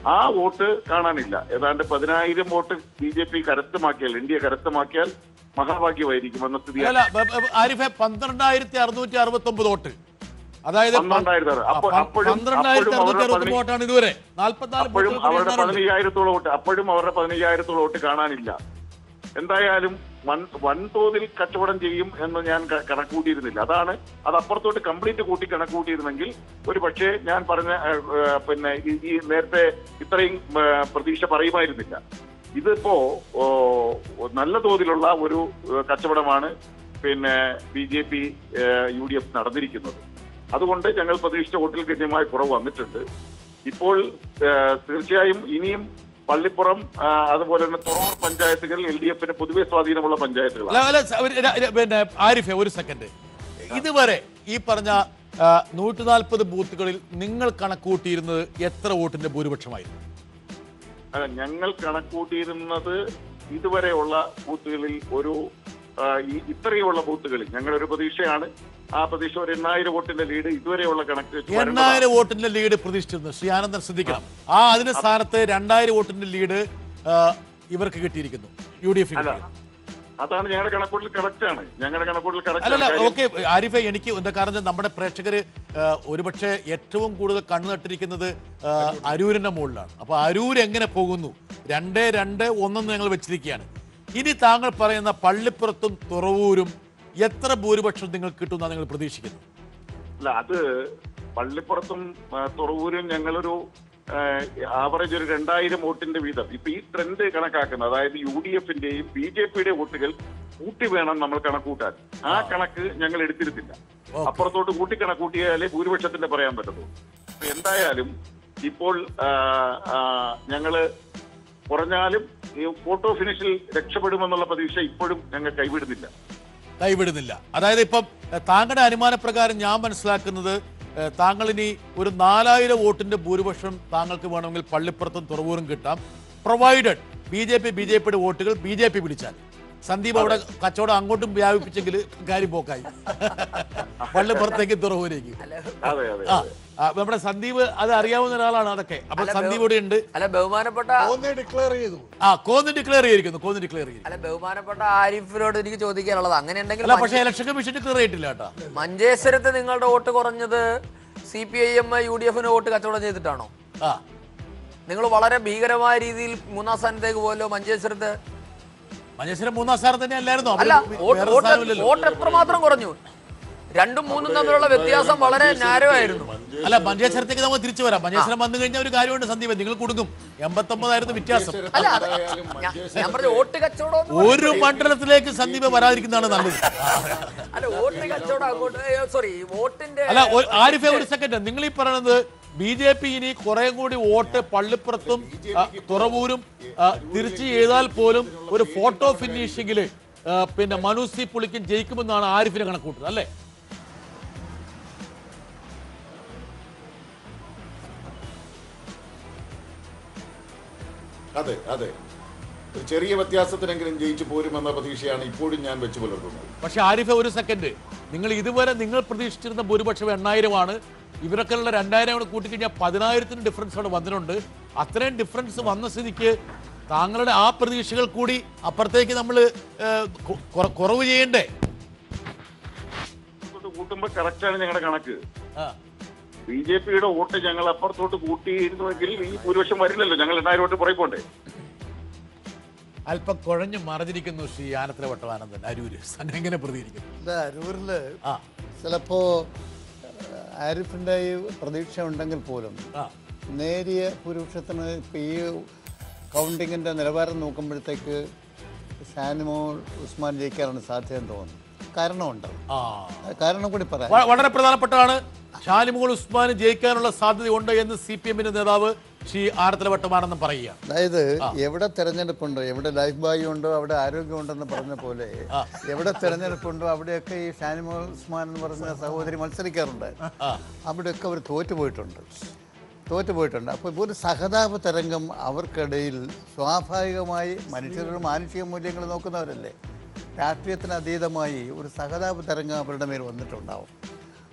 ആ വോട്ട് കാണാനില്ല ഏതാണ്ട് പതിനായിരം വോട്ട് ബി ജെ പി കരസ്ഥമാക്കിയാൽ ഇന്ത്യ കരസ്ഥമാക്കിയാൽ മഹാഭാഗ്യമായിരിക്കും എന്ന സ്ഥിതി അല്ല ബ- ബ- ആരിഫെ പന്ത്രണ്ടായിരത്തി അറുന്നൂറ്റി അറുപത്തി ഒമ്പത് വോട്ട് അതായത് പ- പന്ത്രണ്ടായിരത്തി അറു- അപ്പൊ- ആ, പ- അപ്പോഴും- പന്ത്രണ്ടായിരത്തി അപ്പോഴും അറുന്നൂറ്റി അവരുടെ അറുപത്തി വോട്ടാണ് ഇതുവരെ നാൽപ്പത്തിനാല് അപ്പോഴും ബൂത്തുകൾ കൂടി അവരുടെ എണ്ണാനുണ്ട്. പതിനയ്യായിരത്തോളം വോട്ട് അപ്പോഴും അവരുടെ പതിനയ്യായിരത്തോളം വോട്ട് കാണാനില്ല എന്തായാലും വൻ വൻതോതിൽ കച്ചവടം ചെയ്യും എന്ന് ഞാൻ ക- കണക്കുകൂട്ടിയിരുന്നില്ല അതാണ് അത് അപ്പുറത്തോട്ട് കംപ്ലീറ്റ് കൂട്ടി കണക്കുകൂട്ടിയിരുന്നെങ്കിൽ ഒരു പക്ഷേ ഞാൻ പറഞ്ഞ ഏഹ്, ഏഹ്, പിന്നെ ഈ- ഈ നേരത്തെ ഇത്രയും ഏഹ്, പ്രതീക്ഷ പറയുമായിരുന്നില്ല ഇതിപ്പോ ഓ, നല്ല തോതിലുള്ള ഒരു ഏഹ്, കച്ചവടമാണ് പിന്നെ B J P U D F നടന്നിരിക്കുന്നത് അതുകൊണ്ട് ഞങ്ങൾ പ്രതീക്ഷിച്ച വോട്ടിൽ ഗണ്യമായ കുറവ് വന്നിട്ടുണ്ട് ഇപ്പോൾ ഏഹ്, തീർച്ചയായും ഇനിയും പള്ളിപ്പുറം ആ, അതുപോലെ തന്നെ തുറവൂർ പഞ്ചായത്തുകൾ എൽ ഡി എഫിന് പൊതുവെ സ്വാധീനമുള്ള പഞ്ചായത്തുകളാണ് അല്ല, അല്ല, സ- ഒരു- ര- ര- പിന്നെ ആരിഫെ ഒരു സെക്കൻഡ് ഇതുവരെ ഈ പറഞ്ഞ നൂറ്റി നാൽപ്പത് ബൂത്തുകളിൽ നിങ്ങൾ കണക്കൂട്ടിയിരുന്നത് എത്ര വോട്ടിന്റെ ഭൂരിപക്ഷമായിരുന്നു അല്ല, ഞങ്ങൾ കണക്കൂട്ടിയിരുന്നത് ഇതുവരെയുള്ള ബൂത്തുകളിൽ ഒരു ആ, ഈ ഇത്രയുള്ള ബൂത്തുകളിൽ ഞങ്ങളുടെ ഒരു പ്രതീക്ഷയാണ് ആ പ്രതീക്ഷ ഒരു എണ്ണായിരം വോട്ടിന്റെ ലീഡ് ഇതുവരെയുള്ള കണക്ക് വെച്ച് വരുന്നതാണ്. എണ്ണായിരം വോട്ടിന്റെ ലീഡ് പ്രതീക്ഷിച്ചിരുന്നു ശ്രീ ആനന്ദൻ ശ്രദ്ധിക്കണം ആ അതിന് സ്ഥാനത്ത് രണ്ടായിരം വോട്ടിന്റെ ലീഡ് ആ, ഇവർക്ക് കിട്ടിയിരിക്കുന്നു യു ഡി എഫ് അല്ല അതാണ് ഞങ്ങളുടെ കണക്കൂട്ടിൽ കറക്റ്റ് ആണ് ഞങ്ങളുടെ കണക്കൂട്ടിൽ അല്ലല്ല കറക്റ്റ് ഓക്കെ ആരിഫെ എനിക്ക് എന്താ കാരണം നമ്മുടെ പ്രേക്ഷകര് ആ, ഒരുപക്ഷെ ഏറ്റവും കൂടുതൽ കണ്ണു നട്ടിരിക്കുന്നത് ആ, അരൂരിന്റെ മുകളിലാണ് അപ്പൊ അരൂർ എങ്ങനെ പോകുന്നു രണ്ട് രണ്ട് ഒന്നെന്ന് ഞങ്ങൾ വെച്ചിരിക്കുകയാണ് ഇനി താങ്കൾ പറയുന്ന പള്ളിപ്പുറത്തും തുറവൂരും എത്ര ഭൂരിപക്ഷം നിങ്ങൾക്ക് കിട്ടുമെന്നാണ് നിങ്ങൾ പ്രതീക്ഷിക്കുന്നത് അല്ല അത് പള്ളിപ്പുറത്തും ആ, തുറവൂരും ഞങ്ങളൊരു ആവറേജ് ഒരു രണ്ടായിരം വോട്ടിന്റെ വീതം ഇപ്പൊ ഈ ട്രെൻഡ് കണക്കാക്കുന്നത് അതായത് യു ഡി എഫിന്റെയും ബി ജെ പിയുടെ വോട്ടുകൾ കൂട്ടി വേണം നമ്മൾ കണക്കൂട്ടാൻ ആ കണക്ക് ഞങ്ങൾ എടുത്തിരുന്നില്ല അപ്പുറത്തോട്ട് കൂട്ടി കണക്കൂട്ടിയാലേ ഭൂരിപക്ഷത്തിന്റെ പറയാൻ പറ്റത്തുള്ളൂ അപ്പൊ എന്തായാലും ഇപ്പോൾ ആ, ആ, ഞങ്ങള് കുറഞ്ഞാലും ഈ ഫോട്ടോ ഫിനിഷിൽ രക്ഷപ്പെടുമെന്നുള്ള പ്രതീക്ഷ ഇപ്പോഴും ഞങ്ങൾ കൈവിടുന്നില്ല കൈവിടുന്നില്ല അതായത് ഇപ്പം എഹ്, താങ്കളുടെ അനുമാനപ്രകാരം ഞാൻ മനസ്സിലാക്കുന്നത് എഹ്, താങ്കൾ ഇനി ഒരു നാലായിരം വോട്ടിന്റെ ഭൂരിപക്ഷം താങ്കൾക്ക് വേണമെങ്കിൽ പള്ളിപ്പുറത്തും തുറവൂരും കിട്ടാം provided B J P B J പിയുടെ വോട്ടുകൾ ബി ജെ പി പിടിച്ചാൽ സന്ദീപ് അവിടെ കച്ചവടം അങ്ങോട്ടും വ്യാപിപ്പിച്ചെങ്കിൽ കാര്യം പോക്കായി പള്ളിപ്പുറത്തേക്ക് തുറവൂരേക്ക് അതെ അതെ ആ ആ, നമ്മുടെ സന്ദീപ് അത് അറിയാവുന്ന ഒരാളാണ് അതൊക്കെ അപ്പൊ സന്ദീപ് ഇവിടെ ഉണ്ട് അല്ല ബഹുമാനപ്പെട്ട ഡിക്ലെയർ ചെയ്തു ആ കോന്ന് ഡിക്ലെയർ ചെയ്തിരിക്കുന്നു കോന്ന് ഡിക്ലെയർ ചെയ്തു അല്ല ബഹുമാനപ്പെട്ട ആരിഫിനോട് എനിക്ക് ചോദിക്കാനുള്ളത് അങ്ങനെ ഉണ്ടെങ്കിൽ അല്ല പക്ഷേ ഇലക്ഷൻ കമ്മീഷൻ ഡിക്ലെയർ ചെയ്തിട്ടില്ല കേട്ടോ മഞ്ചേശ്വരത്ത് നിങ്ങളുടെ വോട്ട് കുറഞ്ഞത് C P I M U D എഫിന് വോട്ട് കച്ചവടം ചെയ്തിട്ടാണോ ആ നിങ്ങൾ വളരെ ഭീകരമായ രീതിയിൽ മൂന്നാം സ്ഥാനത്തേക്ക് പോലോ മഞ്ചേശ്വരത്ത് മഞ്ചേശ്വരം മൂന്നാം സ്ഥാനം തന്നെ അല്ലായിരുന്നോ അല്ല വോട്ട് വേറെ വോട്ട് സ്ഥാനമില്ലല്ലോ വോട്ട് എത്രമാത്രം കുറഞ്ഞു രണ്ടും മൂന്നും തമ്മിലുള്ള വ്യത്യാസം വളരെ നാരോ ആയിരുന്നു അല്ല മഞ്ചേശ്വരത്തേക്ക് നമുക്ക് തിരിച്ചു വരാം മഞ്ചേശ്വരം വന്നു കഴിഞ്ഞാൽ ഒരു കാര്യമുണ്ട് സന്ദീപ് നിങ്ങൾ കൊടുക്കും എൺപത്തൊമ്പതായിരുന്നു വ്യത്യാസം അല്ല അത് ഞാൻ- ഞാൻ പറഞ്ഞ വോട്ട് കച്ചവടം എന്ന് ഒരു മണ്ഡലത്തിലേക്ക് സന്ദീപ് വരാതിരിക്കുന്നതാണ് നല്ലത് അല്ല വോട്ട് കച്ചവടം അങ്ങോട്ട് സോറി വോട്ടിന്റെ അല്ല ഒരു- ആരിഫെ ഒരു സെക്കൻഡ് നിങ്ങൾ ഈ പറയുന്നത് ബി ജെ പി ഇനി കുറെ കൂടി വോട്ട് പള്ളിപ്പുറത്തും ആ, തുറവൂരും ആ, തിരിച്ചു ചെയ്താൽ പോലും ഒരു ഫോട്ടോ ഫിനിഷിംഗില് ആ, പിന്നെ മനു സി പുളിക്കും ജയിക്കുമെന്നാണ് ആരിഫിനെ കണക്കൂട്ടുന്നത് അല്ലേ അതെ അതെ ഒരു ചെറിയ വ്യത്യാസത്തിനെങ്കിലും ജയിച്ചു പോരുമെന്ന പ്രതീക്ഷയാണ് ഇപ്പോഴും ഞാൻ വെച്ചു പുലർത്തുന്നത് പക്ഷെ ആരിഫ ഒരു സെക്കൻഡ് നിങ്ങൾ ഇതുവരെ നിങ്ങൾ പ്രതീക്ഷിച്ചിരുന്ന ഭൂരിപക്ഷം എണ്ണായിരമാണ് ഇവരൊക്കെയുള്ള രണ്ടായിരം കൂടെ കൂട്ടിക്കഴിഞ്ഞാൽ പതിനായിരത്തിന് ഡിഫറൻസ് അവിടെ വന്നിട്ടുണ്ട് അത്രയും ഡിഫറൻസ് വന്ന സ്ഥിതിക്ക് താങ്കളുടെ ആ പ്രതീക്ഷകൾ കൂടി അപ്പുറത്തേക്ക് നമ്മൾ കുറവ് ചെയ്യണ്ടേ അപ്പുറത്തോട്ട് കൂട്ടുമ്പോ കറക്റ്റാണ് ഞങ്ങളുടെ കണക്ക് ആ. ബി ജെ പിയുടെ വോട്ട് ഞങ്ങൾ അപ്പുറത്തോട്ട് കൂട്ടിയിരുന്നുവെങ്കിൽ ഈ ഭൂരിപക്ഷം വരില്ലല്ലോ ഞങ്ങൾ എണ്ണായിരം വോട്ട് പുറകെ പോണ്ടേ അല്പം കുഴഞ്ഞു മറഞ്ഞിരിക്കുന്നു ശ്രീ ആനത്തിലെ വട്ടവാനന്ദൻ അരൂര് സന്നെ എങ്ങനെ പ്രതികരിക്കുന്നു ഇത് അരൂരില് ആ. ചിലപ്പോ ആരിഫിന്റെ ഈ പ്രതീക്ഷ ഉണ്ടെങ്കിൽ പോലും ആ. നേരിയ ഭൂരിപക്ഷത്തിന് ഇപ്പൊ ഈ കൗണ്ടിങ്ങിന്റെ നിലവാരം നോക്കുമ്പോഴത്തേക്ക് ഷാനിമോൾ ഉസ്മാൻ ജയിക്കാനാണ് സാധ്യത തോന്നുന്നു കാരണമുണ്ട് ആ കാരണം കൂടി പറയാം വ- വളരെ പ്രധാനപ്പെട്ടാണ് ഷാലിമോൾ ഉസ്മാൻ ജയിക്കാനുള്ള സാധ്യതയുണ്ട് എന്ന് സി പി എമ്മിന്റെ നേതാവ് ശ്രീ ആനത്തിലെ വട്ടമാനന്ദൻ പറയുകയാണ് അതായത് എവിടെ തെരഞ്ഞെടുപ്പുണ്ടോ എവിടെ ലൈഫ് ബായി ഉണ്ടോ അവിടെ ആരോഗ്യമുണ്ടെന്ന് പറഞ്ഞ പോലെ എവിടെ തെരഞ്ഞെടുപ്പുണ്ടോ അവിടെയൊക്കെ ഈ ഷാനിമോൾ ഉസ്മാൻ എന്ന് പറഞ്ഞ സഹോദരി മത്സരിക്കാറുണ്ട് അവിടെയൊക്കെ അവർ തോറ്റുപോയിട്ടുണ്ട് തോറ്റുപോയിട്ടുണ്ട് അപ്പോൾ ഒരു സഹതാപ തരംഗം അവർക്കിടയിൽ സ്വാഭാവികമായി മനുഷ്യരുടെ മാനുഷിക മൂല്യങ്ങൾ നോക്കുന്നവരല്ലേ രാഷ്ട്രീയത്തിന് അതീതമായി ഒരു സഹതാപ തരംഗം അവരുടെ മേൽ വന്നിട്ടുണ്ടാവും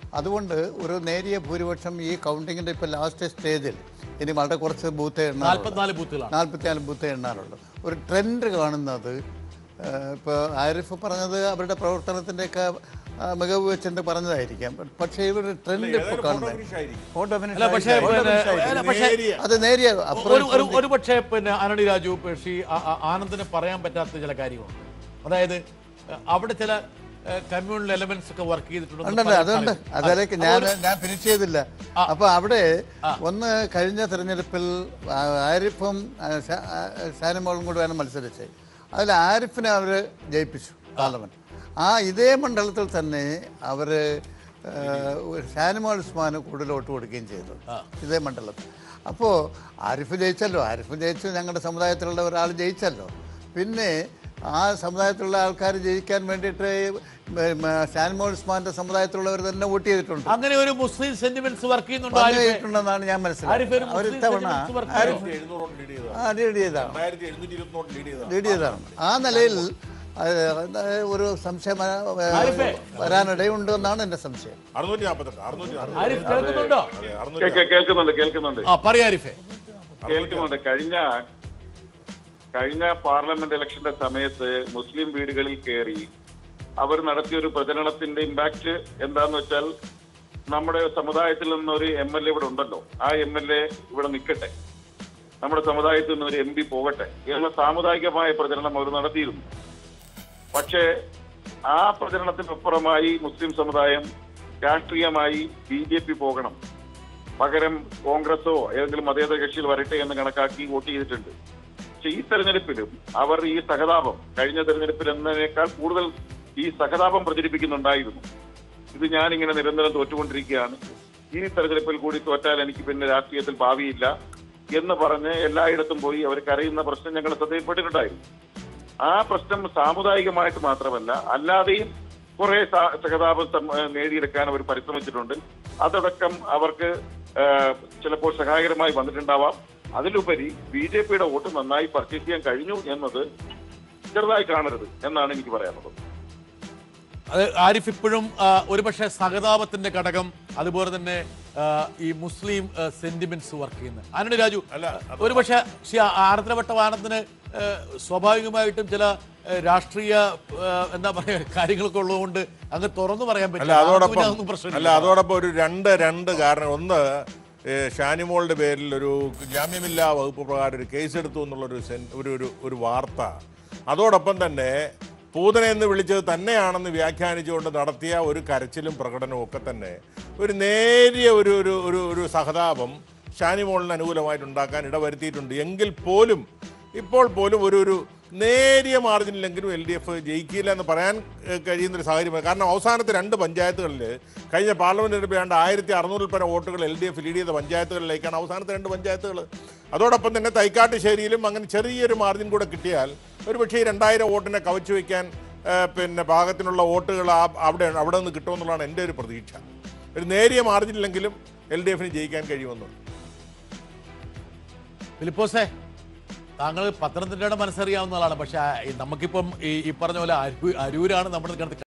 അതുകൊണ്ട് ഒരു നേരിയ ഭൂരിപക്ഷം ഈ കൗണ്ടിങ്ങിൻ്റെ ഇപ്പോൾ ലാസ്റ്റ് സ്റ്റേജിൽ ഇനി വളരെ കുറച്ച് ബൂത്ത് നാൽപ്പത്തിനാല് ബൂത്തുകളാണ് നാൽപ്പത്തിനാല് ബൂത്ത് എണ്ണാറുള്ളൂ ഒരു ട്രെൻഡ് കാണുന്നത് ഇപ്പോൾ ആരിഫ് പറഞ്ഞത് അവരുടെ പ്രവർത്തനത്തിൻ്റെയൊക്കെ ആ, മികവ് വെച്ചിട്ട് പറഞ്ഞതായിരിക്കാം പക്ഷേ ഇവരുടെ ട്രെൻഡ് ഇപ്പോൾ കാണുന്നത് ഫോട്ടോ അല്ല പക്ഷേ പിന്നെ അല്ല, പക്ഷേ അത് നേരിയ ഒരു ഒരു ഒരു പക്ഷേ പിന്നെ അനണി രാജു പക്ഷേ ആ- ആ- ആനന്ദിന് പറയാൻ പറ്റാത്ത ചില കാര്യങ്ങളുണ്ട് അതായത് അഹ് അവിടെ ചില കമ്മ്യൂണൽ എലമെന്റ്സ് ഒക്കെ വർക്ക് ചെയ്തിട്ടുണ്ട് ഉണ്ടല്ലോ അതുണ്ട് അതിലേക്ക് ഞാൻ ഞാൻ ഫിനിഷ് ചെയ്തില്ല അപ്പൊ അവിടെ ഒന്ന് കഴിഞ്ഞ തെരഞ്ഞെടുപ്പിൽ ആ, ആരിഫും ആ, ഷാ- ആ, ഷാനിമോളും കൂടി വേണം മത്സരിച്ച് അതിൽ ആരിഫിനെ അവർ ജയിപ്പിച്ചു പാർലമെന്റ് ആ ഇതേ മണ്ഡലത്തിൽ തന്നെ അവർ ഷാനിമോൾ ഉസ്മാന് കൂടുതൽ വോട്ട് കൊടുക്കുകയും ചെയ്തു ഇതേ മണ്ഡലത്തിൽ അപ്പോൾ ആരിഫ് ജയിച്ചല്ലോ ആരിഫ് ജയിച്ചു ഞങ്ങളുടെ സമുദായത്തിലുള്ള ഒരാൾ ജയിച്ചല്ലോ പിന്നെ ആ സമുദായത്തിലുള്ള ആൾക്കാർ ജയിക്കാൻ വേണ്ടിയിട്ട് ഷാനിമോൾ ഉസ്മാന്റെ സമുദായത്തിലുള്ളവർ തന്നെ വോട്ട് ചെയ്തിട്ടുണ്ട് അങ്ങനെ ഒരു മുസ്ലിം സെന്റിമെന്റ്സ് വർക്ക് ചെയ്യുന്നുണ്ടോ വന്നു ആരിഫേ? ചെയ്തിട്ടുണ്ടെന്നാണ് ഞാൻ ആരിഫ് ഒരു മനസ്സിലാക്കുന്നത് അവർ മുസ്ലിം ഇത്തവണ sentiments work ആരിഫ് ചെയ്യുന്നു. ആ ലീഡ് ചെയ്താണ് രണ്ടായിരത്തി എഴുന്നൂറ്റി ഇരുപത്തിനോട്ട് ലീഡ് ചെയ്തതാണ് ലീഡ് ചെയ്തതാണ് ആ നിലയിൽ അത് ഒരു സംശയം വരാ- ആരിഫേ. വരാനിടയുണ്ട് എന്നാണ് എൻ്റെ സംശയം അറുന്നൂറ്റി നാൽപ്പത്തെട്ട് അറുന്നൂറ്റി ആരിഫ് കേൾക്കുന്നുണ്ടോ അതെ കേ- അറുന്നൂറ്റി കേ- കേൾക്കുന്നുണ്ട് കേൾക്കുന്നുണ്ട് ആ പറയാ ആരിഫേ കേൾക്കുന്നുണ്ട് കഴിഞ്ഞ കഴിഞ്ഞ പാർലമെന്റ് ഇലക്ഷന്റെ സമയത്ത് മുസ്ലിം വീടുകളിൽ കയറി അവർ നടത്തിയ ഒരു പ്രചരണത്തിന്റെ ഇമ്പാക്ട് എന്താന്ന് വെച്ചാൽ നമ്മുടെ സമുദായത്തിൽ നിന്നൊരു എം എൽ എ ഇവിടെ ഉണ്ടല്ലോ ആ എം എൽ എ ഇവിടെ നിൽക്കട്ടെ നമ്മുടെ സമുദായത്തിൽ നിന്ന് ഒരു എം പി പോകട്ടെ എന്ന സാമുദായികമായ പ്രചരണം അവർ നടത്തിയിരുന്നു പക്ഷേ ആ പ്രചരണത്തിനപ്പുറമായി മുസ്ലിം സമുദായം രാഷ്ട്രീയമായി ബി ജെ പി പോകണം പകരം കോൺഗ്രസോ ഏതെങ്കിലും മതേതര കക്ഷിയിൽ വരട്ടെ എന്ന് കണക്കാക്കി വോട്ട് ചെയ്തിട്ടുണ്ട് പക്ഷെ ഈ തെരഞ്ഞെടുപ്പിലും അവർ ഈ സഹതാപം കഴിഞ്ഞ തെരഞ്ഞെടുപ്പിൽ എന്നതിനേക്കാൾ കൂടുതൽ ഈ സഹതാപം പ്രചരിപ്പിക്കുന്നുണ്ടായിരുന്നു ഇത് ഞാനിങ്ങനെ നിരന്തരം തോറ്റുകൊണ്ടിരിക്കുകയാണ് ഈ തെരഞ്ഞെടുപ്പിൽ കൂടി തോറ്റാൽ എനിക്ക് പിന്നെ രാഷ്ട്രീയത്തിൽ ഭാവിയില്ല എന്ന് പറഞ്ഞ് എല്ലായിടത്തും പോയി അവർ കരയുന്ന പ്രശ്നം ഞങ്ങൾ ശ്രദ്ധയിൽപ്പെട്ടിട്ടുണ്ടായിരുന്നു ആ പ്രശ്നം സാമുദായികമായിട്ട് മാത്രമല്ല അല്ലാതെയും കുറെ സ- സഹതാപം സം- ഏഹ് നേടിയെടുക്കാൻ അവർ പരിശ്രമിച്ചിട്ടുണ്ട് അതടക്കം അവർക്ക് ഏഹ്, ചിലപ്പോൾ സഹായകരമായി വന്നിട്ടുണ്ടാവാം അതിലുപരി ബി ജെ പിയുടെ വോട്ട് നന്നായി പർച്ചേസ് ചെയ്യാൻ കഴിഞ്ഞു എന്നത് ചെറുതായി കാണരുത് എന്നാണ് എനിക്ക് പറയാനുള്ളത് അത് ആരിഫ് ഇപ്പോഴും ആ, ഒരുപക്ഷെ സഹതാപത്തിന്റെ ഘടകം അതുപോലെ തന്നെ ആ, ഈ മുസ്ലിം സെന്റിമെന്റ്സ് വർക്ക് ചെയ്യുന്നത് ആനണി രാജു ഒരുപക്ഷെ ശ്രീ ആർദ്രവട്ട ആനന്ദിന് ആ, സ്വാഭാവികമായിട്ടും ചില ആ, രാഷ്ട്രീയ ആ, എന്താ പറയുക കാര്യങ്ങളൊക്കെ ഉള്ളതുകൊണ്ട് അങ്ങ് തുറന്നു പറയാൻ അല്ല പറ്റില്ല ആർക്കും അതോടൊപ്പം അതൊന്നും പ്രശ്നമില്ല. അല്ല അതോടൊപ്പം ഒരു രണ്ട് രണ്ട് കാരണം ഒന്ന് ഏ, ഷാനിമോളുടെ പേരിൽ ഒരു ജാമ്യമില്ലാ വകുപ്പ് പ്രകാരം ഒരു കേസ് എടുത്തു എന്നുള്ളൊരു സെൻ- ഒരു ഒരു ഒരു വാർത്ത അതോടൊപ്പം തന്നെ പൂതന എന്ന് വിളിച്ചത് തന്നെയാണെന്ന് വ്യാഖ്യാനിച്ചുകൊണ്ട് നടത്തിയ ഒരു കരച്ചിലും പ്രകടനവും ഒക്കെ തന്നെ ഒരു നേരിയ ഒരു ഒരു ഒരു ഒരു സഹതാപം ഷാനിമോളിന് അനുകൂലമായിട്ട് ഉണ്ടാക്കാൻ ഇടവരുത്തിയിട്ടുണ്ട് എങ്കിൽ പോലും ഇപ്പോൾ പോലും ഒരു ഒരു നേരിയ മാർജിനിലെങ്കിലും എൽ ഡി എഫ് ജയിക്കില്ല എന്ന് പറയാൻ ഏഹ്, കഴിയുന്നൊരു സാഹചര്യമാണ് കാരണം അവസാനത്തെ രണ്ട് പഞ്ചായത്തുകളിൽ കഴിഞ്ഞ പാർലമെന്റ് തെരഞ്ഞെടുപ്പിൽ ഏതാണ്ട് ആയിരത്തി അറുന്നൂറിൽ പരം വോട്ടുകൾ എൽ ഡി എഫ് ലീഡ് ചെയ്ത പഞ്ചായത്തുകളിലേക്കാണ് അവസാനത്തെ രണ്ട് പഞ്ചായത്തുകൾ അതോടൊപ്പം തന്നെ തൈക്കാട്ടുശ്ശേരിയിലും അങ്ങനെ ചെറിയൊരു മാർജിൻ കൂടെ കിട്ടിയാൽ ഒരു പക്ഷേ ഈ രണ്ടായിരം വോട്ടിനെ കവച്ചു വയ്ക്കാൻ ഏഹ്, പിന്നെ പാകത്തിനുള്ള വോട്ടുകൾ ആ- അവിടെ അവിടെ നിന്ന് കിട്ടുമെന്നുള്ളതാണ് എൻ്റെ ഒരു പ്രതീക്ഷ ഒരു നേരിയ മാർജിനിലെങ്കിലും എൽ ഡി എഫിന് ജയിക്കാൻ കഴിയുമെന്ന് ഫിലിപ്പോസേ താങ്കൾ പത്തനംതിട്ടയുടെ മനസ്സറിയാവുന്ന ആളാണ് പക്ഷെ ആ, ഈ നമുക്കിപ്പം ഈ ഈ പറഞ്ഞ പോലെ അരൂ അരൂരാണ് നമ്മുടെ